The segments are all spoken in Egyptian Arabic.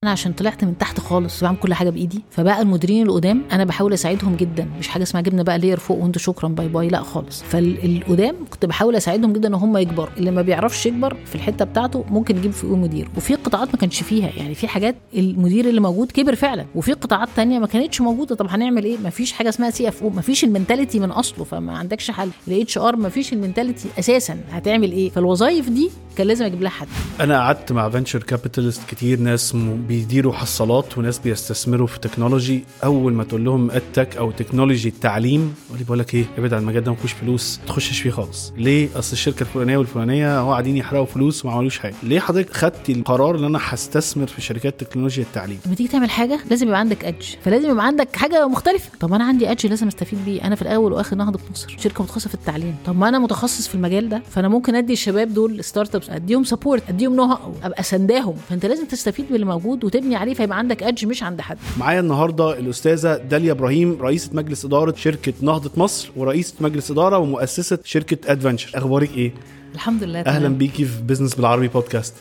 انا عشان طلعت من تحت خالص بعمل كل حاجه بايدي فبقى المديرين القدام انا بحاول اساعدهم جدا مش حاجه اسمها جبنا بقى لير فوق وانتوا شكرا باي باي لا خالص فالقدام كنت بحاول اساعدهم جدا ان هم يكبروا اللي ما بيعرفش يكبر في الحته بتاعته ممكن يجيب فوق مدير وفي قطاعات ما كانش فيها يعني في حاجات المدير اللي موجود كبر فعلا وفي قطاعات تانية ما كانتش موجوده طب هنعمل ايه ما فيش حاجه اسمها سي اف او ما فيش المنتاليتي من اصله فما عندكش حل الاتش ار ما فيش المنتاليتي اساسا هتعمل ايه فالوظائف دي كان لازم اجيب لها حد انا قعدت مع فينشر كابيتالست كتير ناس م- بيديروا حصالات وناس بيستثمروا في تكنولوجي اول ما تقول لهم ادتك او تكنولوجي التعليم يقول لي بقول لك ايه ابعد عن المجال ده ما فيهوش فلوس ما تخشش فيه خالص ليه اصل الشركه الفلانيه والفلانيه هو قاعدين يحرقوا فلوس وما عملوش حاجه ليه حضرتك خدتي القرار ان انا هستثمر في شركات تكنولوجيا التعليم لما تيجي تعمل حاجه لازم يبقى عندك ادج فلازم يبقى عندك حاجه مختلفه طب انا عندي ادج لازم استفيد بيه انا في الاول واخر نهضه مصر شركه متخصصه في التعليم طب ما انا متخصص في المجال ده فانا ممكن ادي الشباب دول ستارت ابس اديهم سبورت اديهم نو ابقى سنداهم فانت لازم تستفيد باللي موجود وتبني عليه فيبقى عندك ادج مش عند حد معايا النهارده الاستاذه داليا ابراهيم رئيسه مجلس اداره شركه نهضه مصر ورئيسه مجلس اداره ومؤسسه شركه ادفنشر اخبارك ايه الحمد لله اهلا تمام. بيكي في بزنس بالعربي بودكاست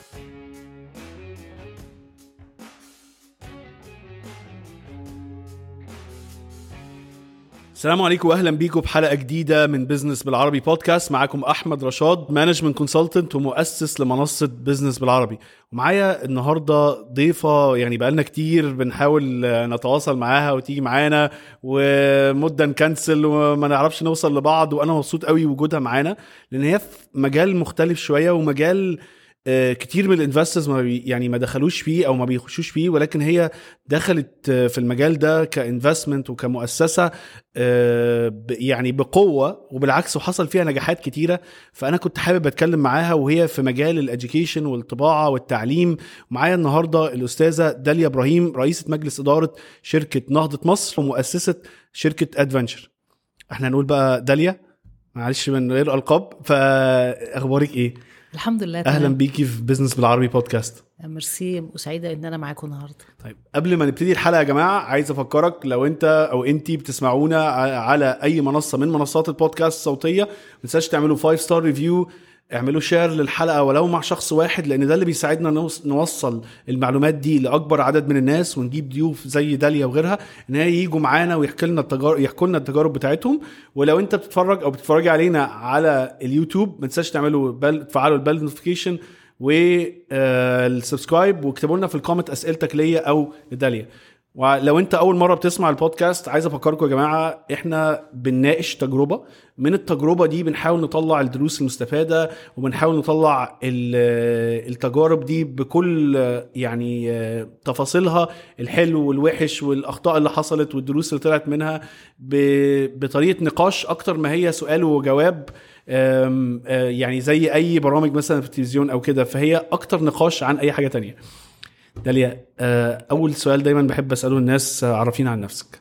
السلام عليكم واهلا بيكم بحلقه جديده من بزنس بالعربي بودكاست معاكم احمد رشاد مانجمنت كونسلتنت ومؤسس لمنصه بزنس بالعربي ومعايا النهارده ضيفه يعني بقالنا كتير بنحاول آه، نتواصل معاها وتيجي معانا ومده نكنسل وما نعرفش نوصل لبعض وانا مبسوط قوي وجودها معانا لان هي في مجال مختلف شويه ومجال آه، كتير من الانفسترز ما بي يعني ما دخلوش فيه او ما بيخشوش فيه ولكن هي دخلت آه، في المجال ده كانفستمنت وكمؤسسه آه، ب- يعني بقوه وبالعكس وحصل فيها نجاحات كتيره فانا كنت حابب اتكلم معاها وهي في مجال الاديوكيشن والطباعه والتعليم معايا النهارده الاستاذه داليا ابراهيم رئيسه مجلس اداره شركه نهضه مصر ومؤسسه شركه ادفنشر احنا هنقول بقى داليا معلش من غير القاب فاخبارك ايه الحمد لله اهلا تمام. بيكي في بزنس بالعربي بودكاست ميرسي وسعيده ان انا معاكم النهارده طيب قبل ما نبتدي الحلقه يا جماعه عايز افكرك لو انت او انتي بتسمعونا ع- على اي منصه من منصات البودكاست الصوتيه ما تنساش تعملوا 5 ستار ريفيو اعملوا شير للحلقه ولو مع شخص واحد لان ده اللي بيساعدنا نوص- نوصل المعلومات دي لاكبر عدد من الناس ونجيب ضيوف زي داليا وغيرها ان هي يجوا معانا ويحكي لنا التجارب يحكوا لنا التجارب بتاعتهم ولو انت بتتفرج او بتتفرجي علينا على اليوتيوب ما تنساش تعملوا بل تفعلوا البل نوتيفيكيشن والسبسكرايب واكتبوا لنا في الكومنت اسئلتك ليا او لداليا ولو انت اول مره بتسمع البودكاست عايز افكركم يا جماعه احنا بنناقش تجربه من التجربه دي بنحاول نطلع الدروس المستفاده وبنحاول نطلع ال- التجارب دي بكل يعني تفاصيلها الحلو والوحش والاخطاء اللي حصلت والدروس اللي طلعت منها ب- بطريقه نقاش اكتر ما هي سؤال وجواب أم، آه، يعني زي اي برامج مثلا في التلفزيون او كده فهي اكتر نقاش عن اي حاجه تانية داليا آه، اول سؤال دايما بحب اساله الناس آه، عرفينا عن نفسك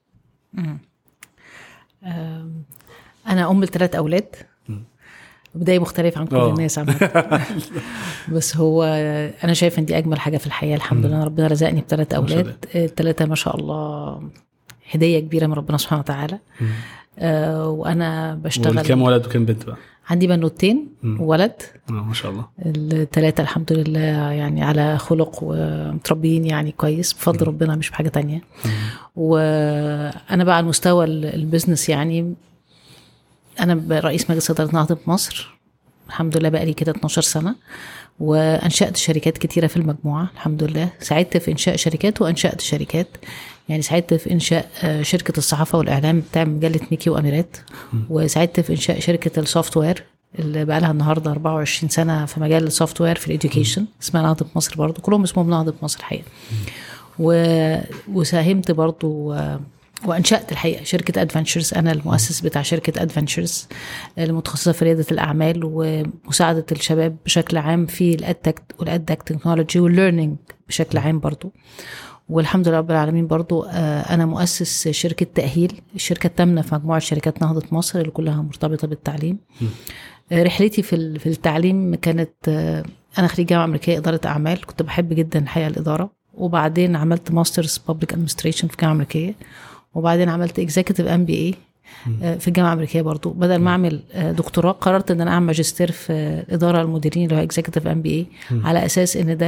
أم، انا ام لثلاث اولاد بداية مختلفة عن كل آه. الناس عامة بس هو أنا شايفة إن دي أجمل حاجة في الحياة الحمد لله ربنا رزقني بثلاث ما شاء أولاد الثلاثة ما شاء الله هدية كبيرة من ربنا سبحانه وتعالى آه وأنا بشتغل كام ولد وكام بنت بقى عندي بنوتين مم. وولد اه ما شاء الله الثلاثة الحمد لله يعني على خلق ومتربيين يعني كويس بفضل ربنا مش بحاجة تانية وأنا بقى على المستوى ال- البيزنس يعني أنا ب- رئيس مجلس إدارة نهضة مصر الحمد لله بقى لي كده 12 سنة وأنشأت شركات كتيرة في المجموعة الحمد لله ساعدت في إنشاء شركات وأنشأت شركات يعني ساعدت في إنشاء آه، شركة الصحافة والإعلام بتاع مجلة ميكي وأميرات وساعدت في إنشاء شركة السوفت وير اللي بقى لها النهارده 24 سنه في مجال السوفت وير في الاديوكيشن اسمها نهضه مصر برضو كلهم اسمهم نهضه مصر الحقيقه و... وساهمت برضو آه، وانشات الحقيقه شركه ادفنتشرز انا المؤسس بتاع شركه ادفنتشرز المتخصصه في رياده الاعمال ومساعده الشباب بشكل عام في الادتك والادتك تكنولوجي والليرنينج بشكل عام برضو والحمد لله رب العالمين برضو آه، انا مؤسس شركه تاهيل الشركه الثامنه في مجموعه شركات نهضه مصر اللي كلها مرتبطه بالتعليم آه، رحلتي في ال- في التعليم كانت آه، انا خريج جامعه امريكيه اداره اعمال كنت بحب جدا الحقيقه الاداره وبعدين عملت ماسترز بابليك ادمنستريشن في جامعه امريكيه وبعدين عملت اكزيكتيف ام بي اي في الجامعه الامريكيه برضو بدل ما اعمل آه، دكتوراه قررت ان انا اعمل ماجستير في الاداره المديرين اللي هو اكزيكتيف ام بي اي على اساس ان ده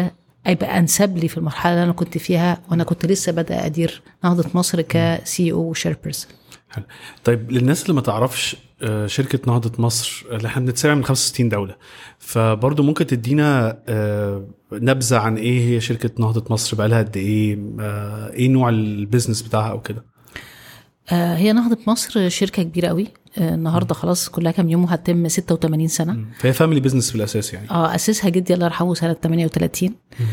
هيبقى انسب لي في المرحله اللي انا كنت فيها وانا كنت لسه بادئه ادير نهضه مصر كسي او وشير بيرسون حلو. طيب للناس اللي ما تعرفش آه، شركة نهضة مصر اللي احنا بنتسابع من 65 دولة فبرضه ممكن تدينا آه، نبذة عن ايه هي شركة نهضة مصر بقالها قد ايه آه، ايه نوع البيزنس بتاعها او كده آه، هي نهضه مصر شركه كبيره قوي آه، النهارده خلاص كلها كام يوم وهتتم 86 سنه فهي فاميلي بيزنس في الاساس يعني اه اسسها جدي الله يرحمه سنه 38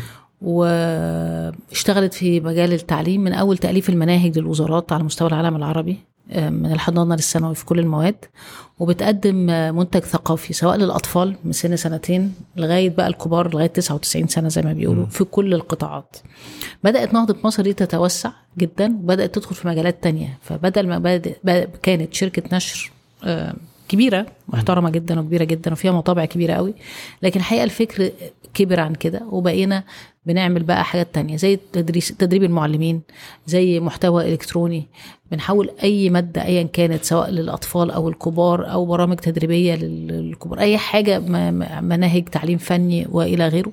واشتغلت في مجال التعليم من اول تاليف المناهج للوزارات على مستوى العالم العربي آه، من الحضانه للثانوي في كل المواد وبتقدم آه، منتج ثقافي سواء للاطفال من سن سنتين لغايه بقى الكبار لغايه 99 سنه زي ما بيقولوا في كل القطاعات بدات نهضه مصر دي تتوسع جدا وبدات تدخل في مجالات تانية فبدل ما بدأ بدأ- كانت شركه نشر آه، كبيره محترمه جدا وكبيره جدا وفيها مطابع كبيره قوي لكن الحقيقه الفكر كبر عن كده وبقينا بنعمل بقى حاجات تانية زي تدريس تدريب المعلمين زي محتوى الكتروني بنحول اي ماده ايا كانت سواء للاطفال او الكبار او برامج تدريبيه لل- للكبار اي حاجه م- م- مناهج تعليم فني والى غيره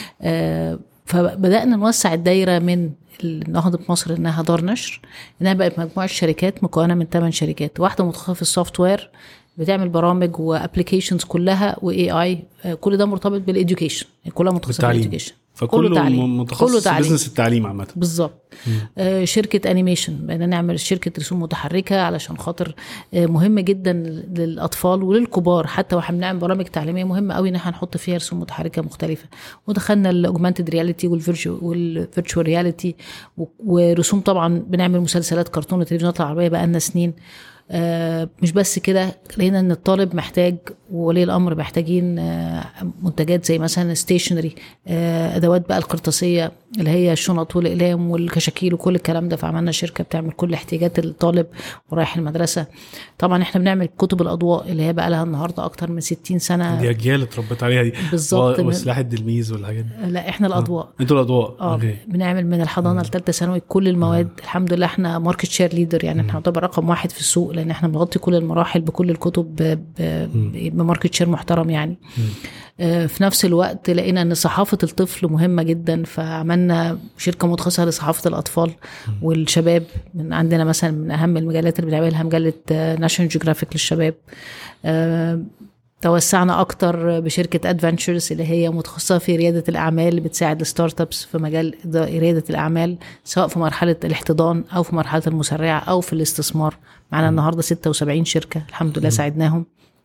آه، فبدانا نوسع الدايره من نهضة مصر انها دار نشر انها بقت مجموعه شركات مكونه من 8 شركات واحده متخصصه في السوفت وير بتعمل برامج وابلكيشنز كلها واي اي كل ده مرتبط بالاديوكيشن كلها متخصصه في بالتعليم. الاديوكيشن فكله تعليم. م- متخصص كله في تعليم. بيزنس التعليم عامة بالظبط آه شركه انيميشن بقينا نعمل شركه رسوم متحركه علشان خاطر آه مهم جدا للاطفال وللكبار حتى واحنا بنعمل برامج تعليميه مهمه قوي ان احنا نحط فيها رسوم متحركه مختلفه ودخلنا الاوجمانتد رياليتي والفيرتشوال رياليتي ورسوم طبعا بنعمل مسلسلات كرتون للتلفزيونات العربيه بقى لنا سنين آه، مش بس كده لقينا ان الطالب محتاج وولي الامر محتاجين آه، منتجات زي مثلا ستيشنري ادوات بقى القرطاسيه اللي هي الشنط والاقلام والكشاكيل وكل الكلام ده فعملنا شركه بتعمل كل احتياجات الطالب ورايح المدرسه طبعا احنا بنعمل كتب الاضواء اللي هي بقى لها النهارده اكتر من 60 سنه دي اجيال اتربيت عليها دي بالظبط. و- وسلاح التلميذ والحاجات دي لا احنا الاضواء انتوا الاضواء اه اوكي بنعمل من الحضانه لثالثه ثانوي كل المواد الحمد لله احنا ماركت شير ليدر يعني احنا نعتبر رقم واحد في السوق لان احنا بنغطي كل المراحل بكل الكتب ب- ب- بماركت شير محترم يعني آه، في نفس الوقت لقينا ان صحافه الطفل مهمه جدا فعملنا شركه متخصصه لصحافه الاطفال والشباب من عندنا مثلا من اهم المجالات اللي بنعملها مجله ناشونال جيوغرافيك للشباب آه، توسعنا اكتر بشركه ادفنتشرز اللي هي متخصصه في رياده الاعمال اللي بتساعد الستارت ابس في مجال إد- رياده الاعمال سواء في مرحله الاحتضان او في مرحله المسرعه او في الاستثمار معانا النهارده 76 شركه الحمد لله ساعدناهم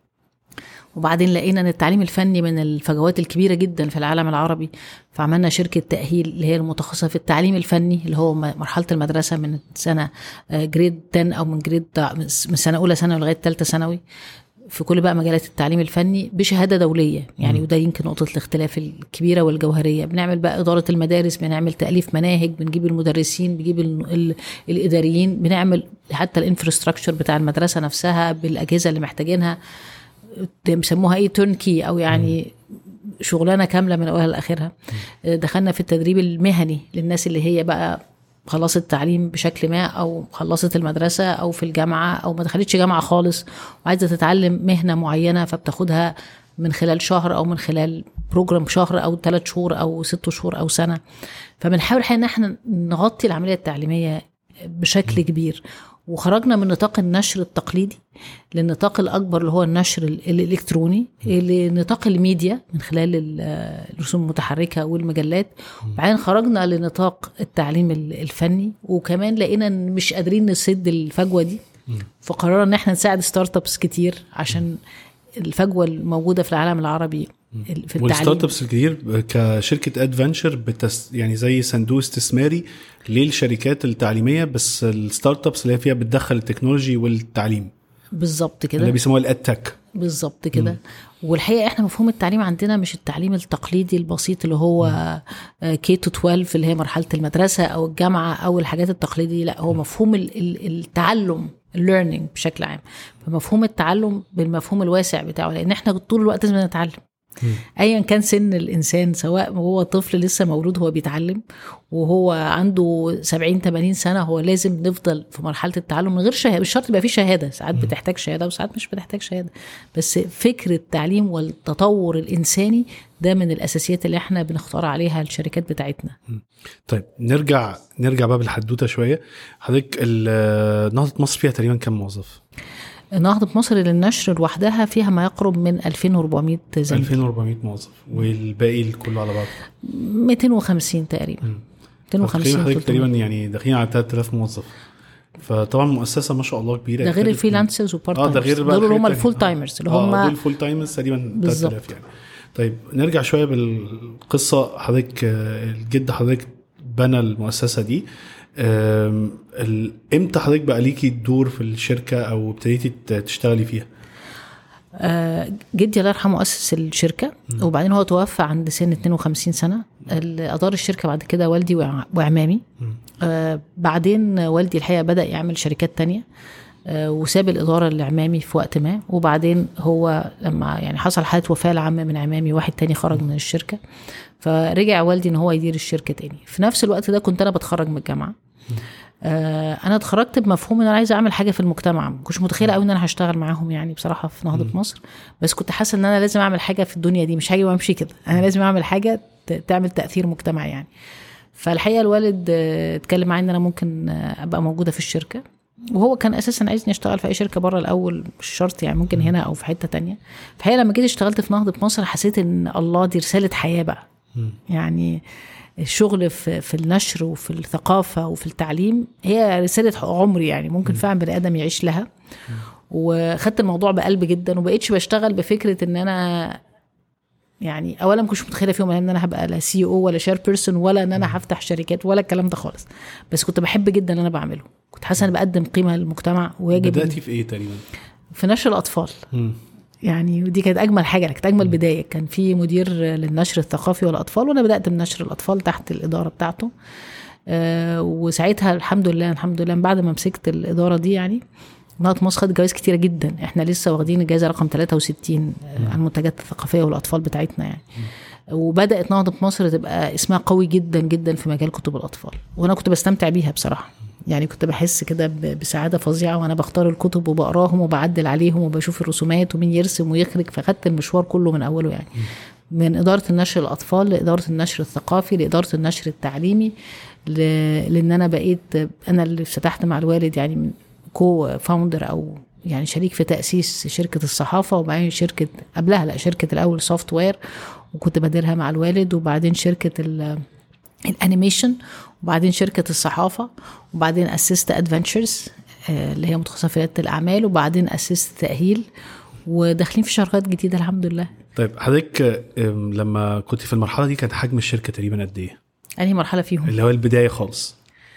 وبعدين لقينا ان التعليم الفني من الفجوات الكبيره جدا في العالم العربي فعملنا شركه تاهيل اللي هي المتخصصه في التعليم الفني اللي هو م- مرحله المدرسه من سنه آه، جريد 10 او من جريد من سنه اولى ثانوي لغايه ثالثه ثانوي في كل بقى مجالات التعليم الفني بشهاده دوليه يعني وده يمكن نقطه الاختلاف الكبيره والجوهريه بنعمل بقى اداره المدارس بنعمل تاليف مناهج بنجيب المدرسين بنجيب ال ال الاداريين بنعمل حتى الانفراستراكشر بتاع المدرسه نفسها بالاجهزه اللي محتاجينها بيسموها ايه تورنكي او يعني شغلانه كامله من اولها لاخرها دخلنا في التدريب المهني للناس اللي هي بقى خلصت التعليم بشكل ما او خلصت المدرسه او في الجامعه او ما دخلتش جامعه خالص وعايزه تتعلم مهنه معينه فبتاخدها من خلال شهر او من خلال بروجرام شهر او ثلاث شهور او ست شهور او سنه فبنحاول الحقيقه ان احنا نغطي العمليه التعليميه بشكل كبير وخرجنا من نطاق النشر التقليدي للنطاق الاكبر اللي هو النشر ال- الالكتروني لنطاق الميديا من خلال ال- الرسوم المتحركه والمجلات وبعدين خرجنا لنطاق التعليم ال- الفني وكمان لقينا ان مش قادرين نسد الفجوه دي فقررنا ان احنا نساعد ستارت ابس كتير عشان الفجوه الموجوده في العالم العربي ال- في التعليم والستارت ابس الكتير كشركه ادفنشر بتس يعني زي صندوق استثماري للشركات التعليميه بس الستارت ابس اللي هي فيها بتدخل التكنولوجي والتعليم بالظبط اللي كده بيسموها الادتك بالظبط كده والحقيقه احنا مفهوم التعليم عندنا مش التعليم التقليدي البسيط اللي هو كي تو 12 اللي هي مرحله المدرسه او الجامعه او الحاجات التقليديه لا هو مفهوم ال- ال- التعلم الليرنينج بشكل عام فمفهوم التعلم بالمفهوم الواسع بتاعه لان احنا طول الوقت لازم نتعلم ايا كان سن الانسان سواء هو طفل لسه مولود هو بيتعلم وهو عنده 70 80 سنه هو لازم نفضل في مرحله التعلم من غير شهاده مش شرط يبقى في شهاده ساعات بتحتاج شهاده وساعات مش بتحتاج شهاده بس فكر التعليم والتطور الانساني ده من الاساسيات اللي احنا بنختار عليها الشركات بتاعتنا طيب نرجع نرجع بقى بالحدوته شويه حضرتك ال- نهضه مصر فيها تقريبا كام موظف؟ نهضة مصر للنشر لوحدها فيها ما يقرب من 2400 زميل 2400 موظف والباقي كله على بعض 250 تقريبا تقريبا 250 حضرتك 300. تقريبا يعني داخلين على 3000 موظف فطبعا مؤسسه ما شاء الله كبيره ده غير ابتدت من- الفريلانسرز وبارت اه ده غير بقى دول اللي هم الحاجات الفول التانية. تايمرز اللي اه هم دول فول تايمرز تقريبا بالظبط. 3000 يعني طيب نرجع شويه بالقصه حضرتك آه، الجد حضرتك بنى المؤسسه دي آم، ال- امتى حضرتك بقى ليكي دور في الشركه او ابتديتي ت- تشتغلي فيها؟ آه، جدي الله يرحمه أسس الشركة وبعدين هو توفى عند سن 52 سنة ال- أدار الشركة بعد كده والدي وع- وعمامي آه، بعدين والدي الحقيقة بدأ يعمل شركات تانية آه، وساب الإدارة لعمامي في وقت ما وبعدين هو لما يعني حصل حالة وفاة لعم من عمامي واحد تاني خرج من الشركة فرجع والدي ان هو يدير الشركة تاني في نفس الوقت ده كنت أنا بتخرج من الجامعة آه، انا اتخرجت بمفهوم ان انا عايزه اعمل حاجه في المجتمع ما كنتش متخيله قوي ان انا هشتغل معاهم يعني بصراحه في نهضه مصر بس كنت حاسه ان انا لازم اعمل حاجه في الدنيا دي مش هاجي وامشي كده انا لازم اعمل حاجه ت- تعمل تاثير مجتمعي يعني فالحقيقه الوالد آه، اتكلم معايا ان انا ممكن آه، ابقى موجوده في الشركه وهو كان اساسا عايزني اشتغل في اي شركه بره الاول مش شرط يعني ممكن هنا او في حته تانية فالحقيقه لما جيت اشتغلت في نهضه مصر حسيت ان الله دي رساله حياه بقى يعني الشغل في في النشر وفي الثقافه وفي التعليم هي رساله عمري يعني ممكن فعلا بني ادم يعيش لها وخدت الموضوع بقلب جدا وبقيتش بشتغل بفكره ان انا يعني اولا ما كنتش متخيله في يوم من الأيام ان انا هبقى لا سي او ولا شير بيرسون ولا ان انا هفتح شركات ولا الكلام ده خالص بس كنت بحب جدا اللي انا بعمله كنت حاسه ان بقدم قيمه للمجتمع ويجب بداتي في ايه تقريبا؟ في نشر الاطفال مم. يعني ودي كانت اجمل حاجه كانت اجمل بدايه كان في مدير للنشر الثقافي والاطفال وانا بدات بنشر الاطفال تحت الاداره بتاعته آه وساعتها الحمد لله الحمد لله من بعد ما مسكت الاداره دي يعني نهضة مصر خدت جوائز كتيره جدا احنا لسه واخدين الجائزه رقم 63 آه، عن المنتجات الثقافيه والاطفال بتاعتنا يعني وبدات نهضه مصر تبقى اسمها قوي جدا جدا في مجال كتب الاطفال وانا كنت بستمتع بيها بصراحه يعني كنت بحس كده ب- بسعاده فظيعه وانا بختار الكتب وبقراهم وبعدل عليهم وبشوف الرسومات ومين يرسم ويخرج فخدت المشوار كله من اوله يعني من اداره النشر الاطفال لاداره النشر الثقافي لاداره النشر التعليمي ل... لان انا بقيت انا اللي فتحت مع الوالد يعني من كو فاوندر او يعني شريك في تاسيس شركه الصحافه وبعدين شركه قبلها لا شركه الاول سوفت وير وكنت بديرها مع الوالد وبعدين شركه ال الانيميشن وبعدين شركه الصحافه وبعدين اسست ادفنتشرز اللي هي متخصصه في رياده الاعمال وبعدين اسست تاهيل وداخلين في شركات جديده الحمد لله طيب حضرتك أم، لما كنت في المرحله دي كان حجم الشركه تقريبا قد ايه؟ انهي مرحله فيهم اللي هو البدايه خالص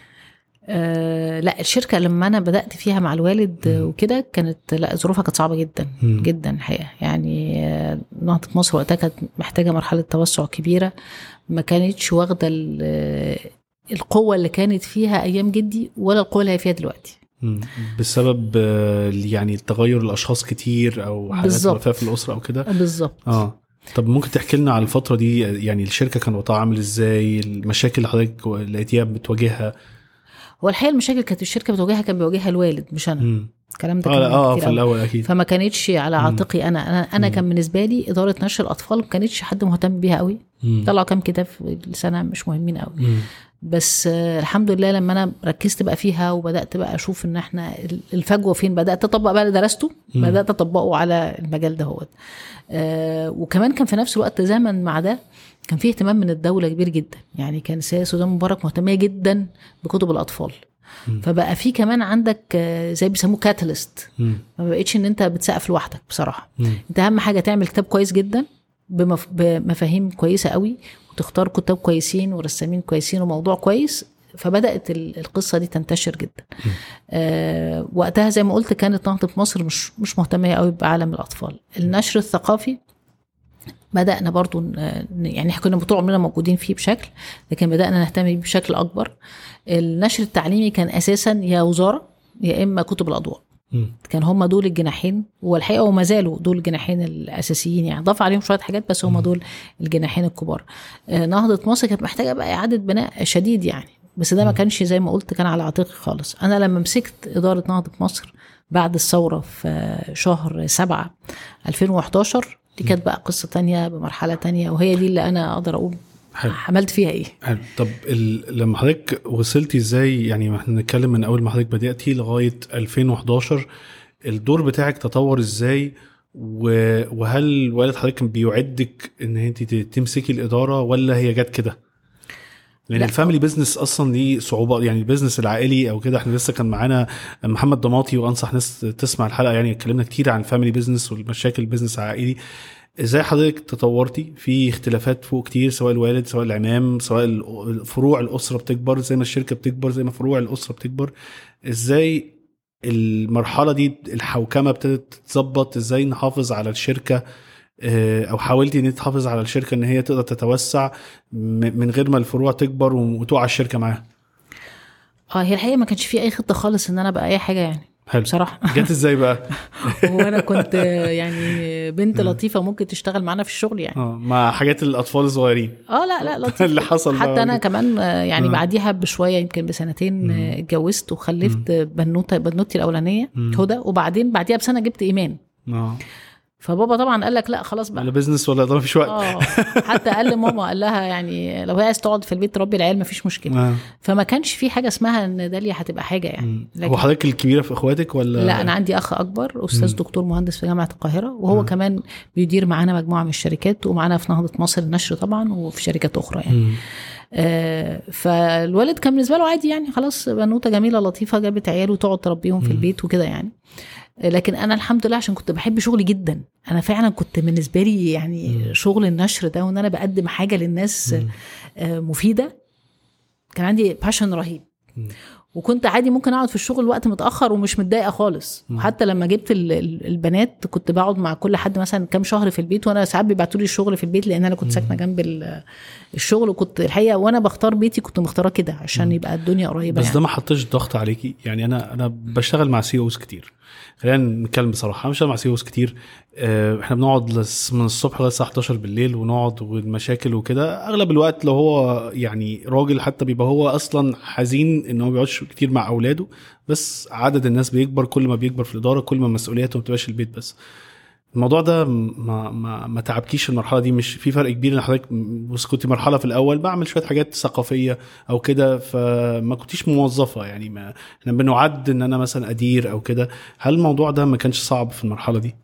آه لا الشركه لما انا بدات فيها مع الوالد آه، وكده كانت لا ظروفها كانت صعبه جدا مم. جدا الحقيقه يعني آه، نهضه مصر وقتها كانت محتاجه مرحله توسع كبيره ما كانتش واخده ال- آه، القوه اللي كانت فيها ايام جدي ولا القوه اللي هي فيها دلوقتي مم. بسبب آه، يعني تغير الاشخاص كتير او حالات بالظبط. وفاه في الاسره او كده بالظبط اه طب ممكن تحكي لنا على الفتره دي يعني الشركه كان وضعها عامل ازاي المشاكل اللي حضرتك لقيتيها بتواجهها هو الحقيقه المشاكل كانت الشركه بتواجهها كان بيواجهها الوالد مش انا مم. الكلام ده اه كان لا، اه كتير في أوي. الاول اكيد فما كانتش على مم. عاتقي انا انا انا مم. كان بالنسبه لي اداره نشر الاطفال ما كانتش حد مهتم بيها قوي مم. طلعوا كام كتاب في السنه مش مهمين قوي مم. بس آه، الحمد لله لما انا ركزت بقى فيها وبدات بقى اشوف ان احنا ال- الفجوه فين بدات اطبق بقى اللي درسته مم. بدات اطبقه على المجال دهوت آه وكمان كان في نفس الوقت زمن مع ده كان فيه اهتمام من الدوله كبير جدا يعني كان السيده سوزان مبارك مهتميه جدا بكتب الاطفال مم. فبقى في كمان عندك آه، زي بيسموه كاتاليست مم. ما بقتش ان انت بتسقف لوحدك بصراحه مم. انت اهم حاجه تعمل كتاب كويس جدا بمف... بمفاهيم كويسه قوي وتختار كتاب كويسين ورسامين كويسين وموضوع كويس فبدات ال- القصه دي تنتشر جدا آه وقتها زي ما قلت كانت نهضه مصر مش مش مهتميه قوي بعالم الاطفال النشر الثقافي بدأنا برضو ن- ن- يعني احنا كنا طول عمرنا موجودين فيه بشكل لكن بدأنا نهتم بيه بشكل أكبر النشر التعليمي كان أساسا يا وزارة يا إما كتب الأضواء مم. كان هم دول الجناحين والحقيقه وما زالوا دول الجناحين الاساسيين يعني ضاف عليهم شويه حاجات بس هم دول الجناحين الكبار آه، نهضه مصر كانت محتاجه بقى اعاده بناء شديد يعني بس ده ما كانش زي ما قلت كان على عاتقي خالص انا لما مسكت اداره نهضه مصر بعد الثوره في شهر سبعة 2011 دي كانت بقى قصه تانية بمرحله تانية وهي دي اللي انا اقدر اقول حلو عملت فيها ايه حلو طب ال... لما حضرتك وصلتي ازاي يعني ما احنا بنتكلم من اول ما حضرتك بداتي لغايه 2011 الدور بتاعك تطور ازاي و... وهل والد حضرتك كان بيعدك ان انت ت- تمسكي الاداره ولا هي جت كده؟ لان لا. الفاميلي بزنس اصلا ليه صعوبات يعني البيزنس العائلي او كده احنا لسه كان معانا محمد ضماطي وانصح ناس تسمع الحلقه يعني اتكلمنا كتير عن الفاميلي بزنس والمشاكل البيزنس العائلي ازاي حضرتك تطورتي في اختلافات فوق كتير سواء الوالد سواء العمام سواء ال- فروع الاسره بتكبر زي ما الشركه بتكبر زي ما فروع الاسره بتكبر ازاي المرحله دي الحوكمه ابتدت تتظبط ازاي نحافظ على الشركه آه، او حاولتي ان انت تحافظ على الشركه ان هي تقدر تتوسع م- من غير ما الفروع تكبر وتقع الشركه معاها اه هي الحقيقه ما كانش في اي خطه خالص ان انا ابقى اي حاجه يعني حلو بصراحه جت ازاي بقى وانا كنت يعني بنت لطيفه ممكن تشتغل معانا في الشغل يعني اه مع حاجات الاطفال الصغيرين اه لا لا لطيف اللي حصل بقى حتى انا وكده. كمان آه، يعني آه. بعديها بشويه يمكن بسنتين آه، اتجوزت وخلفت بنوته بنوتي الاولانيه هدى وبعدين بعديها بسنه جبت ايمان اه فبابا طبعا قال لك لا خلاص بقى ولا بزنس ولا اداره مفيش وقت اه حتى قال لماما قال لها يعني لو هي عايز تقعد في البيت تربي العيال مفيش مشكله آه. فما كانش في حاجه اسمها ان داليا هتبقى حاجه يعني مم. هو حضرتك الكبيره في اخواتك ولا لا انا عندي اخ اكبر استاذ دكتور مهندس في جامعه القاهره وهو كمان بيدير معانا مجموعه من الشركات ومعانا في نهضه مصر النشر طبعا وفي شركات اخرى يعني مم. آه فالوالد كان بالنسبه له عادي يعني خلاص بنوته جميله لطيفه جابت عيال وتقعد تربيهم في البيت وكده يعني آه، لكن انا الحمد لله عشان كنت بحب شغلي جدا انا فعلا كنت بالنسبه لي يعني شغل النشر ده وان انا بقدم حاجه للناس آه، مفيده كان عندي باشن رهيب مم. وكنت عادي ممكن اقعد في الشغل وقت متاخر ومش متضايقه خالص وحتى لما جبت ال- ال- البنات كنت بقعد مع كل حد مثلا كام شهر في البيت وانا ساعات بيبعتوا لي الشغل في البيت لان انا كنت ساكنه جنب ال- الشغل وكنت الحقيقه وانا بختار بيتي كنت مختاره كده عشان يبقى الدنيا قريبه بس يعني. ده ما حطش ضغط عليكي يعني انا انا بشتغل مع سي اوز كتير خلينا نتكلم بصراحه انا بشتغل مع سي اوز كتير آه، احنا بنقعد لس- من الصبح لغايه الساعه 11 بالليل ونقعد والمشاكل وكده اغلب الوقت لو هو يعني راجل حتى بيبقى هو اصلا حزين ان هو ما بيقعدش كتير مع اولاده بس عدد الناس بيكبر كل ما بيكبر في الاداره كل ما مسؤولياته ما بتبقاش البيت بس الموضوع ده ما ما ما تعبكيش المرحله دي مش في فرق كبير ان حضرتك م- بس كنت مرحله في الاول بعمل شويه حاجات ثقافيه او كده فما كنتيش موظفه يعني ما احنا بنعد ان انا مثلا ادير او كده هل الموضوع ده ما كانش صعب في المرحله دي؟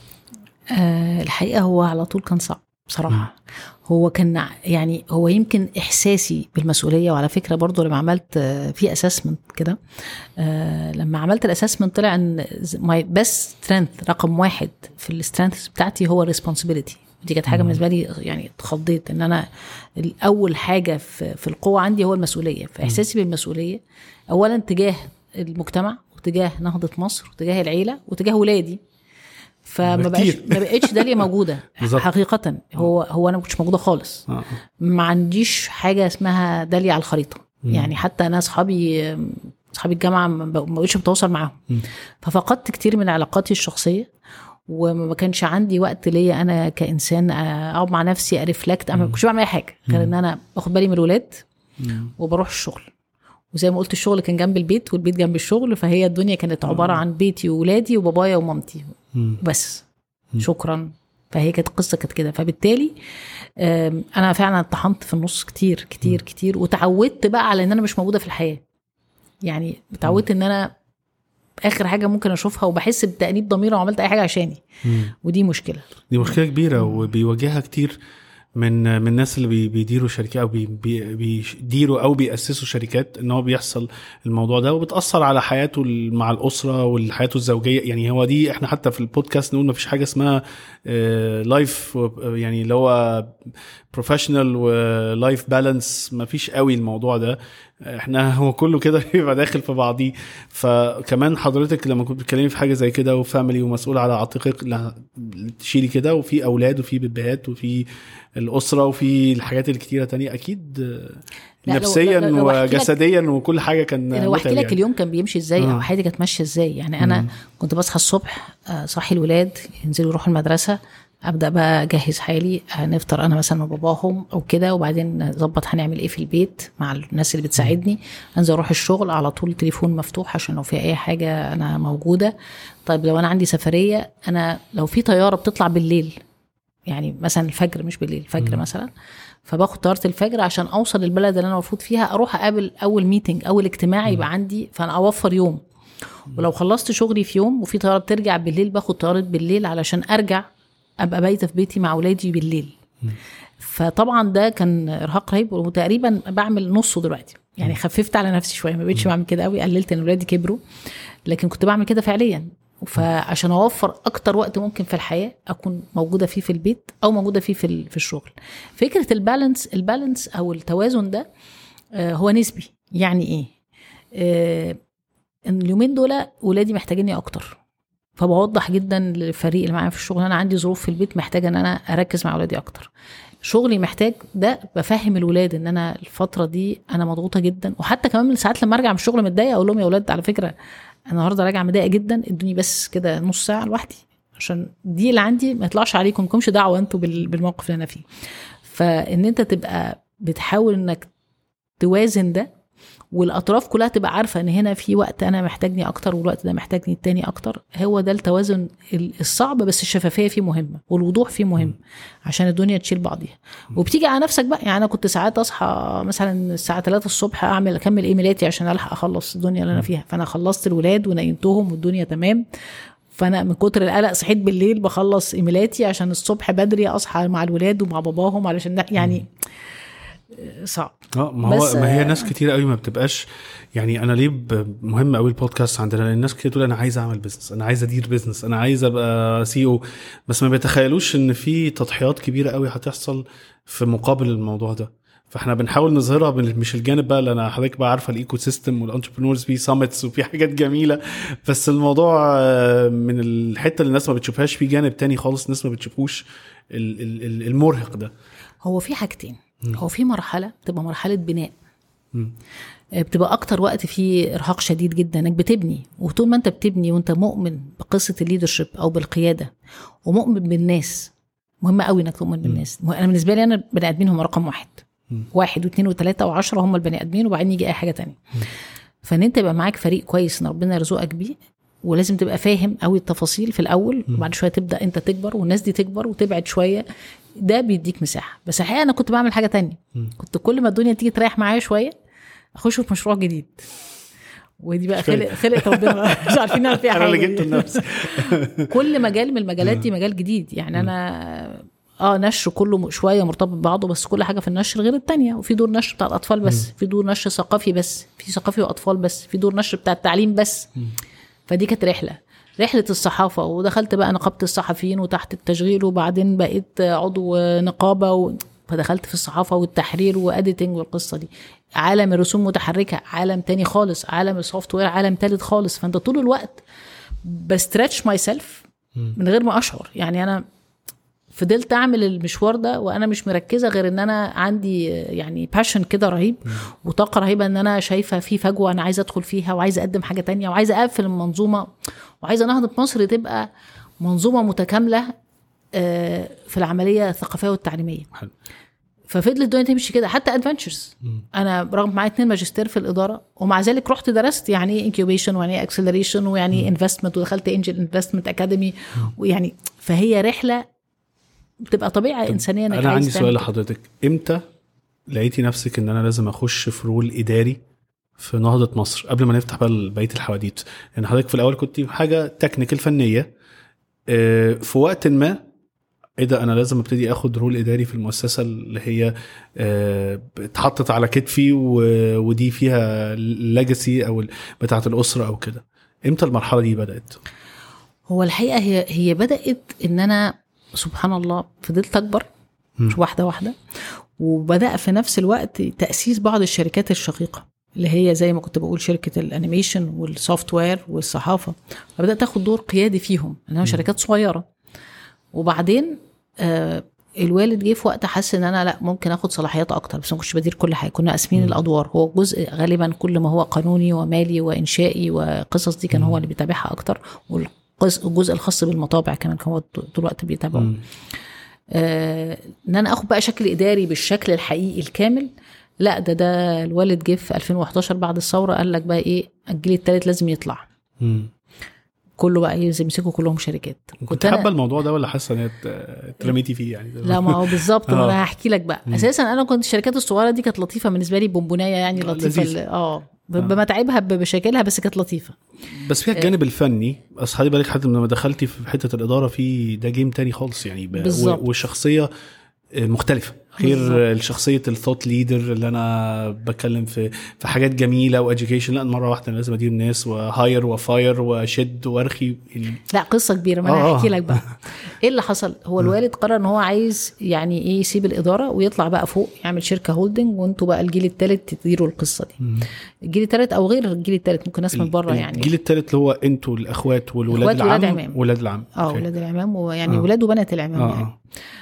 آه الحقيقه هو على طول كان صعب بصراحه هو كان ع- يعني هو يمكن احساسي بالمسؤوليه وعلى فكره برضو لما عملت آه، في اسسمنت كده آه لما عملت الاسسمنت طلع ان ماي بيست سترينث رقم واحد في السترينث بتاعتي هو الريسبونسبيلتي دي كانت حاجه بالنسبه لي يعني اتخضيت ان انا الاول حاجه في, في القوه عندي هو المسؤوليه فاحساسي بالمسؤوليه اولا تجاه المجتمع وتجاه نهضه مصر وتجاه العيله وتجاه ولادي فما ده بقاش كتير. ما بقتش داليا موجوده بالظبط. حقيقه هو هو انا ما كنتش موجوده خالص آه. ما عنديش حاجه اسمها داليا على الخريطه يعني حتى انا اصحابي اصحابي الجامعه ما بق- ما بقتش بتواصل معاهم ففقدت كتير من علاقاتي الشخصيه وما كانش عندي وقت ليا انا كانسان اقعد مع نفسي ارفلكت انا ما كنتش بعمل اي حاجه غير ان انا باخد بالي من الولاد وبروح الشغل وزي ما قلت الشغل كان جنب البيت والبيت جنب الشغل فهي الدنيا كانت عباره عن بيتي وولادي وبابايا ومامتي مم. بس شكرا فهي كانت قصه كانت كده فبالتالي آم، انا فعلا اتطحنت في النص كتير كتير كتير وتعودت بقى على ان انا مش موجوده في الحياه يعني اتعودت ان انا اخر حاجه ممكن اشوفها وبحس بتانيب ضمير لو عملت اي حاجه عشاني مم. ودي مشكله دي مشكله كبيره وبيواجهها كتير من من الناس اللي بي- بيديروا شركات او بي- بي- بيديروا او بياسسوا شركات ان هو بيحصل الموضوع ده وبتاثر على حياته ال- مع الاسره وحياته الزوجيه يعني هو دي احنا حتى في البودكاست نقول ما فيش حاجه اسمها لايف يعني اللي هو بروفيشنال ولايف بالانس ما فيش قوي الموضوع ده احنا هو كله كده بيبقى داخل في بعضيه فكمان حضرتك لما كنت بتتكلمي في حاجه زي كده وفاميلي ومسؤول على عاتقك لا، تشيلي كده وفي اولاد وفي بيبيهات وفي الاسره وفي الحاجات الكتيره تانية اكيد لا، لو- نفسيا لو- لو أحكي لك- وجسديا وكل حاجه كان لو احكي متعب لك يعني. اليوم كان بيمشي ازاي آه. او حياتي كانت ماشيه ازاي يعني انا كنت بصحى الصبح آه، صحي الولاد ينزلوا يروحوا المدرسه ابدا بقى اجهز حالي هنفطر انا مثلا وباباهم او كده وبعدين نظبط هنعمل ايه في البيت مع الناس اللي بتساعدني انزل اروح الشغل على طول التليفون مفتوح عشان لو في اي حاجه انا موجوده طيب لو انا عندي سفريه انا لو في طياره بتطلع بالليل يعني مثلا الفجر مش بالليل الفجر مثلا فباخد طياره الفجر عشان اوصل البلد اللي انا المفروض فيها اروح اقابل اول ميتنج اول اجتماع يبقى عندي فانا اوفر يوم ولو خلصت شغلي في يوم وفي طياره بترجع بالليل باخد طياره بالليل علشان ارجع ابقى بايته في بيتي مع اولادي بالليل فطبعا ده كان ارهاق رهيب وتقريبا بعمل نصه دلوقتي يعني خففت على نفسي شويه ما بقتش بعمل كده قوي قللت ان اولادي كبروا لكن كنت بعمل كده فعليا فعشان اوفر اكتر وقت ممكن في الحياه اكون موجوده فيه في البيت او موجوده فيه في ال- في الشغل فكره البالانس البالانس او التوازن ده آه، هو نسبي يعني ايه آه، ان اليومين دول ولادي محتاجيني اكتر فبوضح جدا للفريق اللي معايا في الشغل انا عندي ظروف في البيت محتاجه ان انا اركز مع اولادي اكتر شغلي محتاج ده بفهم الولاد ان انا الفتره دي انا مضغوطه جدا وحتى كمان من ساعات لما ارجع من الشغل متضايقه اقول لهم يا اولاد على فكره انا النهارده راجعه متضايقه جدا ادوني بس كده نص ساعه لوحدي عشان دي اللي عندي ما يطلعش عليكم لكمش دعوه انتوا بال- بالموقف اللي انا فيه فان انت تبقى بتحاول انك توازن ده والاطراف كلها تبقى عارفه ان هنا في وقت انا محتاجني اكتر والوقت ده محتاجني التاني اكتر هو ده التوازن ال- الصعب بس الشفافيه فيه مهمه والوضوح فيه مهم عشان الدنيا تشيل بعضيها وبتيجي على نفسك بقى يعني انا كنت ساعات اصحى مثلا الساعه 3 الصبح اعمل اكمل ايميلاتي عشان الحق اخلص الدنيا اللي انا فيها فانا خلصت الولاد ونيمتهم والدنيا تمام فانا من كتر القلق صحيت بالليل بخلص ايميلاتي عشان الصبح بدري اصحى مع الولاد ومع باباهم علشان ده يعني صعب اه ما هو بس- ما هي ناس كتير قوي ما بتبقاش يعني انا ليه ب- مهم قوي البودكاست عندنا لان الناس كتير تقول انا عايز اعمل بزنس انا عايز ادير بزنس انا عايز ابقى سي او بس ما بيتخيلوش ان في تضحيات كبيره قوي هتحصل في مقابل الموضوع ده فاحنا بنحاول نظهرها من- مش الجانب بقى اللي انا حضرتك بقى عارفه الايكو سيستم والانتربرينورز في سامتس وفي حاجات جميله بس الموضوع آه، من الحته اللي الناس ما بتشوفهاش في جانب تاني خالص الناس ما بتشوفوش ال- ال- ال- المرهق ده هو في حاجتين هو في مرحله بتبقى مرحله بناء مم. آه، بتبقى اكتر وقت فيه ارهاق شديد جدا انك بتبني وطول ما انت بتبني وانت مؤمن بقصه الليدرشيب او بالقياده ومؤمن بالناس مهم قوي انك تؤمن بالناس انا بالنسبه لي انا بني ادمين هم رقم واحد واحد واثنين وثلاثه وعشرة هم البني ادمين وبعدين يجي اي حاجه تانية فان انت يبقى معاك فريق كويس ان ربنا يرزقك بيه ولازم تبقى فاهم قوي التفاصيل في الاول وبعد شويه تبدا انت تكبر والناس دي تكبر وتبعد شويه ده بيديك مساحه بس الحقيقه انا كنت بعمل حاجه تانية كنت كل ما الدنيا تيجي تريح معايا شويه اخش في مشروع جديد ودي بقى خلق خلقت ربنا مش عارفين نعمل فيها انا اللي حاجه جبته لنفسي كل مجال من المجالات دي مجال جديد يعني انا اه نشر كله م- شويه مرتبط ببعضه بس كل حاجه في النشر غير التانية وفي دور نشر بتاع الاطفال بس في دور نشر ثقافي بس في ثقافي واطفال بس في دور نشر بتاع التعليم بس فدي كانت رحله رحله الصحافه ودخلت بقى نقابه الصحفيين وتحت التشغيل وبعدين بقيت عضو نقابه و... فدخلت في الصحافه والتحرير واديتنج والقصه دي عالم الرسوم متحركه عالم تاني خالص عالم السوفت وير عالم تالت خالص فانت طول الوقت بستريتش ماي سيلف من غير ما اشعر يعني انا فضلت اعمل المشوار ده وانا مش مركزه غير ان انا عندي يعني باشن كده رهيب وطاقه رهيبه ان انا شايفه في فجوه انا عايزه ادخل فيها وعايزه اقدم حاجه تانية وعايزه اقفل المنظومه وعايزه نهضه مصر تبقى منظومه متكامله آه، في العمليه الثقافيه والتعليميه حلو. ففضلت الدنيا تمشي كده حتى ادفنتشرز انا رغم معايا اتنين ماجستير في الاداره ومع ذلك رحت درست يعني ايه انكيوبيشن ويعني ايه اكسلريشن ويعني ايه انفستمنت ودخلت انجل انفستمنت اكاديمي ويعني فهي رحله بتبقى طبيعه انسانيه انك انا عايز عندي تعمل سؤال كده. لحضرتك امتى لقيتي نفسك ان انا لازم اخش في رول اداري في نهضه مصر قبل ما نفتح بقى بقيه الحواديت يعني حضرتك في الاول كنت حاجه تكنيكال فنيه آه، في وقت ما ايه ده انا لازم ابتدي اخد رول اداري في المؤسسه اللي هي آه، اتحطت على كتفي و- ودي فيها الليجاسي او ال- بتاعه الاسره او كده امتى المرحله دي بدات هو الحقيقه هي هي بدات ان انا سبحان الله فضلت اكبر مش واحده واحده وبدا في نفس الوقت تاسيس بعض الشركات الشقيقه اللي هي زي ما كنت بقول شركه الانيميشن والسوفت وير والصحافه فبدات اخد دور قيادي فيهم لانها شركات صغيره وبعدين آه الوالد جه في وقت حس ان انا لا ممكن اخد صلاحيات اكتر بس ما كنتش بدير كل حاجه كنا قاسمين الادوار هو جزء غالبا كل ما هو قانوني ومالي وانشائي وقصص دي كان هو اللي بيتابعها اكتر والجزء الخاص بالمطابع كمان كان هو طول الوقت بيتابعه مم. آه، ان انا اخد بقى شكل اداري بالشكل الحقيقي الكامل لا ده ده الوالد جه في 2011 بعد الثوره قال لك بقى ايه الجيل الثالث لازم يطلع مم. كله بقى يلزم يمسكوا كلهم شركات كنت حابه الموضوع ده ولا حاسه ان هي ات- اترميتي فيه يعني لا ما هو بالظبط ما آه. انا هحكي لك بقى اساسا انا كنت الشركات الصغيره دي كانت لطيفه بالنسبه لي بونبونايه يعني آه، لطيفه لذيذ. ال- اه ب- بمتاعبها ب- بمشاكلها بس كانت لطيفه بس فيها الجانب الفني اصل خلي بالك حتى لما دخلتي في حته الاداره في ده جيم تاني خالص يعني ب- بالظبط. و- والشخصيه مختلفه غير بالظبط. الشخصيه الثوت ليدر اللي انا بتكلم في في حاجات جميله واديوكيشن لا مره واحده انا لازم ادير الناس وهاير وفاير وشد وارخي ال- لا قصه كبيره ما انا آه. هحكي لك بقى ايه اللي حصل هو الوالد قرر ان هو عايز يعني ايه يسيب الاداره ويطلع بقى فوق يعمل شركه هولدنج وانتوا بقى الجيل الثالث تديروا القصه دي الجيل الثالث او غير الجيل الثالث ممكن ناس من بره يعني الجيل الثالث اللي هو انتوا الاخوات والولاد إخوات ولاد العم عمام. ولاد العم اه أوكي. ولاد العمام ويعني آه. ولاد وبنات العمام اه يعني اه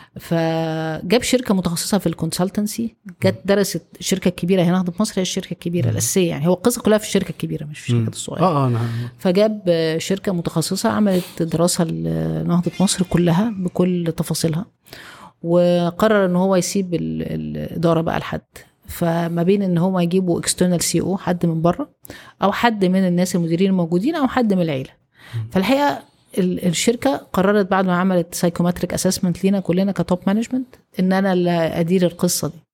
فجاب شركه متخصصه في الكونسلتنسي جت درست الشركه الكبيره هي نهضه مصر هي الشركه الكبيره الاساسيه يعني هو القصه كلها في الشركه الكبيره مش في الشركات الصغيره اه اه نعم. فجاب شركه متخصصه عملت دراسه لنهضه مصر كلها بكل تفاصيلها وقرر ان هو يسيب ال- الاداره بقى لحد فما بين ان هو يجيبوا اكسترنال سي او حد من بره او حد من الناس المديرين الموجودين او حد من العيله فالحقيقه ال- الشركه قررت بعد ما عملت سايكوماتريك اسسمنت لينا كلنا كتوب مانجمنت ان انا اللي ادير القصه دي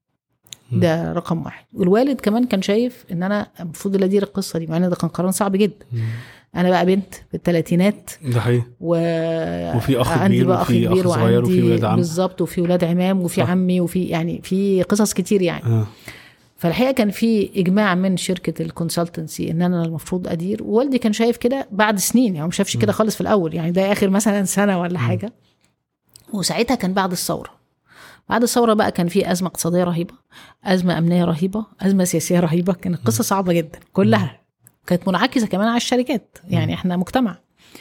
ده رقم واحد والوالد كمان كان شايف ان انا المفروض اللي ادير القصه دي مع ان ده كان قرار صعب جدا انا بقى بنت في الثلاثينات ده حقيقي و وفي أخ عندي كبير بقى اخ وفي أخ كبير صغير وفي وعندي ولاد عم. بالظبط وفي ولاد عمام وفي صح. عمي وفي يعني في قصص كتير يعني اه فالحقيقه كان في اجماع من شركه الكونسلتنسي ان انا المفروض ادير ووالدي كان شايف كده بعد سنين يعني هو ما شافش كده خالص في الاول يعني ده اخر مثلا سنه ولا حاجه وساعتها كان بعد الثوره بعد الثوره بقى كان في ازمه اقتصاديه رهيبه ازمه امنيه رهيبه ازمه سياسيه رهيبه كانت قصه صعبه جدا كلها كانت منعكسه كمان على الشركات يعني احنا مجتمع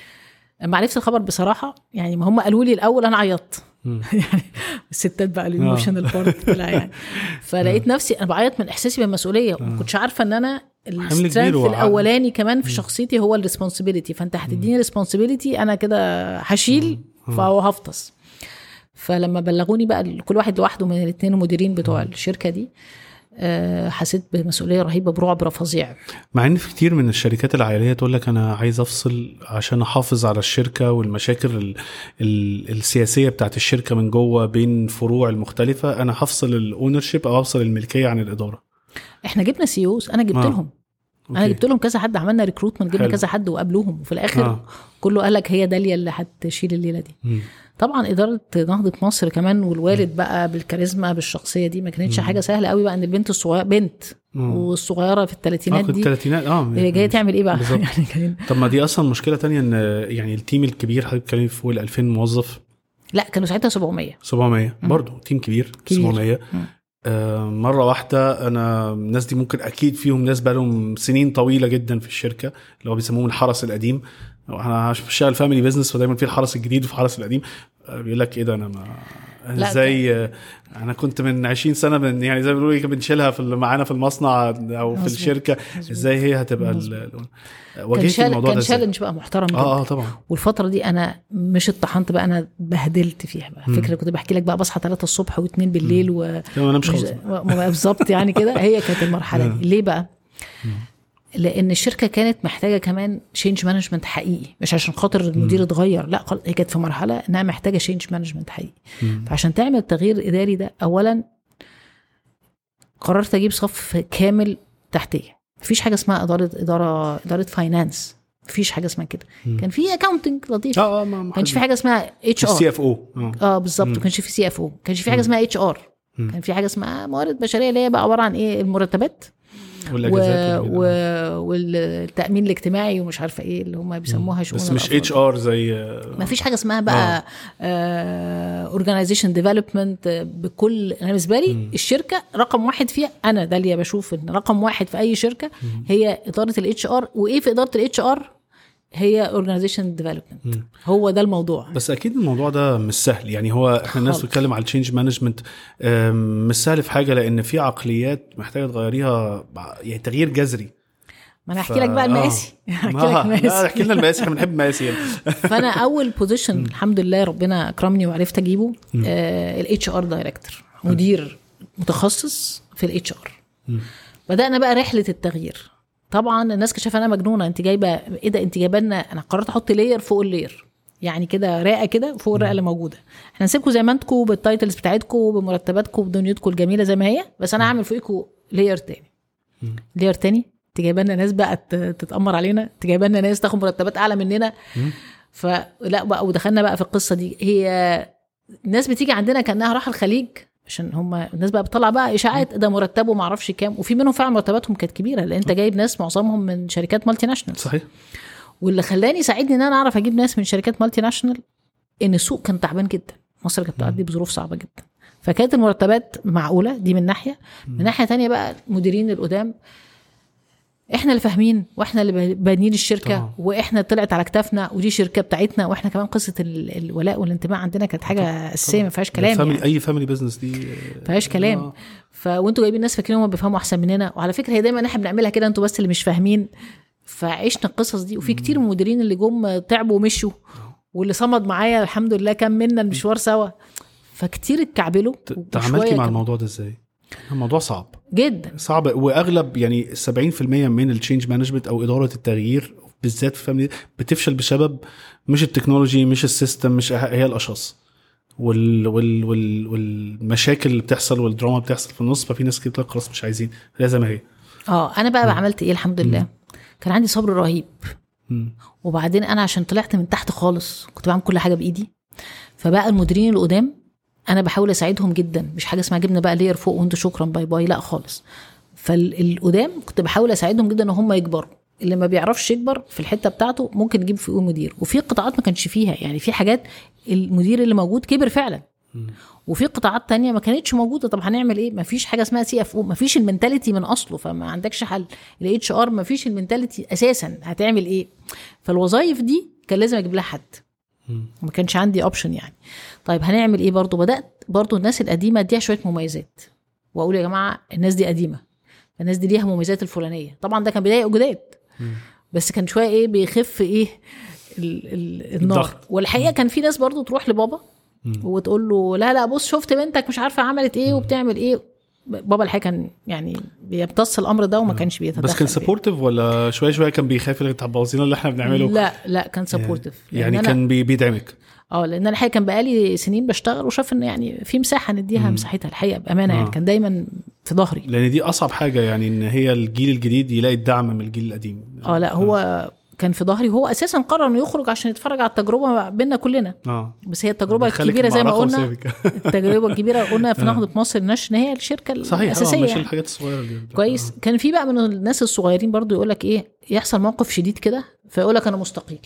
لما عرفت الخبر بصراحه يعني ما هم قالوا لي الاول انا عيطت مم. يعني الستات بقى الايموشنال بارت طلع يعني فلقيت نفسي انا بعيط من احساسي بالمسؤوليه وما كنتش عارفه ان انا كبير السترينث وع- الاولاني كمان في شخصيتي هو الريسبونسبيلتي فانت هتديني ريسبونسبيلتي انا كده هشيل فهو هفطس فلما بلغوني بقى كل واحد لوحده من الاثنين المديرين بتوع الشركه دي آه، حسيت بمسؤوليه رهيبه برعب فظيع مع ان في كتير من الشركات العائليه تقول لك انا عايز افصل عشان احافظ على الشركه والمشاكل ال ال السياسيه بتاعت الشركه من جوه بين فروع المختلفه انا هفصل الاونرشيب او افصل الملكيه عن الاداره احنا جبنا سي اوز انا جبت آه. لهم انا أوكي. جبت لهم كذا حد عملنا ريكروتمنت جبنا حلو. كذا حد وقابلوهم وفي الاخر آه. كله قال لك هي داليا اللي هتشيل الليله دي مم. طبعا اداره نهضه مصر كمان والوالد بقى بالكاريزما بالشخصيه دي ما كانتش حاجه سهله قوي بقى ان البنت الصغيره بنت مم. والصغيره في اه الثلاثينات كنت دي الثلاثينات اه هي جايه تعمل ايه بقى بالظبط. يعني كان طب ما دي اصلا مشكله تانية ان يعني التيم الكبير حضرتك بتتكلمي فوق ال 2000 موظف لا كانوا ساعتها 700 700 برضه تيم كبير, كبير. 700 مم. آه مره واحده انا الناس دي ممكن اكيد فيهم ناس بقالهم سنين طويله جدا في الشركه اللي هو بيسموهم الحرس القديم انا بشتغل فاميلي بزنس فدايما في الحرس الجديد وفي الحرس القديم آه بيقول لك ايه ده انا ما لا، ازاي آه، انا كنت من 20 سنه من يعني زي ما بيقولوا إيه، بنشيلها في معانا في المصنع او في مظبوط. الشركه مظبوط. ازاي هي هتبقى ال- مظبوط. ال- كان واجهتي شال الموضوع ده كان ازاي؟ شالنج بقى محترم جدا اه اه طبعا والفتره دي انا مش اتطحنت بقى انا بهدلت فيها بقى فكره كنت بحكي لك بقى بصحى 3 الصبح و2 بالليل و لا، ما انامش خالص مش- بالظبط يعني كده هي كانت المرحله دي ليه بقى لان الشركه كانت محتاجه كمان تشينج مانجمنت حقيقي مش عشان خاطر المدير اتغير لا خلاص، هي كانت في مرحله انها محتاجه تشينج مانجمنت حقيقي فعشان تعمل التغيير الاداري ده اولا قررت اجيب صف كامل تحتيه مفيش حاجه اسمها اداره اداره اداره فاينانس مفيش حاجه اسمها كده كان في اكاونتنج لطيف اه اه ما ما كانش في حاجه اسمها اتش ار السي اف او اه اه بالظبط ما كانش في سي اف او ما كانش في حاجه اسمها اتش ار مم. كان في حاجه اسمها موارد بشريه اللي هي بقى عباره عن ايه المرتبات و... والاجازات و... والتامين الاجتماعي ومش عارفه ايه اللي هم بيسموها شؤون بس مش الأفراد. اتش ار زي ما فيش حاجه اسمها بقى اورجانيزيشن ديفلوبمنت بكل انا بالنسبه لي الشركه رقم واحد فيها انا داليا بشوف ان رقم واحد في اي شركه هي اداره الاتش ار وايه في اداره الاتش ار هي اورجانيزيشن ديفلوبمنت هو ده الموضوع بس اكيد الموضوع ده مش سهل يعني هو احنا الناس خالص. بتتكلم على التشينج مانجمنت مش سهل في حاجه لان في عقليات محتاجه تغيريها بع- يعني تغيير جذري ما انا ف- احكي لك بقى آه. المقاسي احكي آه، لك لا المقاسي احكي لنا المقاسي احنا بنحب المقاسي يعني فانا اول بوزيشن الحمد لله ربنا اكرمني وعرفت اجيبه الاتش ار دايركتور مدير متخصص في الاتش ار بدانا بقى رحله التغيير طبعا الناس كانت شايفه انا مجنونه انت جايبه ايه ده انت جايبه لنا انا قررت احط لاير فوق اللاير يعني كده رقه كده فوق الرقه اللي موجوده احنا نسيبكم زي ما انتكم بالتايتلز بتاعتكم بمرتباتكم بدنيتكم الجميله زي ما هي بس انا هعمل فوقكم لاير تاني لاير تاني انت جايبه لنا ناس بقى ت- تتامر علينا انت جايبه لنا ناس تاخد مرتبات اعلى مننا فلا بقى ودخلنا بقى في القصه دي هي الناس بتيجي عندنا كانها راح الخليج عشان هم الناس بقى بتطلع بقى اشاعات ده مرتبه ما اعرفش كام وفي منهم فعلا مرتباتهم كانت كبيره لان انت جايب ناس معظمهم من شركات مالتي ناشونال صحيح واللي خلاني يساعدني ان انا اعرف اجيب ناس من شركات مالتي ناشونال ان السوق كان تعبان جدا مصر كانت بتعدي بظروف صعبه جدا فكانت المرتبات معقوله دي من ناحيه من ناحيه تانية بقى المديرين القدام احنا اللي فاهمين واحنا اللي بانيين الشركه طبعا. واحنا طلعت على كتافنا ودي شركه بتاعتنا واحنا كمان قصه ال- الولاء والانتماء عندنا كانت حاجه اساسيه ما فيهاش كلام فاميلي يعني. اي فاميلي بزنس دي ما فيهاش كلام آه. ف وانتوا جايبين ناس فاكرين هم بيفهموا احسن مننا وعلى فكره هي دايما احنا بنعملها كده انتوا بس اللي مش فاهمين فعشنا القصص دي وفي كتير من المديرين اللي جم تعبوا ومشوا واللي صمد معايا الحمد لله كان منا المشوار سوا فكتير اتكعبلوا ت- وشوية تعاملتي مع كان- الموضوع ده ازاي؟ الموضوع صعب جدا صعب واغلب يعني 70% من التشينج مانجمنت او اداره التغيير بالذات في الفاميلي بتفشل بسبب مش التكنولوجي مش السيستم مش هي الاشخاص وال وال وال والمشاكل اللي بتحصل والدراما اللي بتحصل في النص ففي ناس كتير بتقول لك خلاص مش عايزين لازم هي اه انا بقى عملت ايه الحمد لله كان عندي صبر رهيب مم. وبعدين انا عشان طلعت من تحت خالص كنت بعمل كل حاجه بايدي فبقى المديرين القدام انا بحاول اساعدهم جدا مش حاجه اسمها جبنا بقى لير فوق وانتوا شكرا باي باي لا خالص فالقدام كنت بحاول اساعدهم جدا ان هم يكبروا اللي ما بيعرفش يكبر في الحته بتاعته ممكن يجيب فوقه مدير وفي قطاعات ما كانش فيها يعني في حاجات المدير اللي موجود كبر فعلا وفي قطاعات تانية ما كانتش موجوده طب هنعمل ايه ما فيش حاجه اسمها سي اف او ما فيش المنتاليتي من اصله فما عندكش حل الاتش ار ما فيش المنتاليتي اساسا هتعمل ايه فالوظائف دي كان لازم اجيب لها حد ما كانش عندي اوبشن يعني طيب هنعمل ايه برضو بدات برضو الناس القديمه اديها شويه مميزات واقول يا جماعه الناس دي قديمه الناس دي ليها مميزات الفلانيه طبعا ده كان بيضايق جداد بس كان شويه ايه بيخف ايه ال ال النار الضغط. والحقيقه كان في ناس برضو تروح لبابا وتقول له لا لا بص شفت بنتك مش عارفه عملت ايه وبتعمل ايه بابا الحقيقه كان يعني بيمتص الامر ده وما كانش بيتدخل بس كان فيه. سبورتيف ولا شويه شويه كان بيخاف يقول لك طب بوظينا اللي احنا بنعمله لا لا كان سبورتيف يعني كان بي- بيدعمك اه لان انا الحقيقه كان بقالي سنين بشتغل وشاف ان يعني في مساحه نديها مساحتها الحقيقه بامانه يعني آه. كان دايما في ظهري لان دي اصعب حاجه يعني ان هي الجيل الجديد يلاقي الدعم من الجيل القديم اه لا هو كان في ظهري وهو اساسا قرر انه يخرج عشان يتفرج على التجربه بيننا كلنا اه بس هي التجربه دخلك الكبيره زي ما المعركة قلنا وسابك. التجربه الكبيره قلنا في نهضه مصر النشر ان هي الشركه صحيح اه الاساسيه مش يعني. الحاجات الصغيره دي كويس كان في بقى من الناس الصغيرين برضو يقول لك ايه يحصل موقف شديد كده فيقول لك انا مستقيل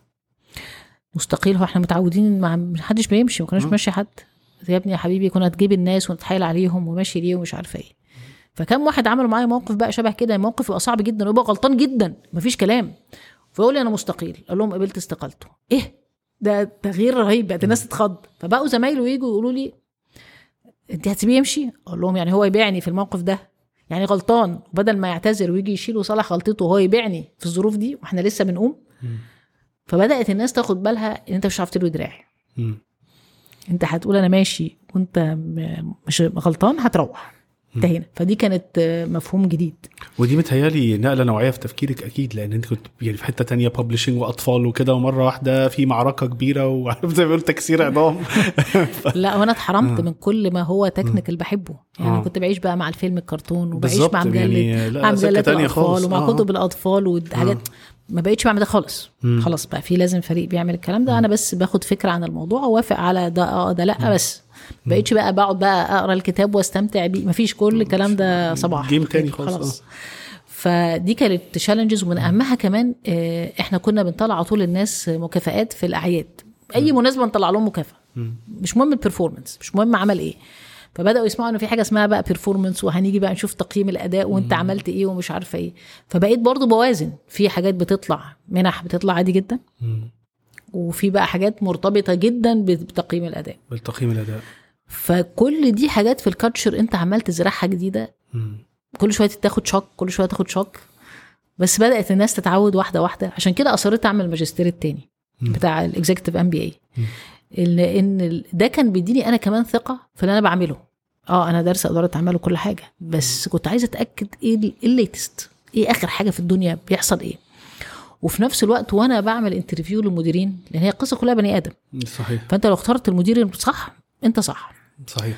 مستقيل هو احنا متعودين مع ما حدش بيمشي ما كناش آه. ماشي حد يا ابني يا حبيبي كنا تجيب الناس ونتحايل عليهم وماشي ليه ومش عارفه ايه فكم واحد عمل معايا موقف بقى شبه كده موقف يبقى صعب جدا ويبقى غلطان جدا مفيش كلام فيقول لي انا مستقيل اقول لهم قبلت استقالته ايه ده تغيير رهيب بقت الناس تتخض فبقوا زمايله يجوا يقولوا لي انت هتسيبيه يمشي اقول لهم يعني هو يبيعني في الموقف ده يعني غلطان بدل ما يعتذر ويجي يشيل وصالح غلطته وهو يبيعني في الظروف دي واحنا لسه بنقوم فبدات الناس تاخد بالها ان انت مش هتعرف تلوي دراعي مم. انت هتقول انا ماشي وانت م- مش غلطان هتروح انتهينا فدي كانت آه، مفهوم جديد ودي متهيالي نقله نوعيه في تفكيرك اكيد لان انت كنت يعني في حته تانية ببلشنج واطفال وكده ومره واحده في معركه كبيره وعارف زي ما بيقول تكسير عظام لا وانا اتحرمت من كل ما هو تكنيكال بحبه يعني آه. انا كنت بعيش بقى مع الفيلم الكرتون وبعيش بالظبط، مع مجله يعني لا، مع سكة مجلات تانية الاطفال خالص. ومع آه. كتب الاطفال وحاجات ما بقتش بعمل ده خالص مم. خلاص بقى في لازم فريق بيعمل الكلام ده انا بس باخد فكره عن الموضوع ووافق على ده اه ده لا بس ما بقتش بقى بقعد بقى اقرا الكتاب واستمتع بيه مفيش كل الكلام ده صباح جيم تاني خالص، فدي كانت تشالنجز ومن اهمها كمان آه، احنا كنا بنطلع على طول الناس مكافآت في الاعياد اي مناسبه نطلع لهم مكافاه مش مهم البرفورمانس مش مهم عمل ايه فبداوا يسمعوا ان في حاجه اسمها بقى بيرفورمانس وهنيجي بقى نشوف تقييم الاداء وانت مم. عملت ايه ومش عارفه ايه فبقيت برضو بوازن في حاجات بتطلع منح بتطلع عادي جدا مم. وفي بقى حاجات مرتبطه جدا بتقييم الاداء بالتقييم الاداء فكل دي حاجات في الكالتشر انت عمال تزرعها جديده مم. كل شويه تاخد شوك كل شويه تاخد شوك بس بدات الناس تتعود واحده واحده عشان كده اصريت اعمل الماجستير التاني مم. بتاع الاكزيكتيف ام بي اي مم. ان ال- ده كان بيديني انا كمان ثقه في اللي انا بعمله اه انا دارسه اداره اعمال وكل حاجه بس كنت عايزه اتاكد ايه ال- إيه الليتست ايه اخر حاجه في الدنيا بيحصل ايه وفي نفس الوقت وانا بعمل انترفيو للمديرين لان هي القصه كلها بني ادم صحيح فانت لو اخترت المدير الصح انت صح صحيح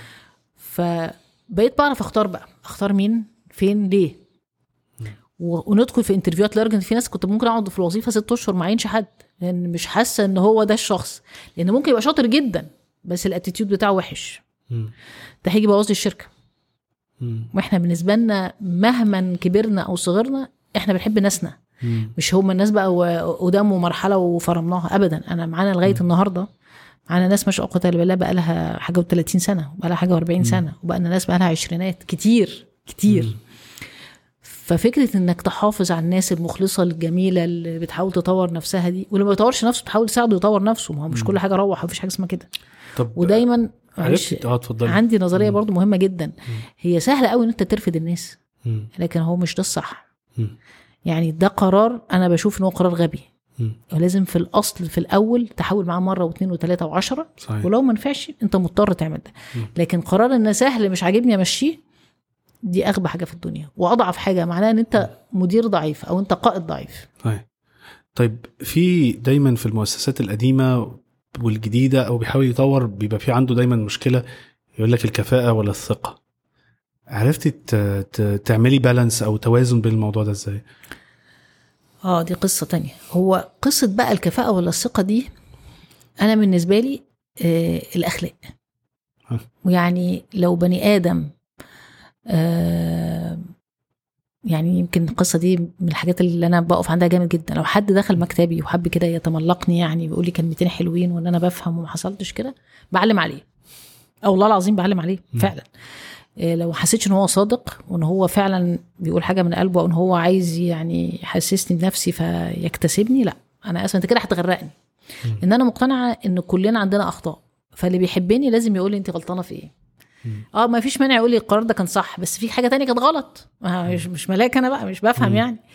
فبقيت بعرف اختار بقى اختار مين فين ليه و- وندخل في انترفيوهات لدرجه ان في ناس كنت ممكن اقعد في الوظيفه ست اشهر ما عينش حد لان مش حاسه ان هو ده الشخص لان ممكن يبقى شاطر جدا بس الاتيتيود بتاعه وحش مم. ده هيجي يبوظ لي الشركه مم. واحنا بالنسبه لنا مهما كبرنا او صغرنا احنا بنحب ناسنا مم. مش هم الناس بقى و- قدام ومرحله وفرمناها ابدا انا معانا لغايه النهارده معانا ناس ما شاء الله بالله بقى لها حاجه و30 سنه وبقى لها حاجه و40 سنه وبقى لنا ناس بقى لها عشرينات كتير كتير مم. ففكره انك تحافظ على الناس المخلصه الجميله اللي بتحاول تطور نفسها دي واللي ما بيطورش نفسه تحاول تساعده يطور نفسه ما هو مش كل حاجه روح مفيش حاجه اسمها كده طب ودايما معلش عرفت اه اتفضلي عندي نظريه برضو مهمه جدا هي سهله قوي ان انت ترفض الناس مم. لكن هو مش ده الصح مم. يعني ده قرار انا بشوف ان هو قرار غبي مم. ولازم في الاصل في الاول تحاول معاه مره واثنين وثلاثه وعشرة صحيح ولو ما نفعش انت مضطر تعمل ده لكن قرار ان سهل مش عاجبني امشيه دي اغبى حاجه في الدنيا واضعف حاجه معناها ان انت مدير ضعيف او انت قائد ضعيف صحيح طيب في دايما في المؤسسات القديمه والجديده او بيحاول يطور بيبقى في عنده دايما مشكله يقول لك الكفاءه ولا الثقه عرفتي ت- ت- تعملي بالانس او توازن بين الموضوع ده ازاي اه دي قصه تانية هو قصه بقى الكفاءه ولا الثقه دي انا بالنسبه لي آه الاخلاق ها. ويعني لو بني ادم آه يعني يمكن القصه دي من الحاجات اللي انا بقف عندها جامد جدا لو حد دخل مكتبي وحب كده يتملقني يعني ويقول لي كلمتين حلوين وان انا بفهم وما حصلتش كده بعلم عليه او والله العظيم بعلم عليه م. فعلا إيه لو حسيتش ان هو صادق وان هو فعلا بيقول حاجه من قلبه او ان هو عايز يعني يحسسني بنفسي فيكتسبني لا انا اسف انت كده هتغرقني م. ان انا مقتنعه ان كلنا عندنا اخطاء فاللي بيحبني لازم يقول لي انت غلطانه في ايه م. اه ما فيش مانع يقول لي القرار ده كان صح بس في حاجه تانية كانت غلط ما مش مش ملاك انا بقى مش بفهم م. يعني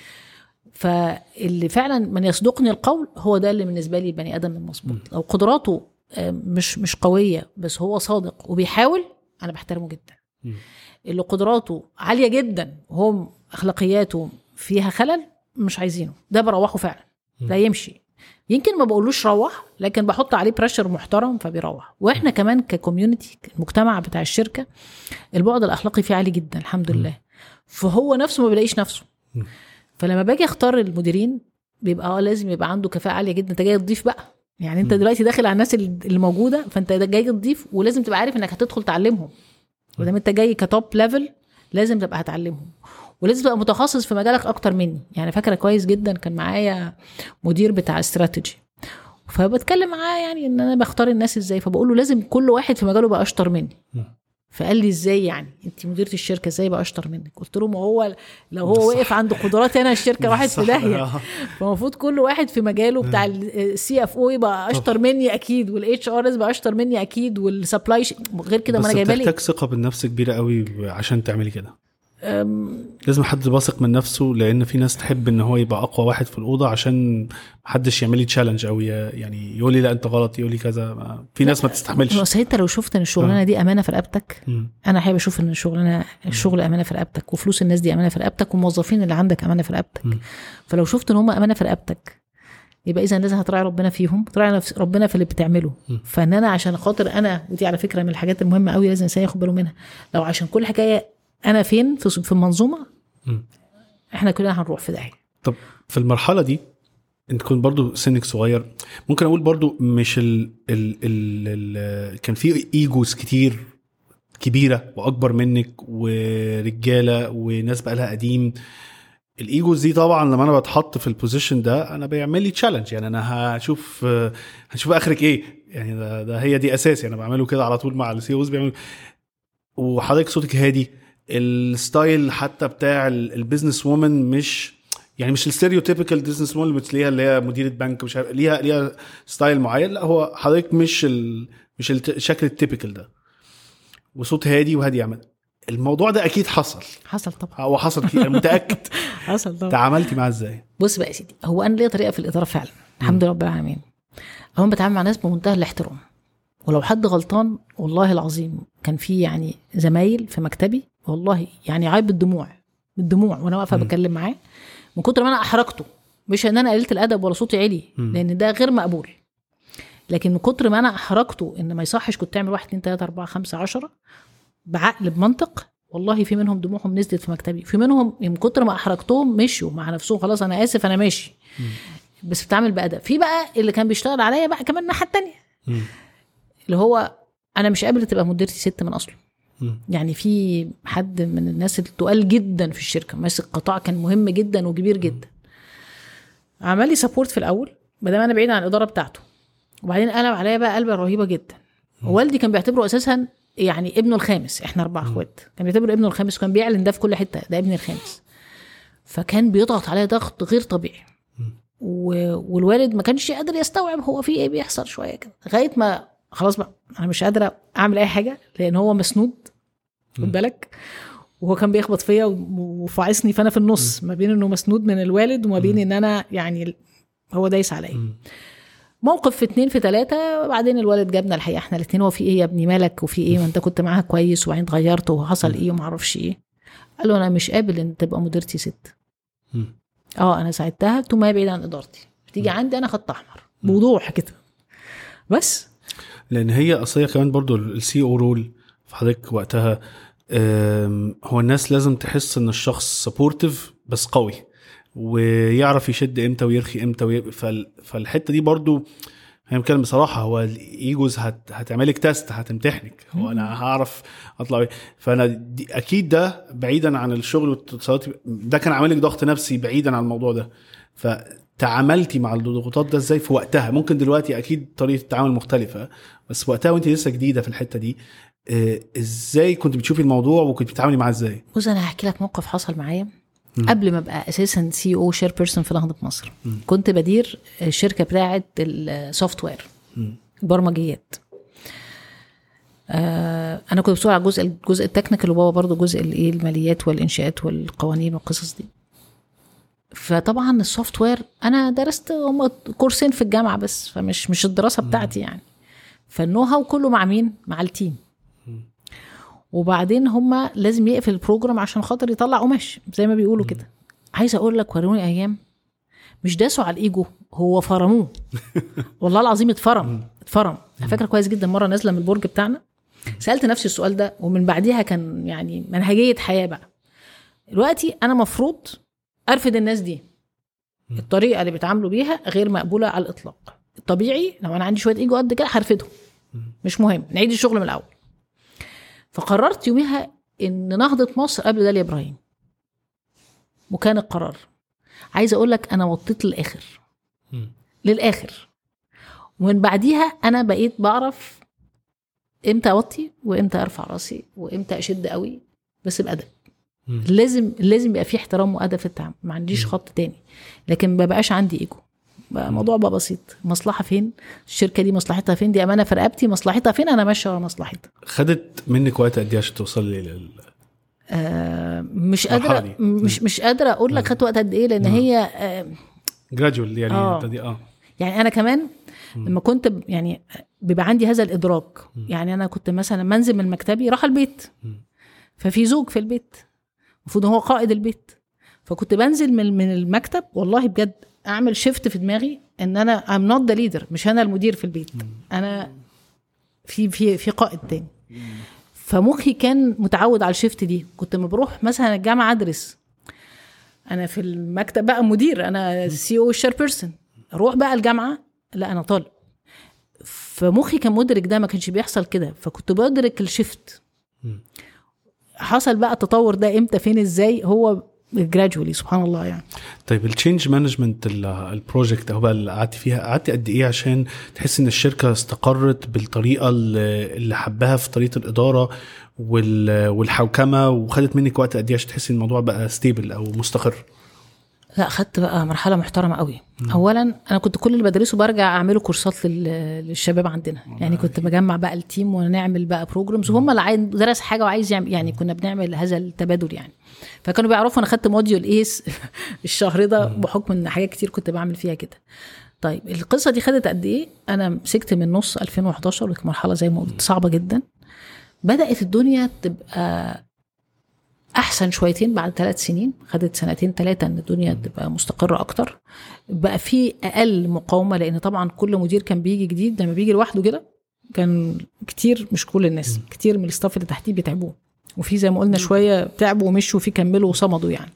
فاللي فعلا من يصدقني القول هو ده اللي بالنسبه لي بني ادم المظبوط لو قدراته آه، مش مش قويه بس هو صادق وبيحاول انا بحترمه جدا م. اللي قدراته عاليه جدا وهو اخلاقياته فيها خلل مش عايزينه ده بروحه فعلا لا يمشي يمكن ما بقولوش روح لكن بحط عليه بريشر محترم فبيروح واحنا كمان ككوميونتي المجتمع بتاع الشركه البعد الاخلاقي فيه عالي جدا الحمد لله فهو نفسه ما بيلاقيش نفسه م. فلما باجي اختار المديرين بيبقى اه لازم يبقى عنده كفاءه عاليه جدا انت جاي تضيف بقى يعني انت دلوقتي داخل على الناس اللي موجوده فانت جاي تضيف ولازم تبقى عارف انك هتدخل تعلمهم ودام انت جاي كتوب ليفل لازم تبقى هتعلمهم ولازم تبقى متخصص في مجالك اكتر مني يعني فاكره كويس جدا كان معايا مدير بتاع استراتيجي فبتكلم معاه يعني ان انا بختار الناس ازاي فبقول له لازم كل واحد في مجاله بقى اشطر مني م. فقال لي ازاي يعني انت مديره الشركه ازاي بقى اشطر منك قلت له ما هو لو هو صح. واقف عند قدراتي انا الشركه واحد في صح. داهيه آه. فالمفروض كل واحد في مجاله بتاع السي اف او يبقى اشطر مني اكيد والاتش ار يبقى اشطر مني اكيد والسبلاي غير كده ما بس انا جايبه بتحتاج لي ثقه بالنفس كبيره قوي عشان تعملي كده أم، لازم حد واثق من نفسه لان في ناس تحب ان هو يبقى اقوى واحد في الاوضه عشان محدش يعمل لي تشالنج او ي- يعني يقول لي لا انت غلط يقول لي كذا ما- في ناس ما تستحملش بس انت لو شفت ان الشغلانه دي امانه في رقبتك مم. انا حابب اشوف ان الشغلانه الشغل امانه في رقبتك وفلوس الناس دي امانه في رقبتك والموظفين اللي عندك امانه في رقبتك مم. فلو شفت ان هم امانه في رقبتك يبقى اذا لازم هتراعي ربنا فيهم تراعي نفس- ربنا في اللي بتعمله مم. فان انا عشان خاطر انا ودي على فكره من الحاجات المهمه قوي لازم الانسان ياخد باله منها لو عشان كل حكايه انا فين في في المنظومه مم. احنا كلنا هنروح في داهيه طب في المرحله دي انت كنت برضو سنك صغير ممكن اقول برضو مش ال ال ال ال كان في ايجوز كتير كبيره واكبر منك ورجاله وناس بقى لها قديم الايجوز دي طبعا لما انا بتحط في البوزيشن ده انا بيعمل لي تشالنج يعني انا هشوف هنشوف اخرك ايه يعني ده, ده هي دي اساسي انا بعمله كده على طول مع السي اوز بيعملوا وحضرتك صوتك هادي الستايل حتى بتاع ال- البيزنس وومن مش يعني مش الستيريوتيبيكال بزنس وومن اللي بتلاقيها اللي هي مديره بنك مش عارف ليها ليها ستايل معين لا هو حضرتك مش ال مش الت- الشكل التيبيكال ده وصوت هادي وهادي عمل الموضوع ده اكيد حصل حصل طبعا هو حصل كتير انا متاكد حصل طبعا تعاملتي معاه ازاي؟ بص بقى يا سيدي هو انا ليا طريقه في الاداره فعلا الحمد لله رب العالمين انا بتعامل مع ناس بمنتهى الاحترام ولو حد غلطان والله العظيم كان في يعني زمايل في مكتبي والله يعني عيب بالدموع بالدموع وانا واقفه مم. بتكلم معاه من كتر ما انا احرجته مش ان انا قللت الادب ولا صوتي عالي مم. لان ده غير مقبول لكن من كتر ما انا احرجته ان ما يصحش كنت تعمل واحد اتنين تلاته اربعه خمسه عشره بعقل بمنطق والله في منهم دموعهم نزلت في مكتبي في منهم من كتر ما احرجتهم مشوا مع نفسهم خلاص انا اسف انا ماشي بس بتعامل بادب في بقى اللي كان بيشتغل عليا بقى كمان الناحيه التانيه مم. اللي هو انا مش قابل تبقى مديرتي ست من اصله مم. يعني في حد من الناس التقال جدا في الشركه ماسك قطاع كان مهم جدا وكبير جدا عمل لي سبورت في الاول ما دام انا بعيد عن الاداره بتاعته وبعدين قلب عليا بقى قلبه رهيبه جدا والدي كان بيعتبره اساسا يعني ابنه الخامس احنا اربع اخوات كان بيعتبره ابنه الخامس وكان بيعلن ده في كل حته ده ابني الخامس فكان بيضغط عليا ضغط غير طبيعي و... والوالد ما كانش قادر يستوعب هو في ايه بيحصل شويه كده لغايه ما خلاص بقى انا مش قادره اعمل اي حاجه لان هو مسنود خد بالك وهو كان بيخبط فيا و- وفاعصني فانا في النص ما بين انه مسنود من الوالد وما بين ان انا يعني هو دايس عليا مم. موقف في اتنين في تلاتة وبعدين الوالد جابنا الحقيقة احنا الاتنين هو في ايه يا ابني مالك وفي ايه وانت كنت معاها كويس وبعدين اتغيرت وحصل ايه ومعرفش ايه قال له انا مش قابل ان تبقى مديرتي ست مم. اه انا ساعدتها قلت له ما هي بعيد عن ادارتي بتيجي عندي انا خط احمر بوضوح كده بس لان هي اصليه كمان برضو السي او رول في حضرتك وقتها آم، هو الناس لازم تحس ان الشخص سبورتيف بس قوي ويعرف يشد امتى ويرخي امتى وي... فال... فالحته دي برضو انا بتكلم بصراحه هو الايجوز هت... هتعملك تيست هتمتحنك هو انا هعرف اطلع إيه. فانا دي اكيد ده بعيدا عن الشغل والاتصالات ده كان عامل لك ضغط نفسي بعيدا عن الموضوع ده فتعاملتي مع الضغوطات ده ازاي في وقتها ممكن دلوقتي اكيد طريقه التعامل مختلفه بس وقتها وانت لسه جديده في الحته دي آه، ازاي كنت بتشوفي الموضوع وكنت بتتعاملي معاه ازاي بص انا هحكي لك موقف حصل معايا مم. قبل ما ابقى اساسا سي او شير بيرسون في نهضه مصر مم. كنت بدير الشركه بتاعه السوفت وير مم. البرمجيات آه انا كنت مسؤول على الجزء الجزء التكنيكال وبابا برضو جزء الايه الماليات والانشاءات والقوانين والقصص دي فطبعا السوفت وير انا درست هم كورسين في الجامعه بس فمش مش الدراسه بتاعتي يعني فالنو هاو كله مع مين مع التيم وبعدين هم لازم يقفل البروجرام عشان خاطر يطلع قماش زي ما بيقولوا كده عايزه اقول لك وروني ايام مش داسوا على الايجو هو فرموه والله العظيم اتفرم اتفرم انا فاكره كويس جدا مره نازله من البرج بتاعنا سالت نفسي السؤال ده ومن بعديها كان يعني منهجيه حياه بقى دلوقتي انا مفروض ارفد الناس دي الطريقه اللي بيتعاملوا بيها غير مقبوله على الاطلاق الطبيعي لو انا عندي شويه ايجو قد كده هرفدهم مش مهم نعيد الشغل من الاول فقررت يوميها ان نهضه مصر قبل داليا ابراهيم وكان القرار عايزه اقول لك انا وطيت للاخر مم. للاخر ومن بعديها انا بقيت بعرف امتى اوطي وامتى ارفع راسي وامتى اشد قوي بس بادب مم. لازم لازم يبقى في احترام وادب في التعامل ما عنديش خط تاني لكن ما بقاش عندي ايجو بقى الموضوع بقى بسيط مصلحه فين الشركه دي مصلحتها فين دي امانه في رقبتي مصلحتها فين انا ماشيه ورا مصلحتها خدت منك وقت قد ايه عشان توصلي لل آه مش المرحلة قادره دي. مش مش قادره اقول لك خدت وقت قد ايه لان مم. هي آه جراديوال يعني آه. ابتدي اه يعني انا كمان لما كنت ب- يعني بيبقى عندي هذا الادراك يعني انا كنت مثلا منزل من مكتبي راح البيت مم. ففي زوج في البيت المفروض هو قائد البيت فكنت بنزل من من المكتب والله بجد اعمل شيفت في دماغي ان انا ام نوت ذا ليدر مش انا المدير في البيت انا في في في قائد تاني فمخي كان متعود على الشيفت دي كنت لما بروح مثلا الجامعه ادرس انا في المكتب بقى مدير انا سي او شير بيرسون اروح بقى الجامعه لا انا طالب فمخي كان مدرك ده ما كانش بيحصل كده فكنت بدرك الشيفت مم. حصل بقى التطور ده امتى فين ازاي هو جراجولي سبحان الله يعني طيب التشينج مانجمنت البروجكت اهو بقى اللي قعدت فيها قعدت قد ايه عشان تحس ان الشركه استقرت بالطريقه اللي اللي حباها في طريقه الاداره وال- والحوكمه وخدت منك وقت قد ايه عشان تحسي ان الموضوع بقى ستيبل او مستقر لا خدت بقى مرحله محترمه قوي اولا انا كنت كل اللي بدرسه برجع اعمله كورسات لل- للشباب عندنا يعني كنت بجمع بقى التيم ونعمل بقى بروجرامز وهم اللي عايز درس حاجه وعايز يعمل يعني كنا بنعمل هذا التبادل يعني فكانوا بيعرفوا انا خدت موديول ايس الشهر ده بحكم ان حاجات كتير كنت بعمل فيها كده طيب القصه دي خدت قد ايه انا مسكت من نص 2011 وكانت مرحله زي ما قلت صعبه جدا بدات الدنيا تبقى احسن شويتين بعد ثلاث سنين خدت سنتين ثلاثه ان الدنيا تبقى مستقره اكتر بقى في اقل مقاومه لان طبعا كل مدير كان بيجي جديد لما بيجي لوحده كده كان كتير مش كل الناس كتير من الاستاف اللي تحتيه بيتعبوه وفي زي ما قلنا شويه تعبوا ومشوا وفي كملوا وصمدوا يعني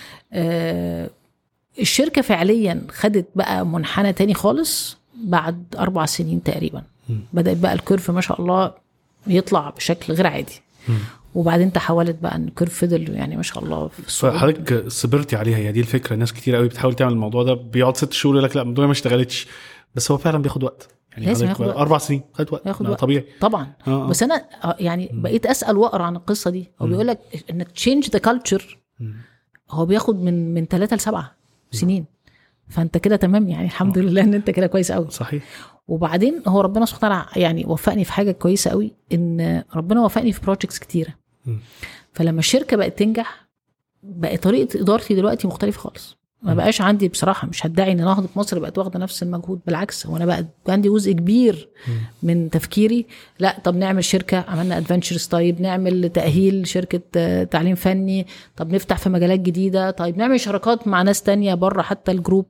آه الشركه فعليا خدت بقى منحنى تاني خالص بعد اربع سنين تقريبا بدات بقى الكيرف ما شاء الله يطلع بشكل غير عادي وبعدين تحولت بقى ان الكيرف فضل يعني ما شاء الله في الصعود. فحضرتك صبرتي عليها هي دي الفكره ناس كتير قوي بتحاول تعمل الموضوع ده بيقعد ست شهور يقول لك لا الدنيا ما اشتغلتش بس هو فعلا بياخد وقت يعني لازم حضرتك ياخد وقت. اربع سنين خدت وقت ياخد ما وقت. طبيعي طبعا آه. بس انا آه، يعني بقيت اسال واقرا عن القصه دي هو بيقول لك انك تشينج ذا كلتشر هو بياخد من من ثلاثة لسبعة سنين فانت كده تمام يعني الحمد لله ان انت كده كويس قوي صحيح وبعدين هو ربنا سبحانه وتعالى يعني وفقني في حاجه كويسه قوي ان ربنا وفقني في بروجكتس كتيره مم. فلما الشركه بقت تنجح بقى طريقه ادارتي دلوقتي مختلفه خالص ما بقاش عندي بصراحه مش هدعي ان نهضه مصر بقت واخده نفس المجهود بالعكس هو انا بقى عندي جزء كبير من تفكيري لا طب نعمل شركه عملنا ادفنتشرز طيب نعمل تاهيل شركه آه، تعليم فني طب نفتح في مجالات جديده طيب نعمل شراكات مع ناس تانية بره حتى الجروب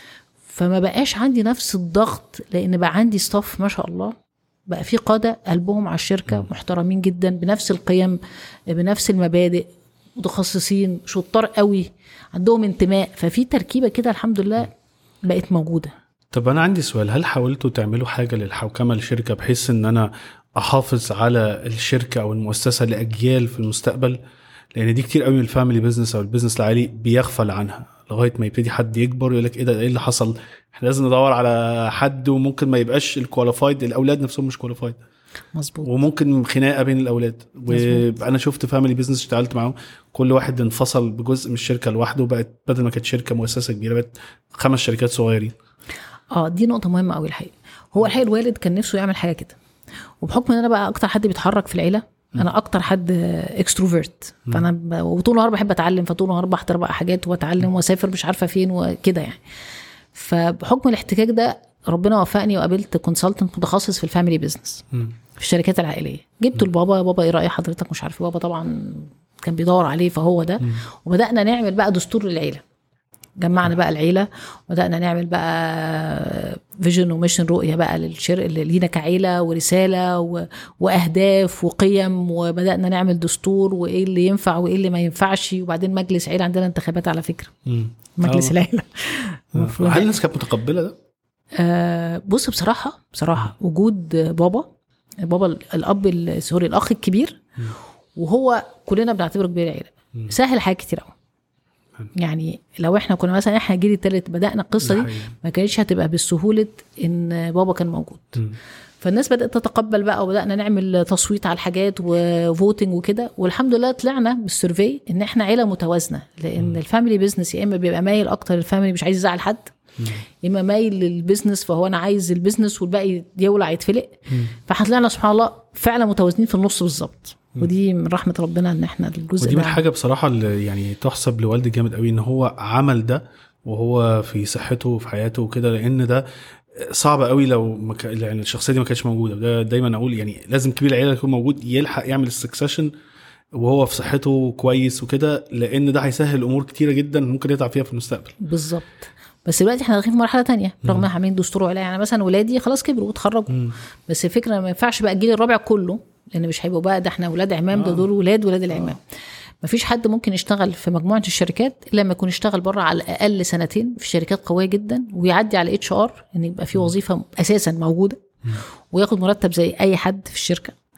فما بقاش عندي نفس الضغط لان بقى عندي ستاف ما شاء الله بقى في قاده قلبهم على الشركه محترمين جدا بنفس القيم بنفس المبادئ متخصصين شطار قوي عندهم انتماء ففي تركيبه كده الحمد لله بقت موجوده طب انا عندي سؤال هل حاولتوا تعملوا حاجه للحوكمه للشركه بحيث ان انا احافظ على الشركه او المؤسسه لاجيال في المستقبل لان دي كتير قوي من الفاميلي بزنس او البيزنس العالي بيغفل عنها لغايه ما يبتدي حد يكبر يقول لك ايه ده ايه اللي حصل احنا لازم ندور على حد وممكن ما يبقاش الكواليفايد الاولاد نفسهم مش كواليفايد مظبوط وممكن خناقه بين الاولاد مظبوط. وانا شفت فاميلي بيزنس اشتغلت معاهم كل واحد انفصل بجزء من الشركه لوحده وبقت بدل ما كانت شركه مؤسسه كبيره بقت خمس شركات صغيرين اه دي نقطه مهمه قوي الحقيقه هو الحقيقه الوالد كان نفسه يعمل حاجه كده وبحكم ان انا بقى اكتر حد بيتحرك في العيله انا اكتر حد اكستروفيرت فانا ب... وطول النهار بحب اتعلم فطول النهار بحضر بقى حاجات واتعلم واسافر مش عارفه فين وكده يعني فبحكم الاحتكاك ده ربنا وفقني وقابلت كونسلتنت متخصص في الفاميلي بيزنس في الشركات العائليه جبته لبابا بابا ايه راي حضرتك مش عارف بابا طبعا كان بيدور عليه فهو ده وبدانا نعمل بقى دستور للعيله جمعنا بقى العيله وبدانا نعمل بقى فيجن وميشن رؤيه بقى للشر اللي لينا كعيله ورساله و... واهداف وقيم وبدانا نعمل دستور وايه اللي ينفع وايه اللي ما ينفعش وبعدين مجلس عيله عندنا انتخابات على فكره مجلس آه. العيله المفروض هل الناس كانت متقبله ده؟ آه بص بصراحه بصراحه وجود بابا بابا ال- الاب ال- سوري الاخ الكبير وهو كلنا بنعتبره كبير العيله سهل حاجات كتير قوي يعني لو احنا كنا مثلا احنا الجيل التالت بدانا القصه ده دي حقيقي. ما كانتش هتبقى بالسهوله ان بابا كان موجود فالناس بدات تتقبل بقى وبدانا نعمل تصويت على الحاجات وفوتنج وكده والحمد لله طلعنا بالسيرفي ان احنا عيله متوازنه لان الفاميلي بيزنس يا اما بيبقى مايل اكتر الفاميلي مش عايز يزعل حد يا اما مايل للبيزنس فهو انا عايز البيزنس والباقي يولع يتفلق فاحنا طلعنا سبحان الله فعلا متوازنين في النص بالظبط ودي من رحمه ربنا ان احنا الجزء ودي من ده حاجه بصراحه اللي يعني تحسب لوالدي جامد قوي ان هو عمل ده وهو في صحته وفي حياته وكده لان ده صعب قوي لو ما كا- يعني الشخصيه دي ما كانتش موجوده ده دايما اقول يعني لازم كبير العيله يكون موجود يلحق يعمل السكسيشن وهو في صحته كويس وكده لان ده هيسهل امور كتيره جدا ممكن يتعب فيها في المستقبل بالظبط بس دلوقتي احنا داخلين في مرحله تانية رغم ان احنا عاملين دستور وعلاء يعني مثلا ولادي خلاص كبروا واتخرجوا بس الفكره ما ينفعش بقى الجيل الرابع كله لان مش هيبقوا بقى ده احنا ولاد عمام ده دول ولاد ولاد العمام ما فيش حد ممكن يشتغل في مجموعه الشركات الا لما يكون اشتغل بره على الاقل سنتين في شركات قويه جدا ويعدي على اتش ار ان يبقى في وظيفه اساسا موجوده وياخد مرتب زي اي حد في الشركه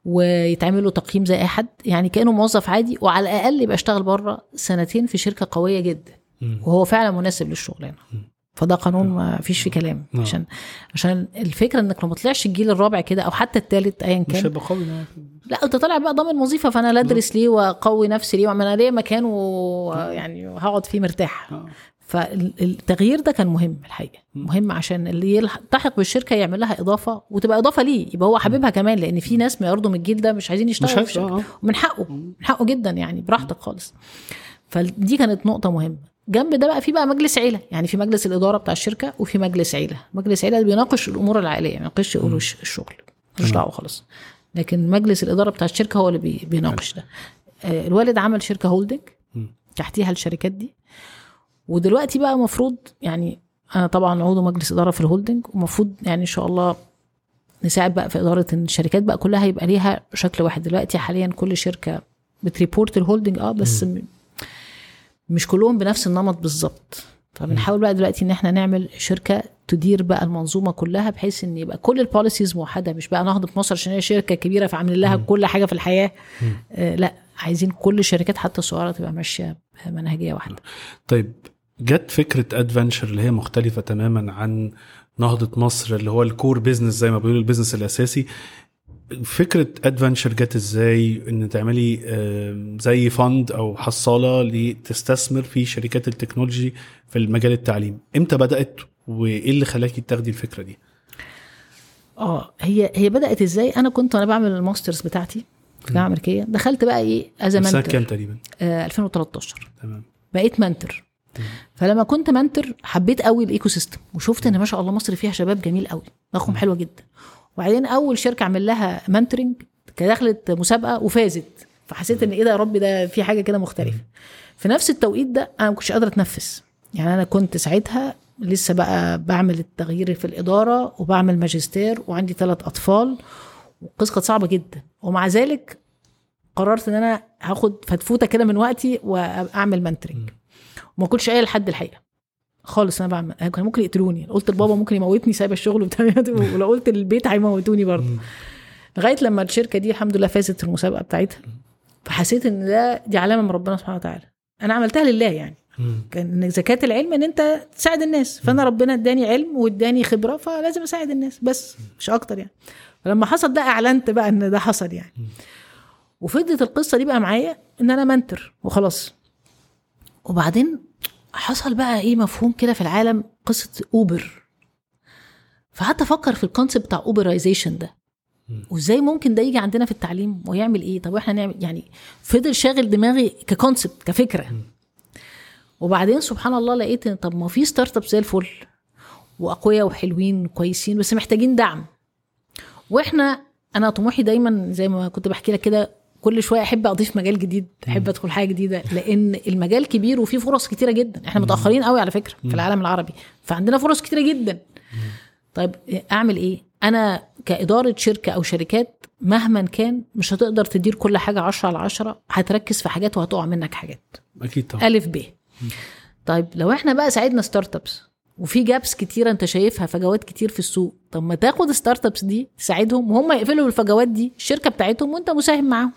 ويتعمل له تقييم زي اي حد يعني كانه موظف عادي وعلى الاقل يبقى اشتغل بره سنتين في شركه قويه جدا مم. وهو فعلا مناسب للشغلانه فده قانون ما فيش فيه كلام آه. عشان عشان الفكره انك لو ما طلعش الجيل الرابع كده او حتى الثالث ايا مش كان هيبقى قوي نعم. لا انت طالع بقى ضامن وظيفه فانا لا ادرس ليه واقوي نفسي ليه واعمل انا ليه مكان ويعني هقعد فيه مرتاح آه. فالتغيير ده كان مهم الحقيقه مهم عشان اللي يلتحق بالشركه يعمل لها اضافه وتبقى اضافه ليه يبقى هو حاببها كمان لان في ناس ما برضه من الجيل ده مش عايزين مش يشتغلوا في عارف الشركه اه ومن حقه من حقه جدا يعني براحتك خالص فدي كانت نقطه مهمه جنب ده بقى في بقى مجلس عيله يعني في مجلس الاداره بتاع الشركه وفي مجلس عيله مجلس عيله بيناقش الامور العائليه ما يناقش يقولوا الش- الشغل مش دعوه خالص لكن مجلس الاداره بتاع الشركه هو اللي بي- بيناقش ده آه، الوالد عمل شركه هولدنج مم. تحتيها الشركات دي ودلوقتي بقى المفروض يعني انا طبعا عضو مجلس اداره في الهولدنج ومفروض يعني ان شاء الله نساعد بقى في اداره ان الشركات بقى كلها يبقى ليها شكل واحد دلوقتي حاليا كل شركه بتريبورت الهولدنج اه بس م- مش كلهم بنفس النمط بالظبط فبنحاول بقى دلوقتي ان احنا نعمل شركه تدير بقى المنظومه كلها بحيث ان يبقى كل البوليسيز موحده مش بقى نهضه مصر عشان هي شركه كبيره فعاملين لها كل حاجه في الحياه آه لا عايزين كل الشركات حتى الصغيره تبقى ماشيه بمنهجيه واحده طيب جت فكره ادفنشر اللي هي مختلفه تماما عن نهضه مصر اللي هو الكور بيزنس زي ما بيقولوا البيزنس الاساسي فكره ادفنشر جت ازاي ان تعملي آم، زي فند او حصاله لتستثمر في شركات التكنولوجي في المجال التعليم امتى بدات وايه اللي خلاكي تاخدي الفكره دي اه هي هي بدات ازاي انا كنت وانا بعمل الماسترز بتاعتي في الجامعه الامريكيه دخلت بقى ايه از سنه منتور كام تقريبا آه 2013 تمام بقيت منتور فلما كنت منتور حبيت قوي الايكو سيستم وشفت ان ما شاء الله مصر فيها شباب جميل قوي دماغهم حلوه جدا وبعدين اول شركه اعمل لها منتورنج كانت دخلت مسابقه وفازت فحسيت ان ايه ده يا رب ده في حاجه كده مختلفه في نفس التوقيت ده انا ما كنتش قادره اتنفس يعني انا كنت ساعتها لسه بقى بعمل التغيير في الاداره وبعمل ماجستير وعندي ثلاث اطفال والقصه كانت صعبه جدا ومع ذلك قررت ان انا هاخد فتفوته كده من وقتي واعمل منتورنج وما كنتش قايل لحد الحقيقه خالص انا بعمل كان ممكن يقتلوني قلت لبابا ممكن يموتني سايبه الشغل وبتاع ولو قلت للبيت هيموتوني برضه لغايه لما الشركه دي الحمد لله فازت في المسابقه بتاعتها فحسيت ان ده دي علامه من ربنا سبحانه وتعالى انا عملتها لله يعني مم. كان إن زكاه العلم ان انت تساعد الناس فانا ربنا اداني علم واداني خبره فلازم اساعد الناس بس مش اكتر يعني فلما حصل ده اعلنت بقى ان ده حصل يعني وفضلت القصه دي بقى معايا ان انا منتر وخلاص وبعدين حصل بقى ايه مفهوم كده في العالم قصه اوبر فقعدت افكر في الكونسيبت بتاع اوبرايزيشن ده وازاي ممكن ده يجي عندنا في التعليم ويعمل ايه طب احنا نعمل يعني فضل شاغل دماغي ككونسبت كفكره وبعدين سبحان الله لقيت ان طب ما في ستارت اب زي الفل واقوياء وحلوين كويسين بس محتاجين دعم واحنا انا طموحي دايما زي ما كنت بحكي لك كده كل شويه احب اضيف مجال جديد احب ادخل حاجه جديده لان المجال كبير وفيه فرص كتيره جدا احنا متاخرين قوي على فكره في العالم العربي فعندنا فرص كتيره جدا طيب اعمل ايه انا كاداره شركه او شركات مهما كان مش هتقدر تدير كل حاجه 10 على 10 هتركز في حاجات وهتقع منك حاجات اكيد طبعا الف ب طيب لو احنا بقى ساعدنا ستارت ابس وفي جابس كتيره انت شايفها فجوات كتير في السوق طب ما تاخد ستارت ابس دي تساعدهم وهم يقفلوا الفجوات دي الشركه بتاعتهم وانت مساهم معاهم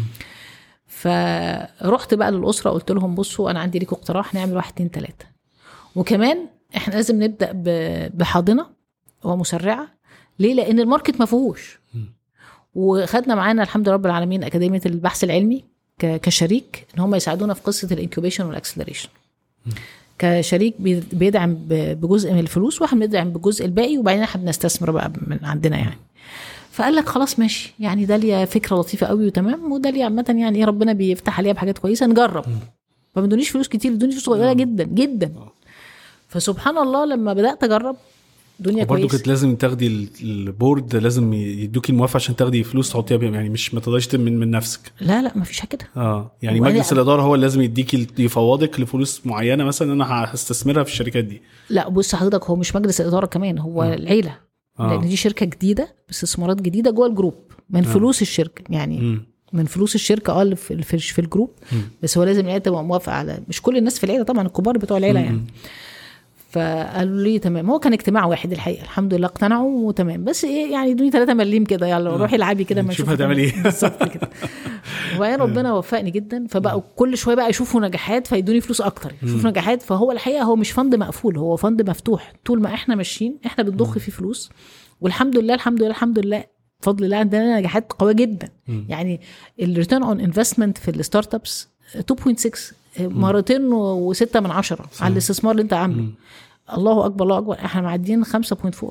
فرحت بقى للاسره قلت لهم بصوا انا عندي ليكم اقتراح نعمل واحد اتنين تلاته وكمان احنا لازم نبدا ب- بحاضنه ومسرعه ليه لان الماركت ما فيهوش وخدنا معانا الحمد لله رب العالمين اكاديميه البحث العلمي ك- كشريك ان هم يساعدونا في قصه الانكوبيشن والاكسلريشن كشريك بي- بيدعم ب- بجزء من الفلوس واحنا بندعم بالجزء الباقي وبعدين احنا بنستثمر بقى من عندنا يعني فقال لك خلاص ماشي يعني داليا فكره لطيفه قوي وتمام وداليا عامه يعني ايه ربنا بيفتح عليها بحاجات كويسه نجرب ما بدونيش فلوس كتير ادوني فلوس صغيره جدا جدا فسبحان الله لما بدات اجرب دنيا وبرضه كويسه كنت لازم تاخدي ال- البورد لازم يدوكي الموافقه عشان تاخدي فلوس تحطيها بيها يعني مش ما تقدريش من من نفسك لا لا ما فيش حاجه كده اه يعني وأنا- مجلس الاداره هو اللي لازم يديكي ال- يفوضك لفلوس معينه مثلا انا هستثمرها في الشركات دي لا بص حضرتك هو مش مجلس الاداره كمان هو العيله آه. لان دي شركه جديده باستثمارات جديده جوه الجروب من فلوس الشركه يعني مم. من فلوس الشركه اه اللي في في, في الجروب بس هو لازم العيله تبقى موافقه على مش كل الناس في العيله طبعا الكبار بتوع العيله يعني فقالوا لي تمام هو كان اجتماع واحد الحقيقه الحمد لله اقتنعوا وتمام بس ايه يعني ادوني 3 مليم كده يلا روحي العبي كده ما نشوف أشوف هتعمل ايه. بالظبط كده وبعدين ربنا وفقني جدا فبقوا كل شويه بقى يشوفوا نجاحات فيدوني فلوس اكتر يشوفوا نجاحات فهو الحقيقه هو مش فند مقفول هو فند مفتوح طول ما احنا ماشيين احنا بنضخ فيه فلوس والحمد لله الحمد لله الحمد لله بفضل الله عندنا نجاحات قويه جدا يعني الريتيرن اون انفستمنت في الستارت ابس 2.6 مرتين وستة من عشرة على الاستثمار اللي انت عامله الله اكبر الله اكبر احنا معديين 5.4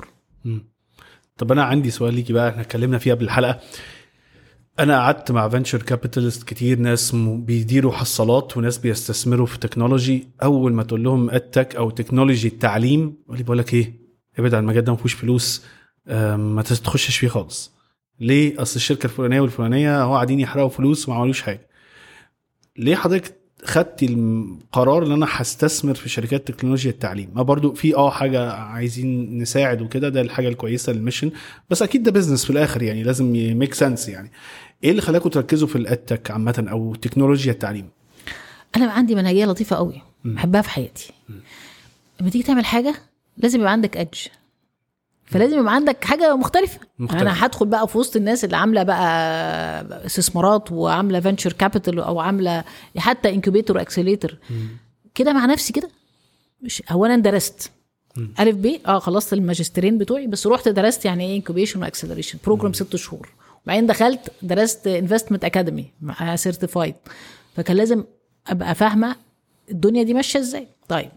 طب انا عندي سؤال ليكي بقى احنا اتكلمنا فيها قبل الحلقه انا قعدت مع فينشر كابيتالست كتير ناس م- بيديروا حصالات وناس بيستثمروا في تكنولوجي اول ما تقول لهم ادتك او تكنولوجي التعليم يقول لي بقول لك ايه ابعد عن المجال ده ما فيهوش فلوس آم، ما تخشش فيه خالص ليه اصل الشركه الفلانيه والفلانيه هو قاعدين يحرقوا فلوس وما عملوش حاجه ليه حضرتك خدتي القرار ان انا هستثمر في شركات تكنولوجيا التعليم ما برضو في اه حاجه عايزين نساعد وكده ده الحاجه الكويسه للميشن بس اكيد ده بزنس في الاخر يعني لازم يميك سنس يعني ايه اللي خلاكم تركزوا في الادتك عامه او تكنولوجيا التعليم انا عندي منهجيه لطيفه قوي بحبها في حياتي لما تيجي تعمل حاجه لازم يبقى عندك ادج فلازم يبقى عندك حاجه مختلفه مختلف. انا هدخل بقى في وسط الناس اللي عامله بقى استثمارات وعامله فينشر كابيتال او عامله حتى انكوبيتور اكسليتر كده مع نفسي كده مش اولا درست الف ب اه خلصت الماجستيرين بتوعي بس رحت درست يعني ايه انكوبيشن واكسلريشن بروجرام ست شهور وبعدين دخلت درست انفستمنت اكاديمي مع سيرتيفايد فكان لازم ابقى فاهمه الدنيا دي ماشيه ازاي طيب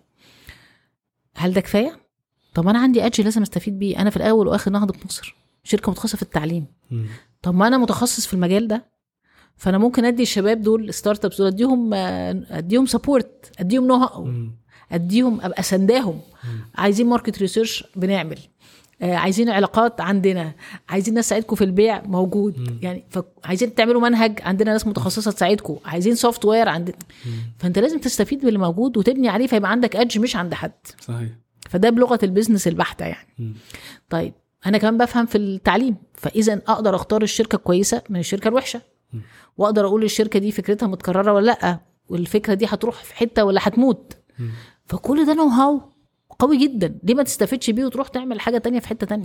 هل ده كفايه طب انا عندي ادج لازم استفيد بيه انا في الاول واخر نهضه مصر شركه متخصصه في التعليم طب ما انا متخصص في المجال ده فانا ممكن ادي الشباب دول ستارت ابس دول اديهم آه، اديهم سبورت اديهم نو هاو اديهم ابقى سنداهم عايزين ماركت ريسيرش بنعمل آه، عايزين علاقات عندنا عايزين ناس تساعدكم في البيع موجود يعني ف... عايزين تعملوا منهج عندنا ناس متخصصه تساعدكم عايزين سوفت وير عندنا فانت لازم تستفيد باللي موجود وتبني عليه فيبقى عندك ادج مش عند حد صحيح فده بلغه البيزنس البحته يعني طيب انا كمان بفهم في التعليم فاذا اقدر اختار الشركه الكويسه من الشركه الوحشه واقدر اقول الشركه دي فكرتها متكرره ولا لا والفكره دي هتروح في حته ولا هتموت فكل ده نو هاو قوي جدا ليه ما تستفدش بيه وتروح تعمل حاجه تانية في حته تانية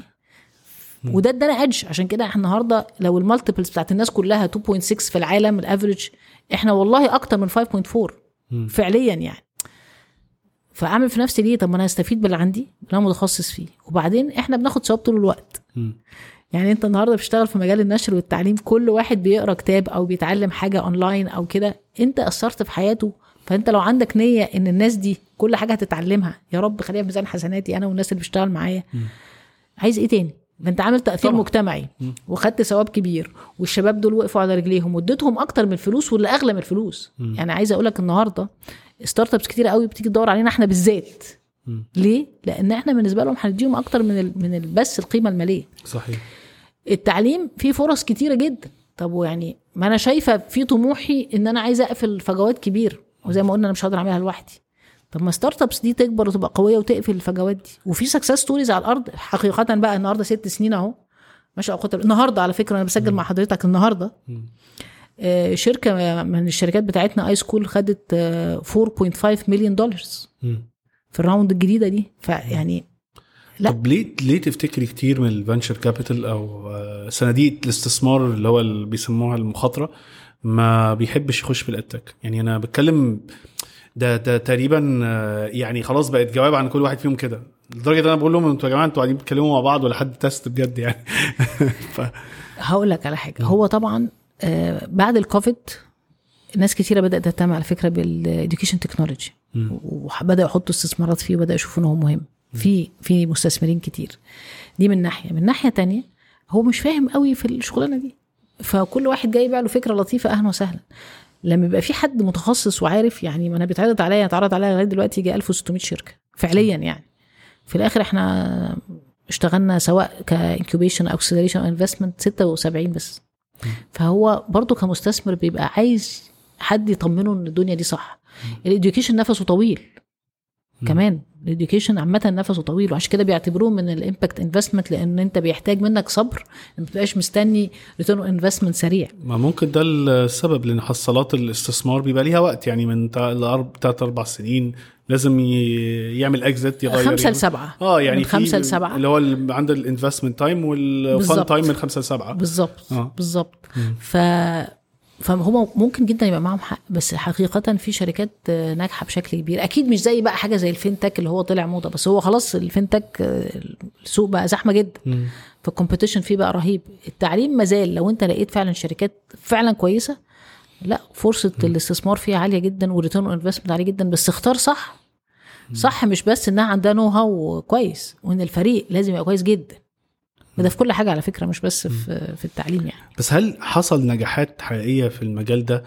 وده ادانا ادج عشان كده احنا النهارده لو المالتيبلز بتاعت الناس كلها 2.6 في العالم الافريج احنا والله اكتر من 5.4 فعليا يعني فاعمل في نفسي ليه طب ما انا هستفيد باللي عندي اللي انا متخصص فيه وبعدين احنا بناخد ثواب طول الوقت يعني انت النهارده بتشتغل في مجال النشر والتعليم كل واحد بيقرا كتاب او بيتعلم حاجه اونلاين او كده انت اثرت في حياته فانت لو عندك نيه ان الناس دي كل حاجه هتتعلمها يا رب خليها في ميزان حسناتي انا والناس اللي بيشتغل معايا عايز ايه تاني ما انت عامل تاثير طبعا. مجتمعي وخدت ثواب كبير والشباب دول وقفوا على رجليهم واديتهم اكتر من الفلوس واللي اغلى من الفلوس يعني عايزه اقول لك النهارده ستارت ابس كتير قوي بتيجي تدور علينا احنا بالذات ليه؟ لان احنا بالنسبه لهم هنديهم اكتر من ال... من ال- بس القيمه الماليه صحيح التعليم فيه فرص كتيره جدا طب ويعني ما انا شايفه في طموحي ان انا عايزه اقفل فجوات كبيره وزي ما قلنا انا مش هقدر اعملها لوحدي طب ما ستارت ابس دي تكبر وتبقى قويه وتقفل الفجوات دي وفي سكسس ستوريز على الارض حقيقه بقى النهارده ست سنين اهو ما شاء الله قدر- النهارده على فكره انا بسجل مع حضرتك النهارده آه، شركه من الشركات بتاعتنا اي سكول خدت آه، 4.5 مليون دولار في الراوند الجديده دي فيعني لا. طب ليه ليه تفتكري كتير من الفنشر كابيتال او آه، صناديق الاستثمار اللي هو اللي بيسموها المخاطره ما بيحبش يخش في الاتك يعني انا بتكلم ده ده تقريبا آه، يعني خلاص بقت جواب عن كل واحد فيهم كده لدرجه ان انا بقول لهم انتوا يا جماعه انتوا قاعدين بتتكلموا مع بعض ولا حد تيست بجد يعني ف... هقول لك على حاجه هو طبعا آه، بعد الكوفيد ناس كتيره بدات تهتم على فكره بالاديوكيشن تكنولوجي وبداوا يحطوا استثمارات فيه وبداوا يشوفوا ان هو مهم في في مستثمرين كتير دي من ناحيه من ناحيه تانية هو مش فاهم قوي في الشغلانه دي فكل واحد جاي يبيع له فكره لطيفه اهلا وسهلا لما يبقى في حد متخصص وعارف يعني ما انا بيتعرض عليا اتعرض عليا لغايه دلوقتي يجي 1600 شركه فعليا يعني في الاخر احنا اشتغلنا سواء كانكيوبيشن او اكسلريشن او انفستمنت 76 بس فهو برضه كمستثمر بيبقى عايز حد يطمنه ان الدنيا دي صح الاديوكيشن نفسه طويل كمان الاديوكيشن عامه نفسه طويل وعشان كده بيعتبروه من الامباكت انفستمنت لان انت بيحتاج منك صبر ما تبقاش مستني ريتيرن انفستمنت سريع ما ممكن ده السبب لان حصالات الاستثمار بيبقى ليها وقت يعني من تلات اربع سنين لازم ي- يعمل اكزيت يغير خمسة يعني. لسبعة اه يعني من في خمسة لسبعة. اللي هو ال- عند الانفستمنت تايم والفان بالظبط. تايم من خمسة لسبعة بالظبط آه. بالظبط ف فهم ممكن جدا يبقى معاهم حق بس حقيقة في شركات آه، ناجحة بشكل كبير أكيد مش زي بقى حاجة زي الفينتك اللي هو طلع موضة بس هو خلاص الفينتك آه، السوق بقى زحمة جدا مم. فالكومبيتيشن فيه بقى رهيب التعليم مازال لو انت لقيت فعلا شركات فعلا كويسة لا فرصة الاستثمار فيها عالية جدا والريتيرن اون انفستمنت عالي جدا بس اختار صح صح مش بس انها عندها نو هاو كويس وان الفريق لازم يبقى كويس جدا وده في كل حاجة على فكرة مش بس في في التعليم يعني بس هل حصل نجاحات حقيقيه في المجال ده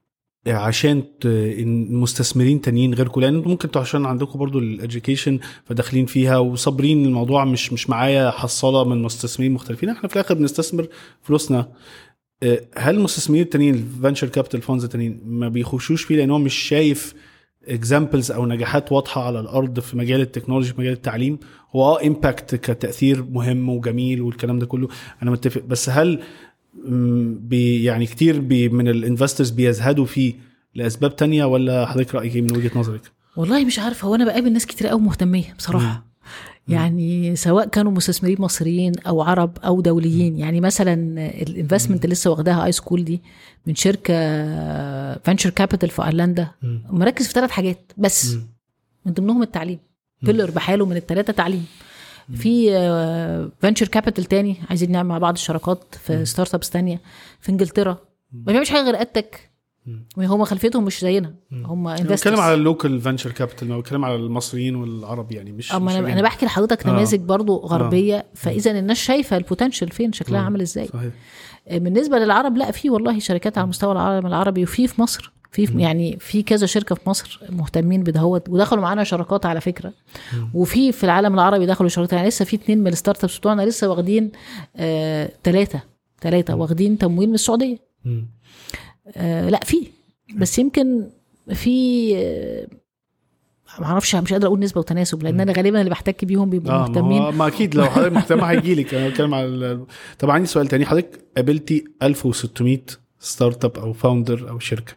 عشان ت- إن مستثمرين تانيين غيركم لان انتوا ممكن انتوا عشان عندكم برضو الاديوكيشن فداخلين فيها وصابرين الموضوع مش مش معايا حصاله من مستثمرين مختلفين احنا في الاخر بنستثمر فلوسنا آه، هل المستثمرين التانيين الفنشر كابيتال فاندز التانيين ما بيخشوش فيه لان هو مش شايف اكزامبلز او نجاحات واضحه على الارض في مجال التكنولوجي في مجال التعليم هو اه امباكت كتاثير مهم وجميل والكلام ده كله انا متفق بس هل مم، بي يعني كتير بي من الانفسترز بيزهدوا فيه لاسباب تانية ولا حضرتك رايك ايه من وجهه نظرك؟ والله مش عارفه هو انا بقابل ناس كتير قوي مهتميه بصراحه يعني سواء كانوا مستثمرين مصريين او عرب او دوليين يعني مثلا الانفستمنت اللي لسه واخداها اي سكول دي من شركه فانشر كابيتال في ايرلندا مركز في ثلاث حاجات بس من ضمنهم التعليم بيلر بحاله من الثلاثه تعليم في فانشر كابيتال تاني عايزين نعمل مع بعض الشراكات في ستارت ابس تانية في انجلترا ما بيعملش حاجه غير ادتك هم خلفيتهم مش زينا هم انا بتكلم انفسترز على اللوكال فنشر كابيتال ما بتكلم على المصريين والعرب يعني مش اما مش انا يعني- انا بحكي لحضرتك آه. نماذج برضو غربيه فاذا الناس شايفه البوتنشال فين شكلها آه. عامل ازاي صحيح بالنسبه للعرب لا في والله شركات على مستوى العالم العربي وفي في مصر في يعني في كذا شركه في مصر مهتمين بدهوت ودخلوا معانا شراكات على فكره وفي في العالم العربي دخلوا شراكات يعني لسه في اتنين من الستارت ابس بتوعنا لسه واخدين ثلاثه ثلاثه واخدين تمويل من السعوديه مم. آه لا في بس يمكن في آه ما اعرفش مش قادره اقول نسبه وتناسب لان انا غالبا اللي بحتك بيهم بيبقوا اه ما, مهتمين هو ما اكيد لو حضرتك مهتم هيجي لك انا بتكلم على ال- طب عندي سؤال تاني حضرتك قابلتي 1600 ستارت اب او فاوندر او شركه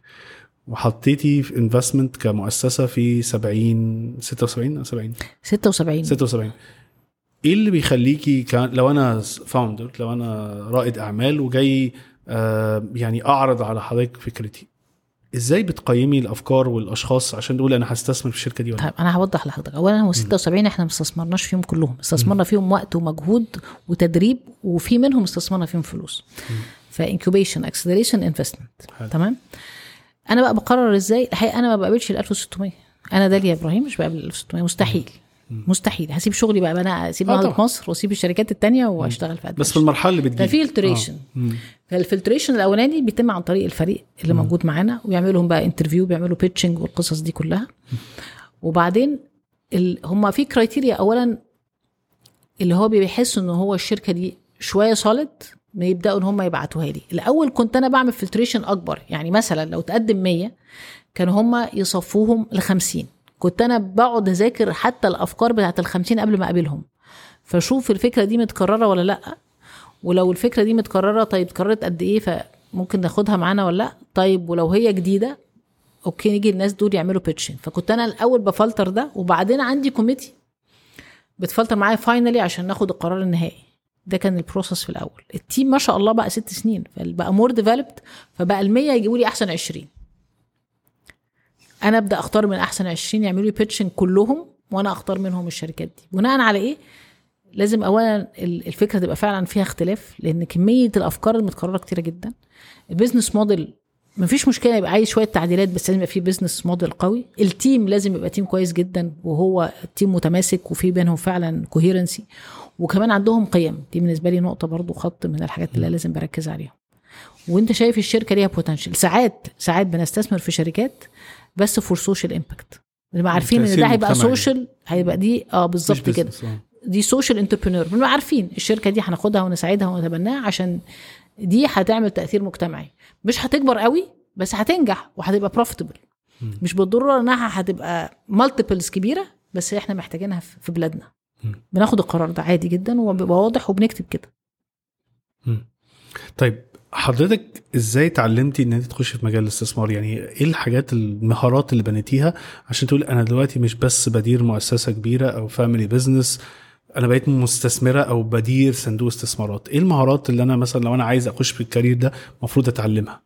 وحطيتي في انفستمنت كمؤسسه في 70 76 أو 70 76 76 ايه اللي بيخليكي كان لو انا فاوندر لو انا رائد اعمال وجاي آه يعني اعرض على حضرتك فكرتي ازاي بتقيمي الافكار والاشخاص عشان تقول انا هستثمر في الشركه دي ولا طيب انا هوضح لحضرتك اولا هو 76 احنا ما استثمرناش فيهم كلهم استثمرنا فيهم وقت ومجهود وتدريب وفي منهم استثمرنا فيهم فلوس فانكوبيشن اكسلريشن انفستمنت حلو. تمام انا بقى بقرر ازاي الحقيقه انا ما بقابلش ال 1600 انا داليا ابراهيم مش بقابل ال 1600 مستحيل مستحيل هسيب شغلي بقى انا اسيب آه نهضه طبعا. مصر واسيب الشركات التانية واشتغل في بس في المرحله اللي بتجي ففلتريشن فالفلتريشن الاولاني بيتم عن طريق الفريق اللي موجود معانا ويعملوا لهم بقى انترفيو بيعملوا بيتشنج والقصص دي كلها وبعدين ال... هم في كرايتيريا اولا اللي هو بيحسوا ان هو الشركه دي شويه سوليد بيبداوا ان هم يبعتوها لي الاول كنت انا بعمل فلتريشن اكبر يعني مثلا لو تقدم 100 كانوا هم يصفوهم ل 50 كنت انا بقعد اذاكر حتى الافكار بتاعت ال 50 قبل ما اقابلهم فشوف الفكره دي متكرره ولا لا ولو الفكره دي متكرره طيب اتكررت قد ايه فممكن ناخدها معانا ولا لا طيب ولو هي جديده اوكي نيجي الناس دول يعملوا بيتشنج فكنت انا الاول بفلتر ده وبعدين عندي كوميتي بتفلتر معايا فاينلي عشان ناخد القرار النهائي ده كان البروسس في الاول التيم ما شاء الله بقى ست سنين فبقى مور ديفلوبد فبقى ال 100 يجيبوا لي احسن 20 انا ابدا اختار من احسن 20 يعملوا لي بيتشنج كلهم وانا اختار منهم الشركات دي بناء على ايه لازم اولا ال- الفكره تبقى فعلا فيها اختلاف لان كميه الافكار المتكرره كتيره جدا البيزنس موديل مفيش مشكله يبقى عايز شويه تعديلات بس لازم يبقى فيه بيزنس موديل قوي التيم لازم يبقى تيم كويس جدا وهو تيم متماسك وفي بينهم فعلا كوهيرنسي وكمان عندهم قيم دي بالنسبه لي نقطه برضو خط من الحاجات اللي لازم بركز عليها وانت شايف الشركه ليها بوتنشال ساعات ساعات بنستثمر في شركات بس فور سوشيال امباكت بنبقى عارفين ان تأثير ده هيبقى مجتمعي. سوشيال هيبقى دي اه مش بالظبط كده business، آه. دي سوشيال انتربرينور بنبقى عارفين الشركه دي هناخدها ونساعدها ونتبناها عشان دي هتعمل تاثير مجتمعي مش هتكبر قوي بس هتنجح وهتبقى بروفيتبل مش بالضروره انها هتبقى مالتيبلز كبيره بس احنا محتاجينها في في بلادنا بناخد القرار ده عادي جدا وبيبقى واضح وبنكتب كده مم. طيب حضرتك ازاي اتعلمتي ان انت تخشي في مجال الاستثمار يعني ايه الحاجات المهارات اللي بنيتيها عشان تقول انا دلوقتي مش بس بدير مؤسسه كبيره او فاميلي بزنس انا بقيت مستثمره او بدير صندوق استثمارات ايه المهارات اللي انا مثلا لو انا عايز اخش في الكارير ده المفروض اتعلمها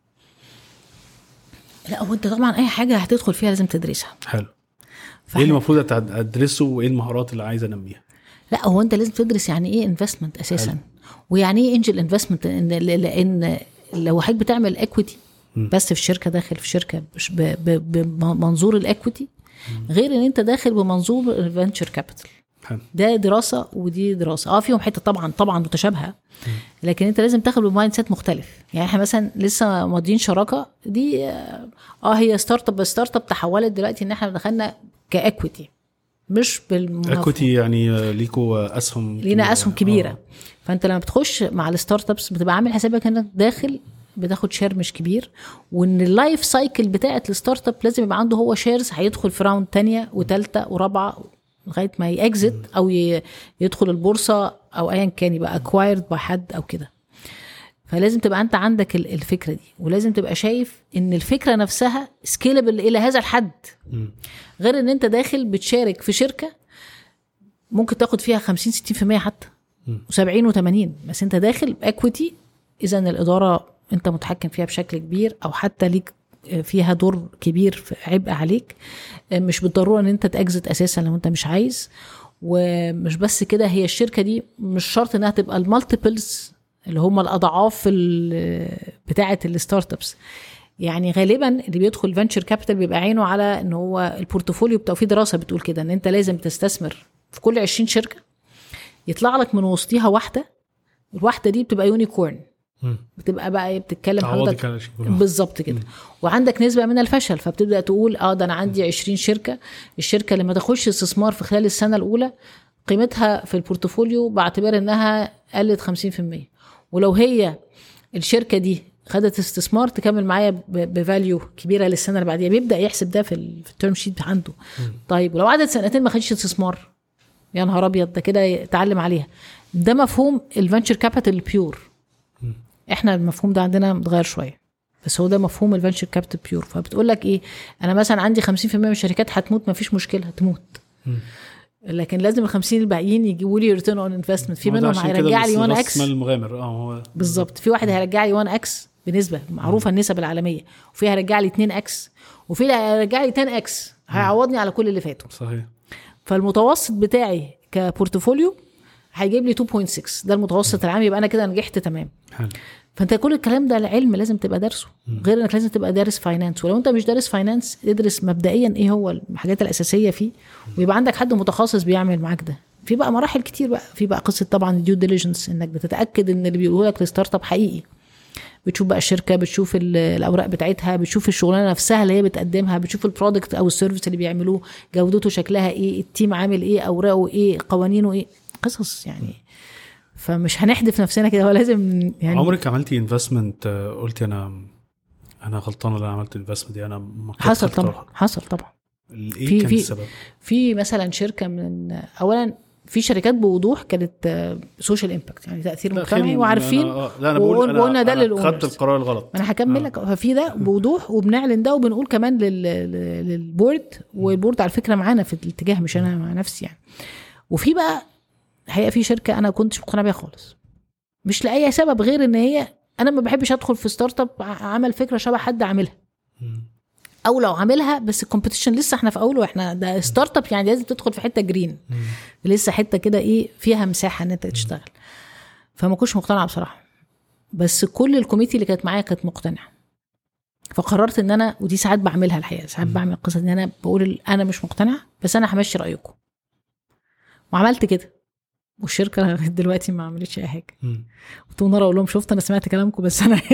لا هو انت طبعا اي حاجه هتدخل فيها لازم تدرسها حلو فإحنا- ايه اللي المفروض أتع- ادرسه وايه المهارات اللي عايز انميها لا هو انت لازم تدرس يعني ايه انفستمنت اساسا ويعني ايه انجل انفستمنت لان لو حضرتك بتعمل اكويتي بس في شركه داخل في شركه مش ب- ب- بمنظور الاكويتي غير ان انت داخل بمنظور الفنتشر كابيتال حلو ده دراسه ودي دراسه اه فيهم حته طبعا طبعا متشابهه لكن انت لازم تاخد بمايند سيت مختلف يعني احنا مثلا لسه ماضيين شراكه دي اه آه، هي ستارت اب بس ستارت اب تحولت دلوقتي ان احنا دخلنا كاكويتي مش بالمنافسه اكويتي يعني ليكوا اسهم لينا كبيرة. اسهم كبيره آه. فانت لما بتخش مع الستارت ابس بتبقى عامل حسابك انك داخل بتاخد شير مش كبير وان اللايف سايكل بتاعت الستارت اب لازم يبقى عنده هو شيرز هيدخل في راوند تانية وتالتة ورابعه لغايه ما يأكزت او ي- يدخل البورصه او ايا كان يبقى اكوايرد باي حد او كده فلازم تبقى انت عندك ال- الفكره دي ولازم تبقى شايف ان الفكره نفسها سكيلبل الى هذا الحد مم. غير ان انت داخل بتشارك في شركه ممكن تاخد فيها 50 60% حتى و70 و80 بس انت داخل باكويتي اذا الاداره انت متحكم فيها بشكل كبير او حتى ليك فيها دور كبير في عبء عليك مش بالضروره ان انت تاكزت اساسا لو انت مش عايز ومش بس كده هي الشركه دي مش شرط انها تبقى المالتيبلز اللي هم الاضعاف ال- بتاعه الستارت ابس يعني غالبا اللي بيدخل فينتشر كابيتال بيبقى عينه على ان هو البورتفوليو بتاعه في دراسه بتقول كده ان انت لازم تستثمر في كل 20 شركه يطلع لك من وسطيها واحده الواحده دي بتبقى يونيكورن مم. بتبقى بقى إيه، بتتكلم تعوضي حضرتك كده شيء كله. بالظبط كده وعندك نسبه من الفشل فبتبدا تقول اه ده انا عندي 20 شركه الشركه لما تخش استثمار في خلال السنه الاولى قيمتها في البورتفوليو بعتبر انها قلت 50% ولو هي الشركه دي خدت استثمار تكمل معايا بفاليو كبيره للسنه اللي بعديها بيبدا يحسب ده في ال- في التيرم شيت عنده طيب ولو قعدت سنتين ما خدتش استثمار يا نهار ابيض ده كده يتعلم عليها ده مفهوم الفنتشر كابيتال بيور احنا المفهوم ده عندنا متغير شويه بس هو ده مفهوم الفنتشر كابيتال بيور فبتقول لك ايه انا مثلا عندي 50% من الشركات هتموت ما فيش مشكله هتموت لكن لازم ال 50 الباقيين يجيبوا لي ريتيرن اون انفستمنت في هو ده منهم عشان كده هيرجع لي 1 راس اكس مال المغامر اه هو بالظبط في واحد هيرجع لي 1 اكس بنسبه معروفه النسب العالميه وفي هيرجع لي 2 اكس وفي اللي هيرجع لي 10 اكس هيعوضني على كل اللي فاتوا صحيح فالمتوسط بتاعي كبورتفوليو هيجيب لي 2.6 ده المتوسط العام يبقى انا كده نجحت تمام حلو فانت كل الكلام ده العلم لازم تبقى دارسه غير انك لازم تبقى دارس فاينانس ولو انت مش دارس فاينانس ادرس مبدئيا ايه هو الحاجات الاساسيه فيه ويبقى عندك حد متخصص بيعمل معاك ده في بقى مراحل كتير بقى في بقى قصه طبعا الديو ديليجنس انك بتتاكد ان اللي بيقولوا لك الستارت اب حقيقي بتشوف بقى الشركه بتشوف ال- الاوراق بتاعتها بتشوف الشغلانه نفسها اللي هي بتقدمها بتشوف البرودكت او السيرفيس اللي بيعملوه جودته شكلها ايه التيم عامل ايه اوراقه ايه قوانينه ايه قصص يعني فمش هنحدف نفسنا كده هو لازم يعني عمرك عملتي انفستمنت قلتي انا انا غلطان ولا أنا عملت انفستمنت دي انا ما كنت حصل هختارها. طبعا حصل طبعا ايه في- كان في- السبب؟ في مثلا شركه من اولا في شركات بوضوح كانت سوشيال امباكت يعني تاثير لا، مجتمعي خير، وعارفين أنا آه، لا انا بقول وقل- انا وقلنا ده أنا للأونرز. خدت القرار الغلط ما انا هكمل لك ففي ده بوضوح وبنعلن ده وبنقول كمان لل... لل- للبورد والبورد على فكره معانا في الاتجاه مش انا مع نفسي يعني وفي بقى هي في شركه انا كنتش مقتنع بيها خالص مش لاي سبب غير ان هي انا ما بحبش ادخل في ستارت اب ع- عمل فكره شبه حد عاملها مم. او لو عاملها بس الكومبيتيشن لسه احنا في اوله احنا ده ستارت اب يعني لازم تدخل في حته جرين لسه حته كده ايه فيها مساحه ان انت تشتغل فما كنتش مقتنعه بصراحه بس كل الكوميتي اللي كانت معايا كانت مقتنعه فقررت ان انا ودي ساعات بعملها الحقيقه ساعات بعمل القصه دي ان انا بقول انا مش مقتنعه بس انا همشي رايكم وعملت كده والشركه لغاية دلوقتي ما عملتش اي حاجه مم. كنت مرة اقول لهم شفت انا سمعت كلامكم بس انا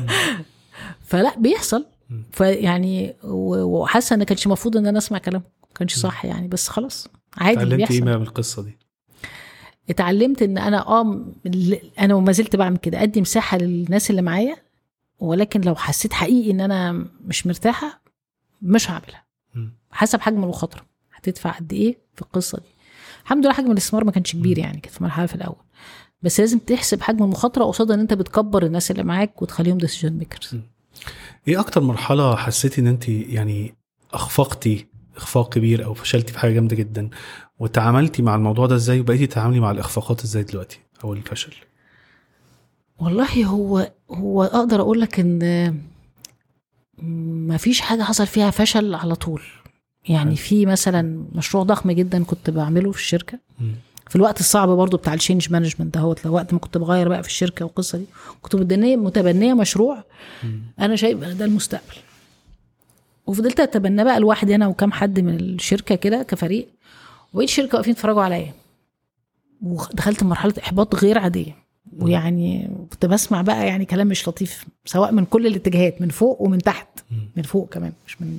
فلا بيحصل فيعني و- وحاسه ان كانش المفروض ان انا اسمع كلامكم ما كانش صح يعني بس خلاص عادي اتعلمتي ايه بيحصل بقى من القصه دي؟ اتعلمت ان انا اه م- ل- انا وما زلت بعمل كده ادي مساحه للناس اللي معايا ولكن لو حسيت حقيقي ان انا مش مرتاحه مش هعملها مم. حسب حجم المخاطره هتدفع قد ايه في القصه دي الحمد لله حجم الاستثمار ما كانش كبير يعني كانت في مرحله في الاول بس لازم تحسب حجم المخاطره قصاد ان انت بتكبر الناس اللي معاك وتخليهم ديسيجن ميكرز ايه اكتر مرحله حسيتي ان انت يعني اخفقتي اخفاق كبير او فشلتي في حاجه جامده جدا وتعاملتي مع الموضوع ده ازاي وبقيتي تتعاملي مع الاخفاقات ازاي دلوقتي او الفشل والله هو هو اقدر اقول لك ان ما فيش حاجه حصل فيها فشل على طول يعني حلو. في مثلا مشروع ضخم جدا كنت بعمله في الشركه مم. في الوقت الصعب برضو بتاع الشينج مانجمنت دهوت لو وقت ما كنت بغير بقى في الشركه والقصه دي كنت متبنيه متبنيه مشروع مم. انا شايف ان ده المستقبل وفضلت اتبنى بقى لوحدي انا وكام حد من الشركه كده كفريق وبقيت الشركه واقفين يتفرجوا عليا ودخلت مرحله احباط غير عاديه ويعني كنت بسمع بقى يعني كلام مش لطيف سواء من كل الاتجاهات من فوق ومن تحت مم. من فوق كمان مش من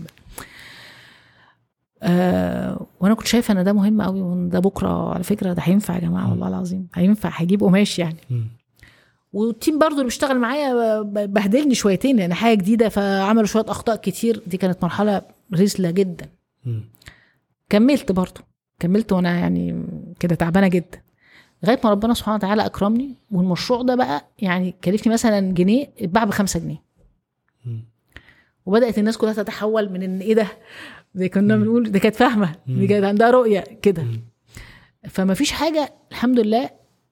آه وانا كنت شايفه ان ده مهم قوي وان ده بكره على فكره ده هينفع يا جماعه والله العظيم هينفع هيجيب قماش يعني مم. والتيم برضو اللي بيشتغل معايا ب- بهدلني شويتين لان حاجه جديده فعملوا شويه اخطاء كتير دي كانت مرحله رزله جدا مم. كملت كملت برضو كملت وانا يعني كده تعبانه جدا لغايه ما ربنا سبحانه وتعالى اكرمني والمشروع ده بقى يعني كلفني مثلا جنيه اتباع بخمسة جنيه مم. وبدات الناس كلها تتحول من ان ايه ده زي كنا مم. بنقول دي كانت فاهمه مم. دي كانت عندها رؤيه كده مم. فما فيش حاجه الحمد لله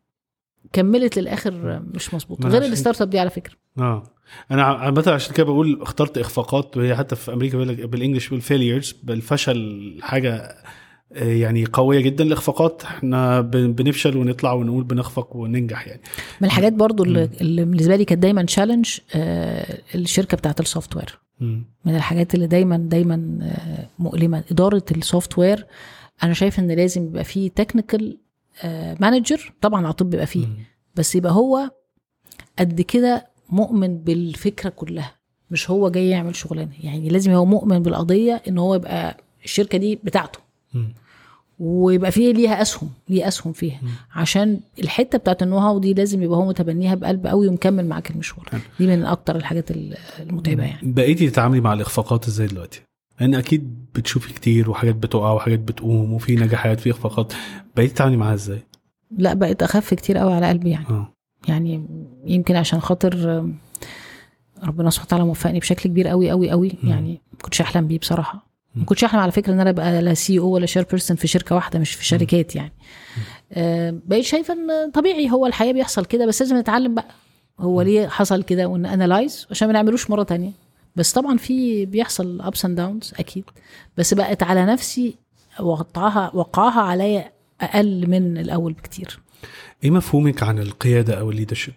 كملت للاخر مش مظبوطه ما غير عشان- الستارت اب دي على فكره اه انا عامه عشان كده بقول اخترت اخفاقات وهي حتى في امريكا بيقول لك بالانجلش بيقول فيليرز بالفشل حاجه آه، يعني قويه جدا الاخفاقات احنا بن- بنفشل ونطلع ونقول بنخفق وننجح يعني من الحاجات برضو اللي, مم. اللي بالنسبه لي كانت دايما تشالنج الشركه بتاعت السوفت وير مم. من الحاجات اللي دايما دايما آه، مؤلمه اداره السوفت وير انا شايف ان لازم يبقى فيه تكنيكال مانجر طبعا على طول بيبقى فيه مم. بس يبقى هو قد كده مؤمن بالفكره كلها مش هو جاي يعمل شغلانه يعني لازم هو مؤمن بالقضيه ان هو يبقى الشركه دي بتاعته مم. ويبقى فيه ليها اسهم ليه اسهم فيها مم. عشان الحته بتاعت النو هاو دي لازم يبقى هو متبنيها بقلب قوي ومكمل معاك المشوار حلو. دي من اكتر الحاجات ال- المتعبه يعني بقيتي تتعاملي مع الاخفاقات ازاي دلوقتي؟ لان اكيد بتشوفي كتير وحاجات بتقع وحاجات بتقوم وفي نجاحات في اخفاقات بقيتي تتعاملي معاها ازاي؟ لا بقيت اخف كتير قوي على قلبي يعني اه يعني يمكن عشان خاطر آم، ربنا سبحانه وتعالى موفقني بشكل كبير قوي قوي قوي مم. يعني ما كنتش احلم بيه بصراحه مم. ما كنتش احلم على فكره ان انا ابقى لا سي او ولا شير بيرسون في شركه واحده مش في شركات يعني آه، بقيت شايفه ان طبيعي هو الحياه بيحصل كده بس لازم نتعلم بقى هو ليه حصل كده وان انالايز عشان ما نعملوش مره تانية بس طبعا في بيحصل ابس اند داونز اكيد بس بقت على نفسي وقعها وقعها عليا اقل من الاول بكتير ايه مفهومك عن القياده او الليدرشيب؟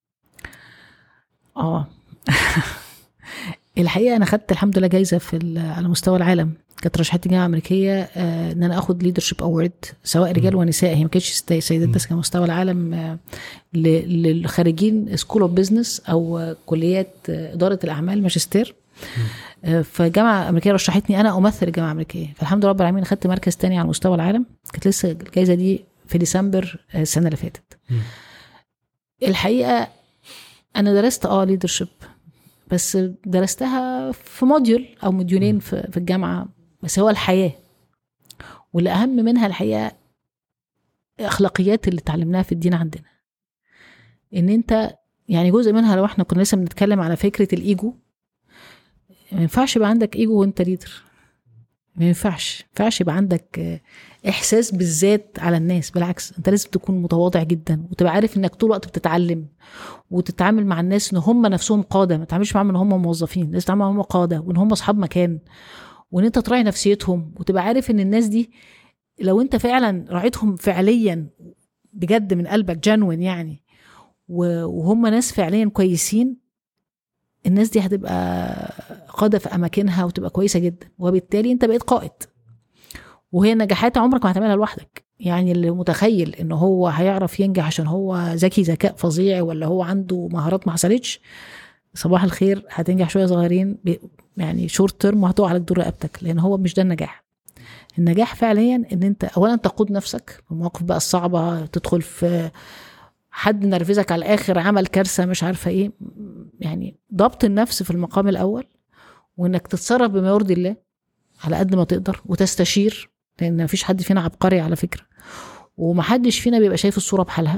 اه الحقيقه انا خدت الحمد لله جايزه في ال- على مستوى العالم كانت رشحت الجامعه الامريكيه آه، ان انا اخد ليدرشيب اوورد سواء رجال ونساء هي ما كانتش ست- سيدات بس كان مستوى العالم آه، ل- للخارجين سكول اوف بزنس او آه، كليات آه، اداره الاعمال ماجستير آه، فالجامعه الامريكيه رشحتني انا امثل الجامعه الامريكيه فالحمد لله رب العالمين خدت مركز تاني على مستوى العالم كانت لسه الجائزه دي في ديسمبر آه، السنه اللي فاتت مم. الحقيقه انا درست اه ليدرشيب بس درستها في موديول او موديولين في في الجامعه بس هو الحياه والاهم منها الحقيقه اخلاقيات اللي اتعلمناها في الدين عندنا ان انت يعني جزء منها لو احنا كنا لسه بنتكلم على فكره الايجو ما ينفعش يبقى عندك ايجو وانت ليدر ما ينفعش ما ينفعش يبقى عندك آه، احساس بالذات على الناس بالعكس انت لازم تكون متواضع جدا وتبقى عارف انك طول الوقت بتتعلم وتتعامل مع الناس ان هم نفسهم قاده ما تتعاملش معاهم ان هم موظفين لازم تتعامل معاهم هم قاده وان هم اصحاب مكان وان انت تراعي نفسيتهم وتبقى عارف ان الناس دي لو انت فعلا راعيتهم فعليا بجد من قلبك جنون يعني و- وهم ناس فعليا كويسين الناس دي هتبقى قاده في اماكنها وتبقى كويسه جدا وبالتالي انت بقيت قائد وهي نجاحات عمرك ما هتعملها لوحدك يعني اللي متخيل ان هو هيعرف ينجح عشان هو ذكي ذكاء فظيع ولا هو عنده مهارات ما حصلتش صباح الخير هتنجح شويه صغيرين ب- يعني شورت تيرم وهتقع عليك دور رقبتك لان هو مش ده النجاح النجاح فعليا ان انت اولا تقود نفسك في المواقف بقى الصعبه تدخل في حد نرفزك على الاخر عمل كارثه مش عارفه ايه يعني ضبط النفس في المقام الاول وانك تتصرف بما يرضي الله على قد ما تقدر وتستشير لان مفيش حد فينا عبقري على فكره ومحدش فينا بيبقى شايف الصوره بحالها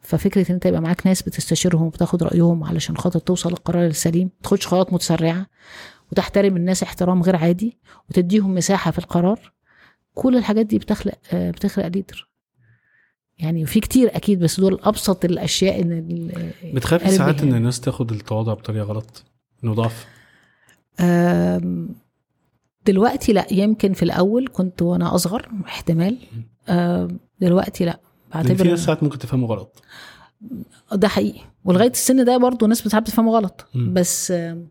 ففكره ان انت يبقى معاك ناس بتستشيرهم وبتاخد رايهم علشان خاطر توصل للقرار السليم ما تاخدش قرارات متسرعه وتحترم الناس احترام غير عادي وتديهم مساحه في القرار كل الحاجات دي بتخلق آه، بتخلق ليدر يعني في كتير اكيد بس دول ابسط الاشياء ان ال- بتخافي قلبي ساعات ان هنا. الناس تاخد التواضع بطريقه غلط انه ضعف آم، دلوقتي لا يمكن في الاول كنت وانا اصغر احتمال آم، دلوقتي لا لان في بعتبر ناس ساعات ممكن تفهمه غلط ده حقيقي ولغايه السن ده برضه ناس ساعات بتفهمه غلط مم. بس آم،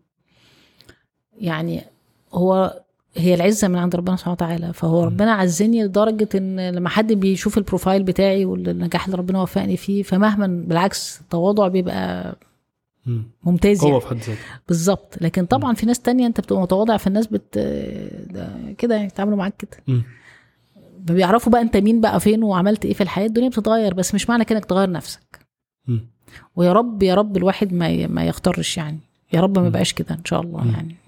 يعني هو هي العزه من عند ربنا سبحانه وتعالى فهو ربنا عزني لدرجه ان لما حد بيشوف البروفايل بتاعي والنجاح اللي ربنا وفقني فيه فمهما بالعكس التواضع بيبقى مم. ممتاز قوه يعني في حد ذاتها بالظبط لكن طبعا في ناس تانية انت بتبقى متواضع فالناس بت ده كده يعني يتعاملوا معاك كده مم. بيعرفوا بقى انت مين بقى فين وعملت ايه في الحياه الدنيا بتتغير بس مش معنى كده انك تغير نفسك مم. ويا رب يا رب الواحد ما ي- ما يختارش يعني يا رب ما مم. يبقاش كده ان شاء الله مم. يعني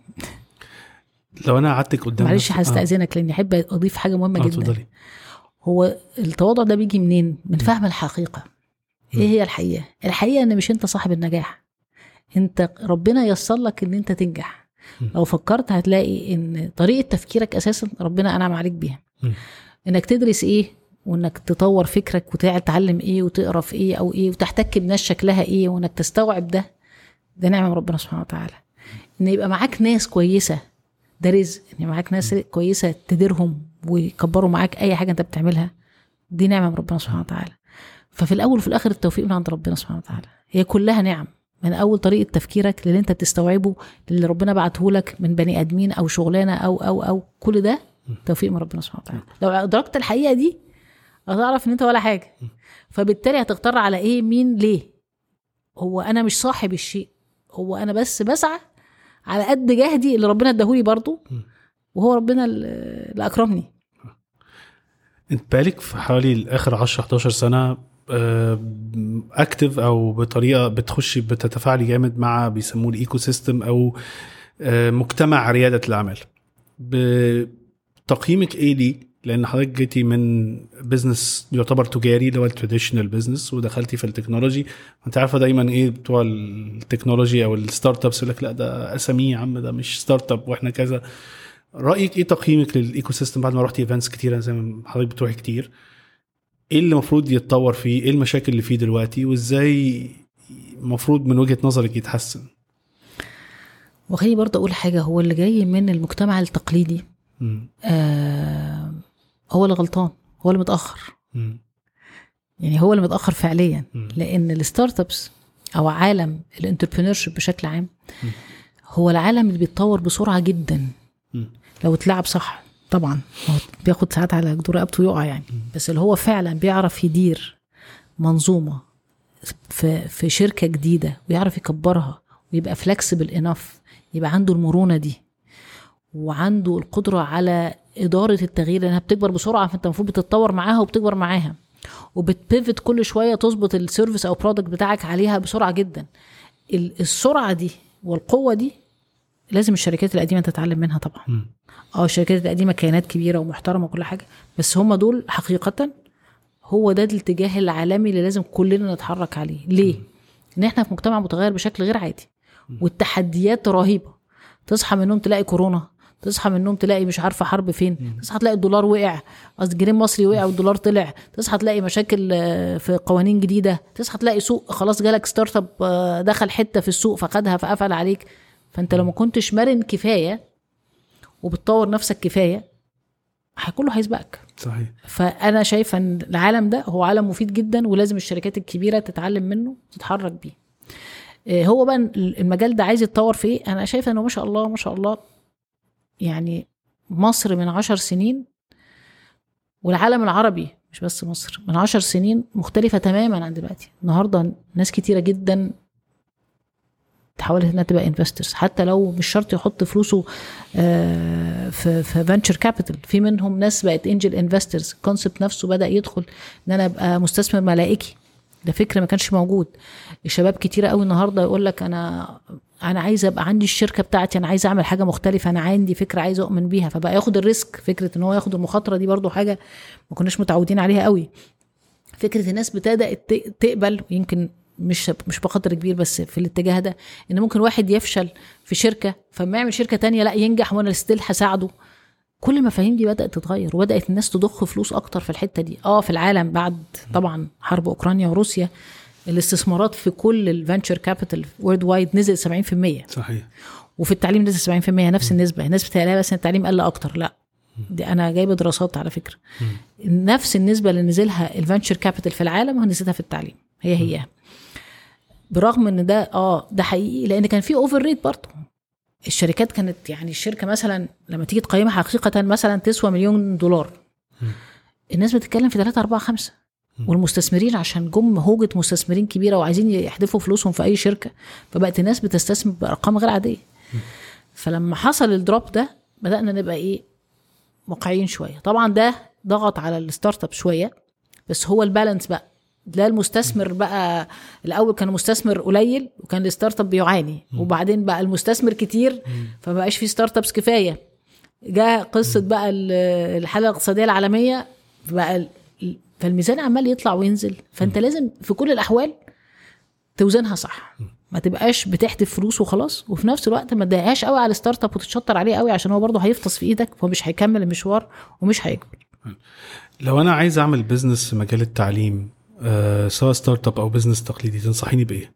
لو انا قعدتك قدام معلش نفسي- هستاذنك لاني احب اضيف حاجه مهمه آه، جدا اتفضلي هو التواضع ده بيجي منين من فهم الحقيقه مم. ايه هي الحقيقه الحقيقه ان مش انت صاحب النجاح انت ربنا ييسر لك ان انت تنجح مم. لو فكرت هتلاقي ان طريقه تفكيرك اساسا ربنا انعم عليك بيها مم. انك تدرس ايه وانك تطور فكرك وتتعلم ايه وتقرا في ايه او ايه وتحتك بناس شكلها ايه وانك تستوعب ده ده نعمه من ربنا سبحانه وتعالى ان يبقى معاك ناس كويسه ده رزق ان معاك ناس كويسه تديرهم ويكبروا معاك اي حاجه انت بتعملها دي نعمه من ربنا سبحانه وتعالى ففي الاول وفي الاخر التوفيق من عند ربنا سبحانه وتعالى هي كلها نعم من اول طريقه تفكيرك للي انت بتستوعبه للي ربنا بعته لك من بني ادمين او شغلانه او او او كل ده توفيق من ربنا سبحانه وتعالى لو ادركت الحقيقه دي هتعرف ان انت ولا حاجه فبالتالي هتختار على ايه مين ليه هو انا مش صاحب الشيء هو انا بس بسعى على قد جهدي اللي ربنا اداهولي برضه وهو ربنا اللي اللي اكرمني انت بقالك في حوالي اخر 10 11 سنه اكتف او بطريقه بتخشي بتتفاعلي جامد مع بيسموه الايكو سيستم او آه، مجتمع رياده الاعمال بتقييمك ايه ليه لان حضرتك جيتي من بزنس يعتبر تجاري اللي هو التراديشنال بزنس ودخلتي في التكنولوجي انت عارفه دايما ايه بتوع التكنولوجي او الستارت ابس يقول لك لا ده اساميه يا عم ده مش ستارت اب واحنا كذا رايك ايه تقييمك للايكو سيستم بعد ما رحتي ايفنتس كتيره زي ما حضرتك بتروحي كتير ايه اللي المفروض يتطور فيه ايه المشاكل اللي فيه دلوقتي وازاي المفروض من وجهه نظرك يتحسن وخليني برضه اقول حاجه هو اللي جاي من المجتمع التقليدي مم. آه هو اللي غلطان هو اللي متاخر مم. يعني هو اللي متاخر فعليا مم. لان الستارت ابس او عالم الانتربرينور بشكل عام مم. هو العالم اللي بيتطور بسرعه جدا مم. لو اتلعب صح طبعا هو بياخد ساعات على جدور رقبته يقع يعني بس اللي هو فعلا بيعرف يدير منظومه في في شركه جديده ويعرف يكبرها ويبقى فلكسبل انف يبقى عنده المرونه دي وعنده القدره على اداره التغيير لانها بتكبر بسرعه فانت المفروض بتتطور معاها وبتكبر معاها وبتبيفت كل شويه تظبط السيرفيس او برودكت بتاعك عليها بسرعه جدا ال- السرعه دي والقوه دي لازم الشركات القديمه تتعلم منها طبعا مم. اه الشركات القديمه كيانات كبيره ومحترمه وكل حاجه بس هم دول حقيقه هو ده الاتجاه العالمي اللي لازم كلنا نتحرك عليه ليه ان احنا في مجتمع متغير بشكل غير عادي والتحديات رهيبه تصحى من النوم تلاقي كورونا تصحى من النوم تلاقي مش عارفه حرب فين تصحى تلاقي الدولار وقع قصدي الجنيه المصري وقع والدولار طلع تصحى تلاقي مشاكل آه، في قوانين جديده تصحى تلاقي سوق خلاص جالك ستارت اب آه، دخل حته في السوق فخدها فقفل عليك فانت لو ما كنتش مرن كفايه وبتطور نفسك كفايه ه- كله هيسبقك صحيح فانا شايفه ان العالم ده هو عالم مفيد جدا ولازم الشركات الكبيره تتعلم منه تتحرك بيه آه، هو بقى المجال ده عايز يتطور في ايه انا شايفه انه ما شاء الله ما شاء الله يعني مصر من عشر سنين والعالم العربي مش بس مصر من عشر سنين مختلفة تماما عن دلوقتي النهاردة ناس كتيرة جدا تحاولت انها تبقى انفسترز حتى لو مش شرط يحط فلوسه آه، في في فينتشر كابيتال في منهم ناس بقت انجل انفسترز الكونسبت نفسه بدا يدخل ان انا ابقى مستثمر ملائكي ده فكر ما كانش موجود الشباب كتيره قوي النهارده يقول لك انا انا عايز ابقى عندي الشركه بتاعتي انا عايز اعمل حاجه مختلفه انا عندي فكره عايز اؤمن بيها فبقى ياخد الريسك فكره ان هو ياخد المخاطره دي برضو حاجه ما كناش متعودين عليها قوي فكره الناس بدات ت- تقبل ويمكن مش مش بقدر كبير بس في الاتجاه ده ان ممكن واحد يفشل في شركه فما يعمل شركه تانية لا ينجح وانا ستيل هساعده كل المفاهيم دي بدات تتغير وبدات الناس تضخ فلوس اكتر في الحته دي اه في العالم بعد طبعا حرب اوكرانيا وروسيا الاستثمارات في كل الفنتشر كابيتال وورد وايد نزل 70% صحيح وفي التعليم نزل 70% نفس النسبه الناس بتلاقيها بس إن التعليم قل اكتر لا دي انا جايبه دراسات على فكره نفس النسبه اللي نزلها الفنتشر كابيتال في العالم هنزلها في التعليم هي هي برغم ان ده اه ده حقيقي لان كان في اوفر ريت برضه الشركات كانت يعني الشركه مثلا لما تيجي تقيمها حقيقه مثلا تسوى مليون دولار الناس بتتكلم في 3 4 5 والمستثمرين عشان جم هوجة مستثمرين كبيره وعايزين يحذفوا فلوسهم في اي شركه فبقت الناس بتستثمر بارقام غير عاديه فلما حصل الدروب ده بدانا نبقى ايه واقعيين شويه طبعا ده ضغط على الستارت اب شويه بس هو البالانس بقى لا المستثمر بقى الاول كان مستثمر قليل وكان الستارت اب بيعاني وبعدين بقى المستثمر كتير فما بقاش في ستارت ابس كفايه جاء قصه بقى ال- الحاله الاقتصاديه العالميه بقى ال- فالميزان عمال يطلع وينزل فانت لازم في كل الاحوال توزنها صح ما تبقاش بتحدف فلوس وخلاص وفي نفس الوقت ما تضايقهاش قوي على الستارت اب وتتشطر عليه قوي عشان هو برضه هيفطس في ايدك فمش هيكمل المشوار ومش هيكبر لو انا عايز اعمل بزنس في مجال التعليم آه سواء ستارت اب او بزنس تقليدي تنصحيني بايه؟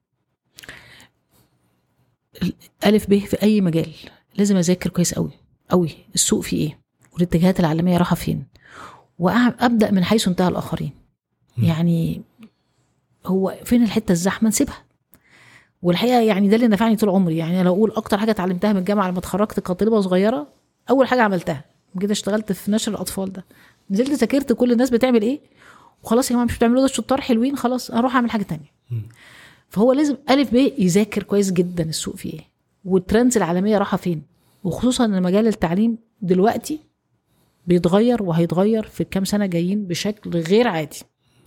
الف ب في اي مجال لازم اذاكر كويس قوي قوي السوق فيه ايه والاتجاهات العالميه رايحه فين وابدا من حيث انتهى الاخرين يعني هو فين الحته الزحمه نسيبها والحقيقه يعني ده اللي نفعني طول عمري يعني لو اقول اكتر حاجه اتعلمتها من الجامعه لما اتخرجت كطالبه صغيره اول حاجه عملتها كده اشتغلت في نشر الاطفال ده نزلت ذاكرت كل الناس بتعمل ايه وخلاص يا جماعه مش بتعملوا ده الشطار حلوين خلاص اروح اعمل حاجه تانية فهو لازم الف ب يذاكر كويس جدا السوق فيه ايه والترندز العالميه رايحه فين وخصوصا ان مجال التعليم دلوقتي بيتغير وهيتغير في الكام سنه جايين بشكل غير عادي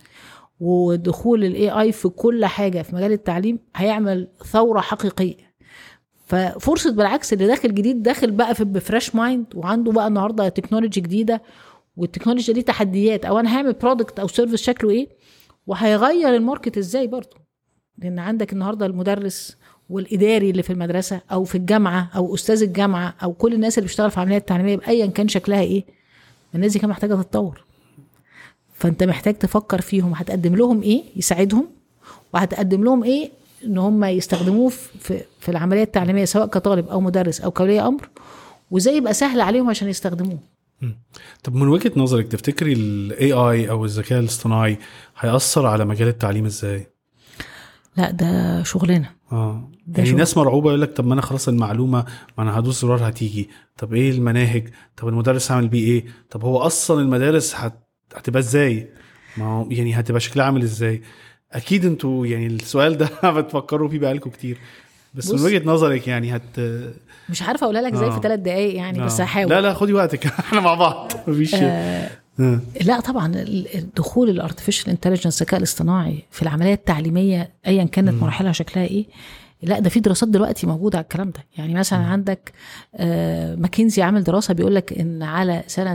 ودخول الاي اي في كل حاجه في مجال التعليم هيعمل ثوره حقيقيه ففرصه بالعكس اللي داخل جديد داخل بقى في بفريش مايند وعنده بقى النهارده تكنولوجي جديده والتكنولوجيا دي تحديات او انا هعمل برودكت او سيرفيس شكله ايه وهيغير الماركت ازاي برضه لان عندك النهارده المدرس والاداري اللي في المدرسه او في الجامعه او استاذ الجامعه او كل الناس اللي بتشتغل في عمليات تعليميه بايا كان شكلها ايه الناس دي كمان محتاجه تتطور فانت محتاج تفكر فيهم هتقدم لهم ايه يساعدهم وهتقدم لهم ايه ان هم يستخدموه في في العمليه التعليميه سواء كطالب او مدرس او كولي امر وازاي يبقى سهل عليهم عشان يستخدموه طب من وجهه نظرك تفتكري الاي اي او الذكاء الاصطناعي هيأثر على مجال التعليم ازاي؟ لا ده شغلنا اه ده يعني شغل. ناس مرعوبه يقول لك طب ما انا خلاص المعلومه ما انا هدوس زرار هتيجي طب ايه المناهج طب المدرس هعمل بيه ايه طب هو اصلا المدارس هت... هتبقى ازاي ما هو يعني هتبقى شكلها عامل ازاي اكيد انتوا يعني السؤال ده بتفكروا فيه بقالكم كتير بس من بص. وجهه نظرك يعني هت مش عارفه اقولها لك ازاي آه. في ثلاث دقايق يعني بس آه. هحاول لا لا خدي وقتك احنا مع بعض مفيش آه. لا طبعا ال- ال- دخول الارتفيشال انتليجنس الذكاء الاصطناعي في العمليه التعليميه ايا كانت مراحلها شكلها ايه لا ده في دراسات دلوقتي موجوده على الكلام ده يعني مثلا عندك آه، ماكنزي عامل دراسه بيقول لك ان على سنه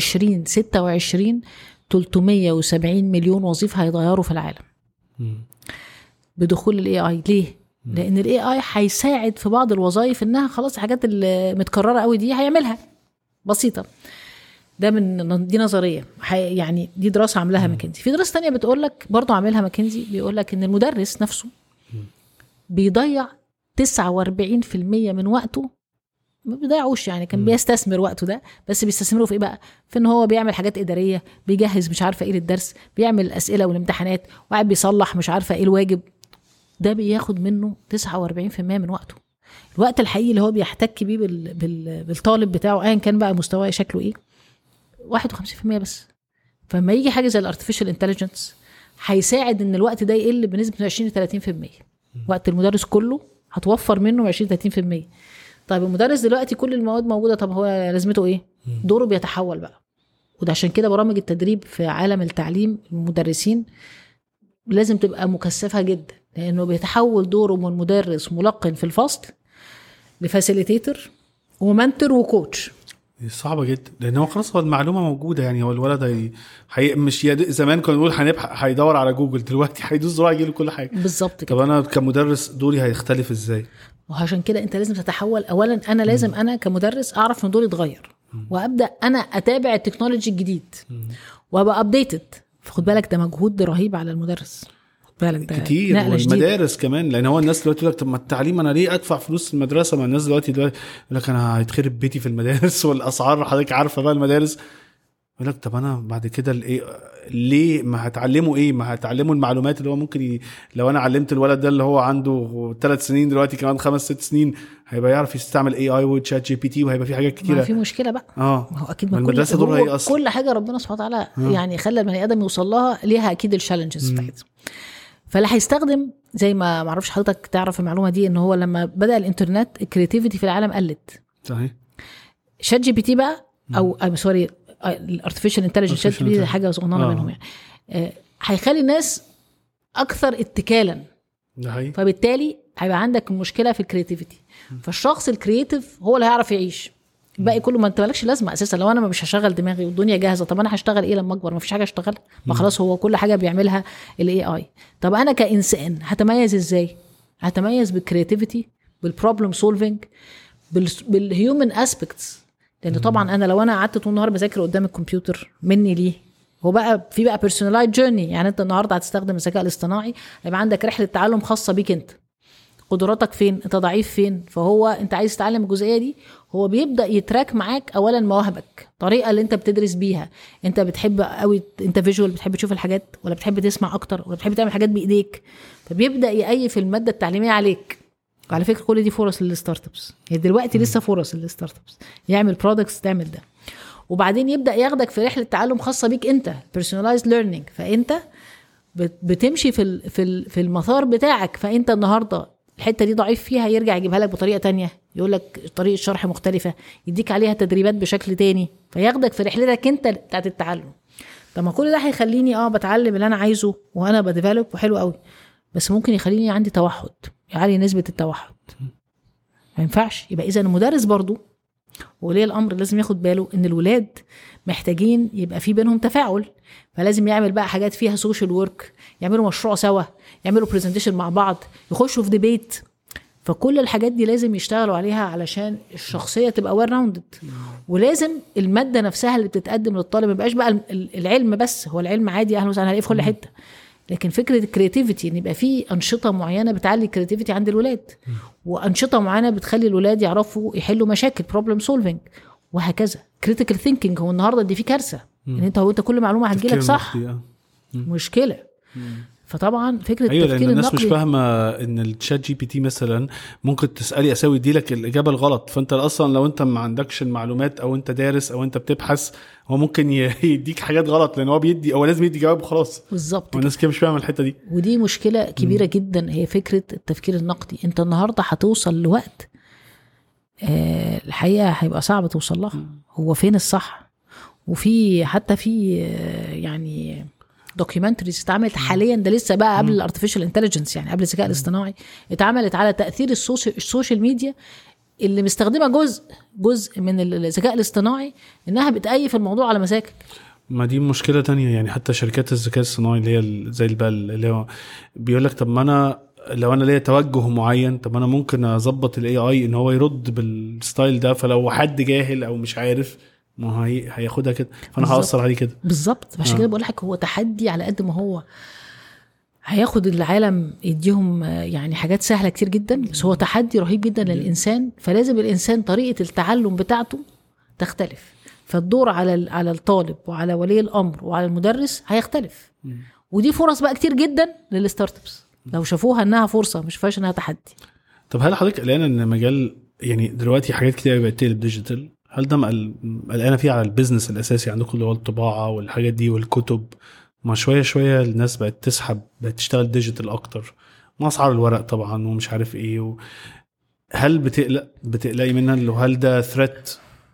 2026 370 مليون وظيفه هيتغيروا في العالم مم. بدخول الاي اي ليه لان الاي اي هيساعد في بعض الوظائف انها خلاص الحاجات اللي متكرره قوي دي هيعملها بسيطه ده من دي نظريه حي- يعني دي دراسه عاملاها ماكنزي في دراسه تانية بتقول لك برضه عاملها ماكنزي بيقول لك ان المدرس نفسه بيضيع 49% من وقته ما بيضيعوش يعني كان بيستثمر وقته ده بس بيستثمره في ايه بقى في ان هو بيعمل حاجات اداريه بيجهز مش عارفه ايه للدرس بيعمل الاسئله والامتحانات وقاعد بيصلح مش عارفه ايه الواجب ده بياخد منه 49% من وقته الوقت الحقيقي اللي هو بيحتك بيه بال... بال... بالطالب بتاعه ايا كان بقى مستواه شكله ايه 51% بس فلما يجي حاجه زي الارتفيشال انتليجنس هيساعد ان الوقت ده يقل بنسبه 20 ل 30% وقت المدرس كله هتوفر منه 20 30% طيب المدرس دلوقتي كل المواد موجوده طب هو لازمته ايه دوره بيتحول بقى وده عشان كده برامج التدريب في عالم التعليم المدرسين لازم تبقى مكثفه جدا لانه بيتحول دوره من مدرس ملقن في الفصل لفاسيليتيتور ومنتور وكوتش دي صعبه جدا لان هو خلاص هو المعلومه موجوده يعني هو الولد هي... هي... مش يد... زمان كنا بنقول هنبحث هيدور على جوجل دلوقتي هيدوس زرار يجي له كل حاجه بالظبط كده طب انا كمدرس دوري هيختلف ازاي؟ وعشان كده انت لازم تتحول اولا انا لازم انا كمدرس اعرف ان دوري اتغير وابدا انا اتابع التكنولوجي الجديد وابقى ابديتد خد بالك ده مجهود رهيب على المدرس خد بالك ده كتير نقلة جديدة. والمدارس كمان لان هو الناس دلوقتي يقول لك طب ما التعليم انا ليه ادفع فلوس المدرسه ما الناس دلوقتي دلوقتي يقول لك انا هيتخرب بيتي في المدارس والاسعار حضرتك عارفه بقى المدارس يقول لك طب انا بعد كده الايه ليه ما هتعلموا ايه ما هتعلموا المعلومات اللي هو ممكن ي... لو انا علمت الولد ده اللي هو عنده ثلاث سنين دلوقتي كمان خمس ست سنين هيبقى يعرف يستعمل اي اي وتشات جي بي تي وهيبقى في حاجات ما كتيره في مشكله بقى اه ما هو اكيد ما ما كل المدرسة دورها هو إيه أصلاً؟ كل حاجه ربنا سبحانه وتعالى يعني خلى البني ادم يوصل لها ليها اكيد الشالنجز بتاعتها فاللي هيستخدم زي ما معرفش حضرتك تعرف المعلومه دي ان هو لما بدا الانترنت الكريتيفيتي في العالم قلت صحيح شات جي بي تي بقى او أو سوري الارتفيشال انتليجنس شات جي بي تي Artificial حاجه صغننه آه. منهم يعني آه، هيخلي الناس اكثر اتكالا ده حقيقي فبالتالي هيبقى عندك مشكله في الكرياتيفيتي فالشخص الكرييتيف هو اللي هيعرف يعيش الباقي كله ما انت مالكش لازمه اساسا لو انا ما مش هشغل دماغي والدنيا جاهزه طب انا هشتغل ايه لما اكبر ما فيش حاجه اشتغلها ما خلاص هو كل حاجه بيعملها الاي اي طب انا كانسان هتميز ازاي هتميز بالكرياتيفيتي بالبروبلم سولفنج بالهيومن اسبيكتس لان طبعا انا لو انا قعدت طول النهار بذاكر قدام الكمبيوتر مني ليه هو بقى في بقى بيرسونلايز جيرني يعني انت النهارده هتستخدم الذكاء الاصطناعي هيبقى عندك رحله تعلم خاصه بيك انت قدراتك فين انت ضعيف فين فهو انت عايز تتعلم الجزئيه دي هو بيبدا يتراك معاك اولا مواهبك الطريقه اللي انت بتدرس بيها انت بتحب قوي انت فيجوال بتحب تشوف الحاجات ولا بتحب تسمع اكتر ولا بتحب تعمل حاجات بايديك فبيبدا يقيف الماده التعليميه عليك وعلى فكره كل دي فرص للستارت ابس هي دلوقتي لسه فرص للستارت ابس يعمل برودكتس تعمل ده وبعدين يبدا ياخدك في رحله تعلم خاصه بيك انت بيرسونلايز ليرنينج فانت بت- بتمشي في ال- في ال- في المسار بتاعك فانت النهارده الحته دي ضعيف فيها يرجع يجيبها لك بطريقه تانية يقول لك طريقه شرح مختلفه يديك عليها تدريبات بشكل تاني فياخدك في رحلتك انت بتاعت التعلم طب ما كل ده هيخليني اه بتعلم اللي انا عايزه وانا بديفلوب وحلو قوي بس ممكن يخليني عندي توحد يعلي نسبه التوحد ما ينفعش يبقى اذا المدرس برضو ولي الامر لازم ياخد باله ان الولاد محتاجين يبقى في بينهم تفاعل فلازم يعمل بقى حاجات فيها سوشيال ورك يعملوا مشروع سوا يعملوا برزنتيشن مع بعض يخشوا في ديبيت فكل الحاجات دي لازم يشتغلوا عليها علشان الشخصيه تبقى ويل راوندد ولازم الماده نفسها اللي بتتقدم للطالب ما يبقاش بقى ال- العلم بس هو العلم عادي اهلا وسهلا هلاقيه في كل حته لكن فكره الكرياتيفيتي ان يبقى في انشطه معينه بتعلي الكرياتيفيتي عند الولاد وانشطه معينه بتخلي الولاد يعرفوا يحلوا مشاكل بروبلم سولفنج وهكذا كريتيكال ثينكينج هو النهارده دي في كارثه ان انت هو انت كل معلومه هتجيلك تفكير صح نقدي، آه. مشكله فطبعا فكره ايوه لان التفكير الناس مش النقدي فاهمه ان الشات جي بي تي مثلا ممكن تسالي اساوي يدي لك الاجابه الغلط فانت اصلا لو انت ما عندكش المعلومات او انت دارس او انت بتبحث هو ممكن ي- يديك حاجات غلط لان هو بيدي هو لازم يدي جواب وخلاص بالظبط كده. والناس كده مش فاهمه الحته دي ودي مشكله كبيره جدا هي فكره التفكير النقدي انت النهارده هتوصل لوقت آه الحقيقه هيبقى صعب توصل لها هو فين الصح وفي حتى في آه يعني دوكيومنتريز اتعملت حاليا ده لسه بقى قبل الارتفيشال انتليجنس يعني قبل الذكاء الاصطناعي اتعملت على تاثير السوشيال, السوشيال ميديا اللي مستخدمه جزء جزء من الذكاء الاصطناعي انها بتأيف الموضوع على مزاجك ما دي مشكله تانية يعني حتى شركات الذكاء الصناعي اللي هي ال- زي البال اللي هو بيقول لك طب ما انا لو انا ليا توجه معين طب انا ممكن اظبط الاي اي ان هو يرد بالستايل ده فلو حد جاهل او مش عارف ما هو هي- هياخدها كده فانا بالظبط. هاثر عليه كده بالظبط عشان كده بقول لك هو تحدي على قد ما هو هياخد العالم يديهم آه، يعني حاجات سهله كتير جدا بس هو تحدي رهيب جدا للانسان فلازم الانسان طريقه التعلم بتاعته تختلف فالدور على ال- على الطالب وعلى ولي الامر وعلى المدرس هيختلف ودي فرص بقى كتير جدا للستارت ابس لو شافوها انها فرصه مش فيهاش انها تحدي طب هل حضرتك قلقانه ان مجال يعني دلوقتي حاجات كتير بقت تقلب ديجيتال هل ده مقل- قلقانه فيه على البيزنس الاساسي عندكم اللي هو الطباعه والحاجات دي والكتب ما شويه شويه الناس بقت تسحب بقت تشتغل ديجيتال اكتر مع اسعار الورق طبعا ومش عارف ايه و... هل بتقلق بتقلقي منها اللي هو هل ده ثريت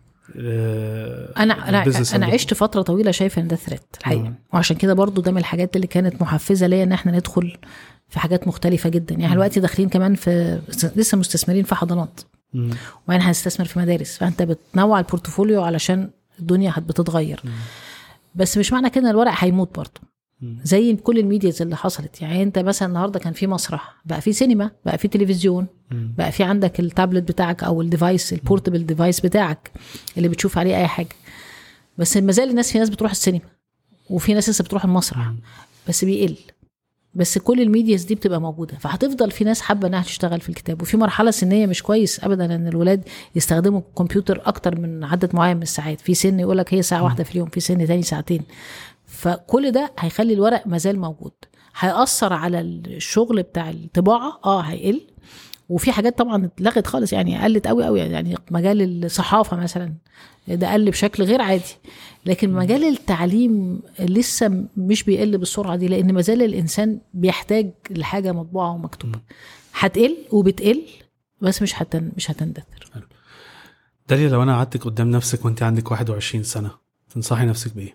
انا انا انا عشت فتره طويله شايفه ان ده ثريت الحقيقه آه. وعشان كده برضو ده من الحاجات اللي كانت محفزه ليا ان احنا ندخل في حاجات مختلفه جدا يعني دلوقتي داخلين كمان في لسه مستثمرين في حضانات مم. وبعدين هنستثمر في مدارس فانت بتنوع البورتفوليو علشان الدنيا هت- بتتغير بس مش معنى كده ان الورق هيموت برضه مم. زي كل الميدياز اللي حصلت يعني انت مثلا النهارده كان في مسرح بقى في سينما بقى في تلفزيون مم. بقى في عندك التابلت بتاعك او الديفايس البورتبل ديفايس بتاعك اللي بتشوف عليه اي حاجه بس ما زال الناس في ناس بتروح السينما وفي ناس لسه بتروح المسرح بس بيقل بس كل الميدياز دي بتبقى موجوده فهتفضل في ناس حابه انها تشتغل في الكتاب وفي مرحله سنيه مش كويس ابدا ان الولاد يستخدموا الكمبيوتر اكتر من عدد معين من الساعات في سن يقول لك هي ساعه واحده في اليوم في سن تاني ساعتين فكل ده هيخلي الورق مازال موجود هيأثر على الشغل بتاع الطباعه اه هيقل وفي حاجات طبعا اتلغت خالص يعني قلت قوي قوي يعني مجال الصحافه مثلا ده قل بشكل غير عادي لكن مجال التعليم لسه مش بيقل بالسرعه دي لان مازال الانسان بيحتاج لحاجه مطبوعه ومكتوبه هتقل وبتقل بس مش هتن مش هتندثر داليا لو انا قعدتك قدام نفسك وانت عندك 21 سنه تنصحي نفسك بايه؟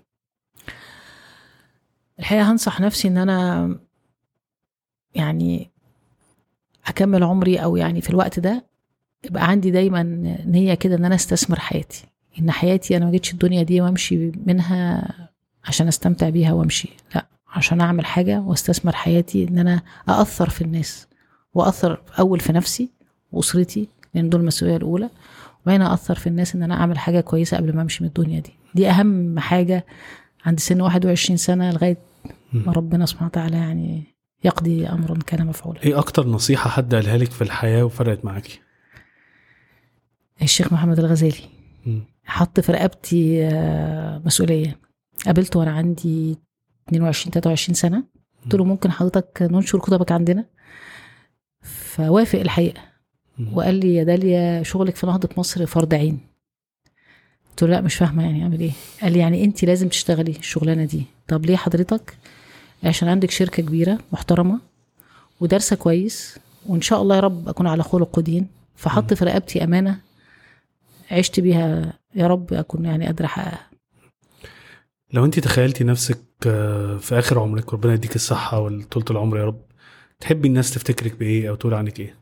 الحقيقه هنصح نفسي ان انا يعني اكمل عمري او يعني في الوقت ده يبقى عندي دايما نيه كده ان انا استثمر حياتي ان حياتي انا ما جيتش الدنيا دي وامشي منها عشان استمتع بيها وامشي لا عشان اعمل حاجه واستثمر حياتي ان انا ااثر في الناس واثر اول في نفسي واسرتي لان دول المسؤوليه الاولى وبعدين اثر في الناس ان انا اعمل حاجه كويسه قبل ما امشي من الدنيا دي دي اهم حاجه عند سن 21 سنه لغايه ما ربنا سبحانه وتعالى يعني يقضي امرا كان مفعولا ايه اكتر نصيحه حد قالها لك في الحياه وفرقت معاكي؟ الشيخ محمد الغزالي مم. حط في رقبتي آه، مسؤوليه قابلته وانا عندي 22 23 سنه قلت له ممكن حضرتك ننشر كتبك عندنا فوافق الحقيقه مم. وقال لي يا داليا شغلك في نهضه مصر فرض عين قلت له لا مش فاهمه يعني اعمل ايه قال لي يعني انت لازم تشتغلي الشغلانه دي طب ليه حضرتك عشان عندك شركه كبيره محترمه ودارسه كويس وان شاء الله يا رب اكون على خلق ودين فحط في رقبتي امانه عشت بيها يا رب اكون يعني قادره احققها لو انت تخيلتي نفسك آه، في اخر عمرك ربنا يديك الصحه وطولة العمر يا رب تحبي الناس تفتكرك بايه او تقول عنك ايه؟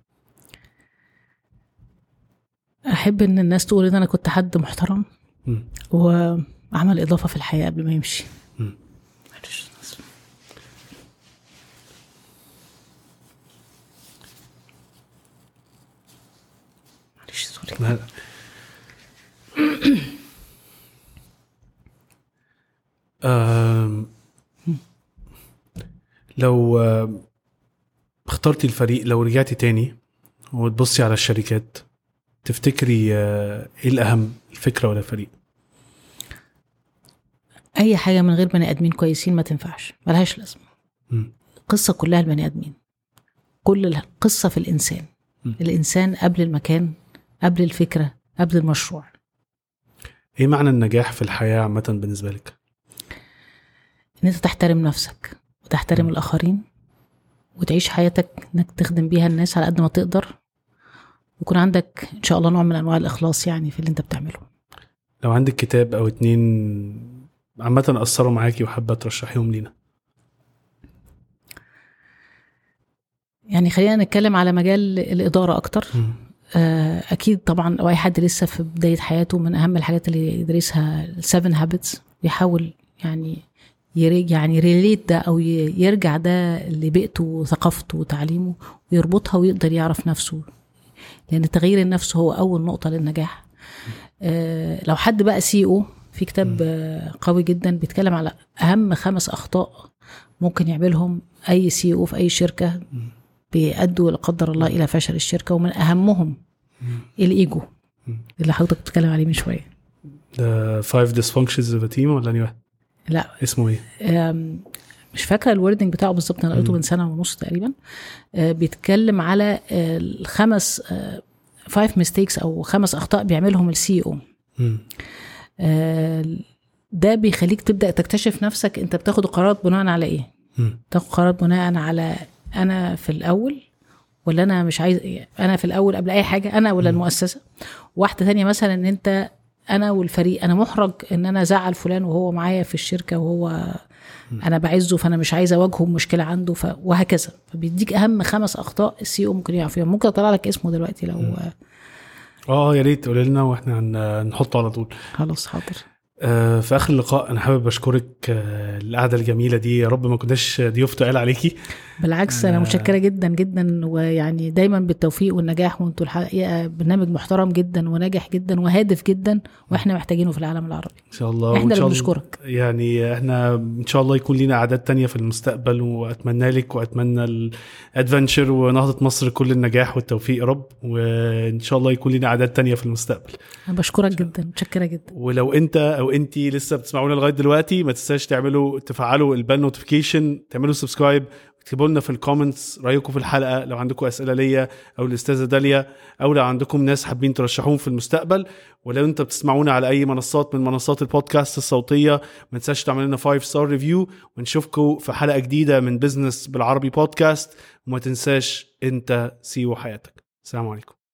احب ان الناس تقول ان انا كنت حد محترم مم. وعمل اضافه في الحياه قبل ما يمشي مم. معلش آسف. معلش سوري لا لا. آم، لو آم، اخترتي الفريق لو رجعتي تاني وتبصي على الشركات تفتكري آه، ايه الاهم الفكره ولا الفريق؟ اي حاجه من غير بني ادمين كويسين ما تنفعش ملهاش لازمه مم. القصه كلها البني ادمين كل القصه في الانسان م. الانسان قبل المكان قبل الفكره قبل المشروع ايه معنى النجاح في الحياه عامه بالنسبه لك؟ ان انت تحترم نفسك وتحترم م. الاخرين وتعيش حياتك انك تخدم بيها الناس على قد ما تقدر ويكون عندك ان شاء الله نوع من انواع الاخلاص يعني في اللي انت بتعمله لو عندك كتاب او اتنين عامه اثروا معاكي وحابه ترشحيهم لينا يعني خلينا نتكلم على مجال الاداره اكتر مم. آه، اكيد طبعا لو اي حد لسه في بدايه حياته من اهم الحاجات اللي يدرسها السفن هابتس يحاول يعني يرجع يعني ريليت ده او ي- يرجع ده لبيئته وثقافته وتعليمه ويربطها ويقدر يعرف نفسه لان تغيير النفس هو اول نقطه للنجاح آه، لو حد بقى سي او في كتاب آه، قوي جدا بيتكلم على اهم خمس اخطاء ممكن يعملهم اي سي او في اي شركه بيأدوا لا قدر الله الى فشل الشركه ومن اهمهم الايجو مم. اللي حضرتك بتتكلم عليه من شويه ده فايف dysfunctions of a team ولا انهي واحد؟ لا اسمه ايه؟ أم، مش فاكره الوردنج بتاعه بالظبط انا قريته مم. من سنه ونص تقريبا آه، بيتكلم على آه، الخمس فايف ميستيكس او خمس اخطاء بيعملهم السي او مم. ده بيخليك تبدا تكتشف نفسك انت بتاخد قرارات بناء على ايه مم. تاخد قرارات بناء على انا في الاول ولا انا مش عايز انا في الاول قبل اي حاجه انا ولا المؤسسه واحده تانية مثلا ان انت انا والفريق انا محرج ان انا ازعل فلان وهو معايا في الشركه وهو انا بعزه فانا مش عايزه اواجهه بمشكله عنده ف... وهكذا فبيديك اهم خمس اخطاء السي او ممكن يقع فيهم ممكن اطلع لك اسمه دلوقتي لو اه يا ريت قولي لنا واحنا هن- هنحطه على طول خلاص حاضر آه، في اخر اللقاء انا حابب اشكرك آه، القعده الجميله دي يا رب ما كناش ضيوف تقال عليكي بالعكس انا آه. متشكره جدا جدا ويعني دايما بالتوفيق والنجاح وانتوا الحقيقه برنامج محترم جدا وناجح جدا وهادف جدا واحنا محتاجينه في العالم العربي ان شاء الله احنا وإن اللي شاء الله- بنشكرك يعني احنا ان شاء الله يكون لينا اعداد تانية في المستقبل واتمنى لك واتمنى الادفنتشر ونهضه مصر كل النجاح والتوفيق يا رب وان شاء الله يكون لينا اعداد تانية في المستقبل انا بشكرك جدا متشكره جدا ولو انت او انت لسه بتسمعونا لغايه دلوقتي ما تنساش تعملوا تفعلوا البال نوتيفيكيشن تعملوا سبسكرايب اكتبوا لنا في الكومنتس رايكم في الحلقه لو عندكم اسئله ليا او الاستاذه داليا او لو عندكم ناس حابين ترشحوهم في المستقبل ولو انت بتسمعونا على اي منصات من منصات البودكاست الصوتيه ما تنساش تعمل لنا 5 ستار ريفيو ونشوفكم في حلقه جديده من بزنس بالعربي بودكاست وما تنساش انت سيو حياتك السلام عليكم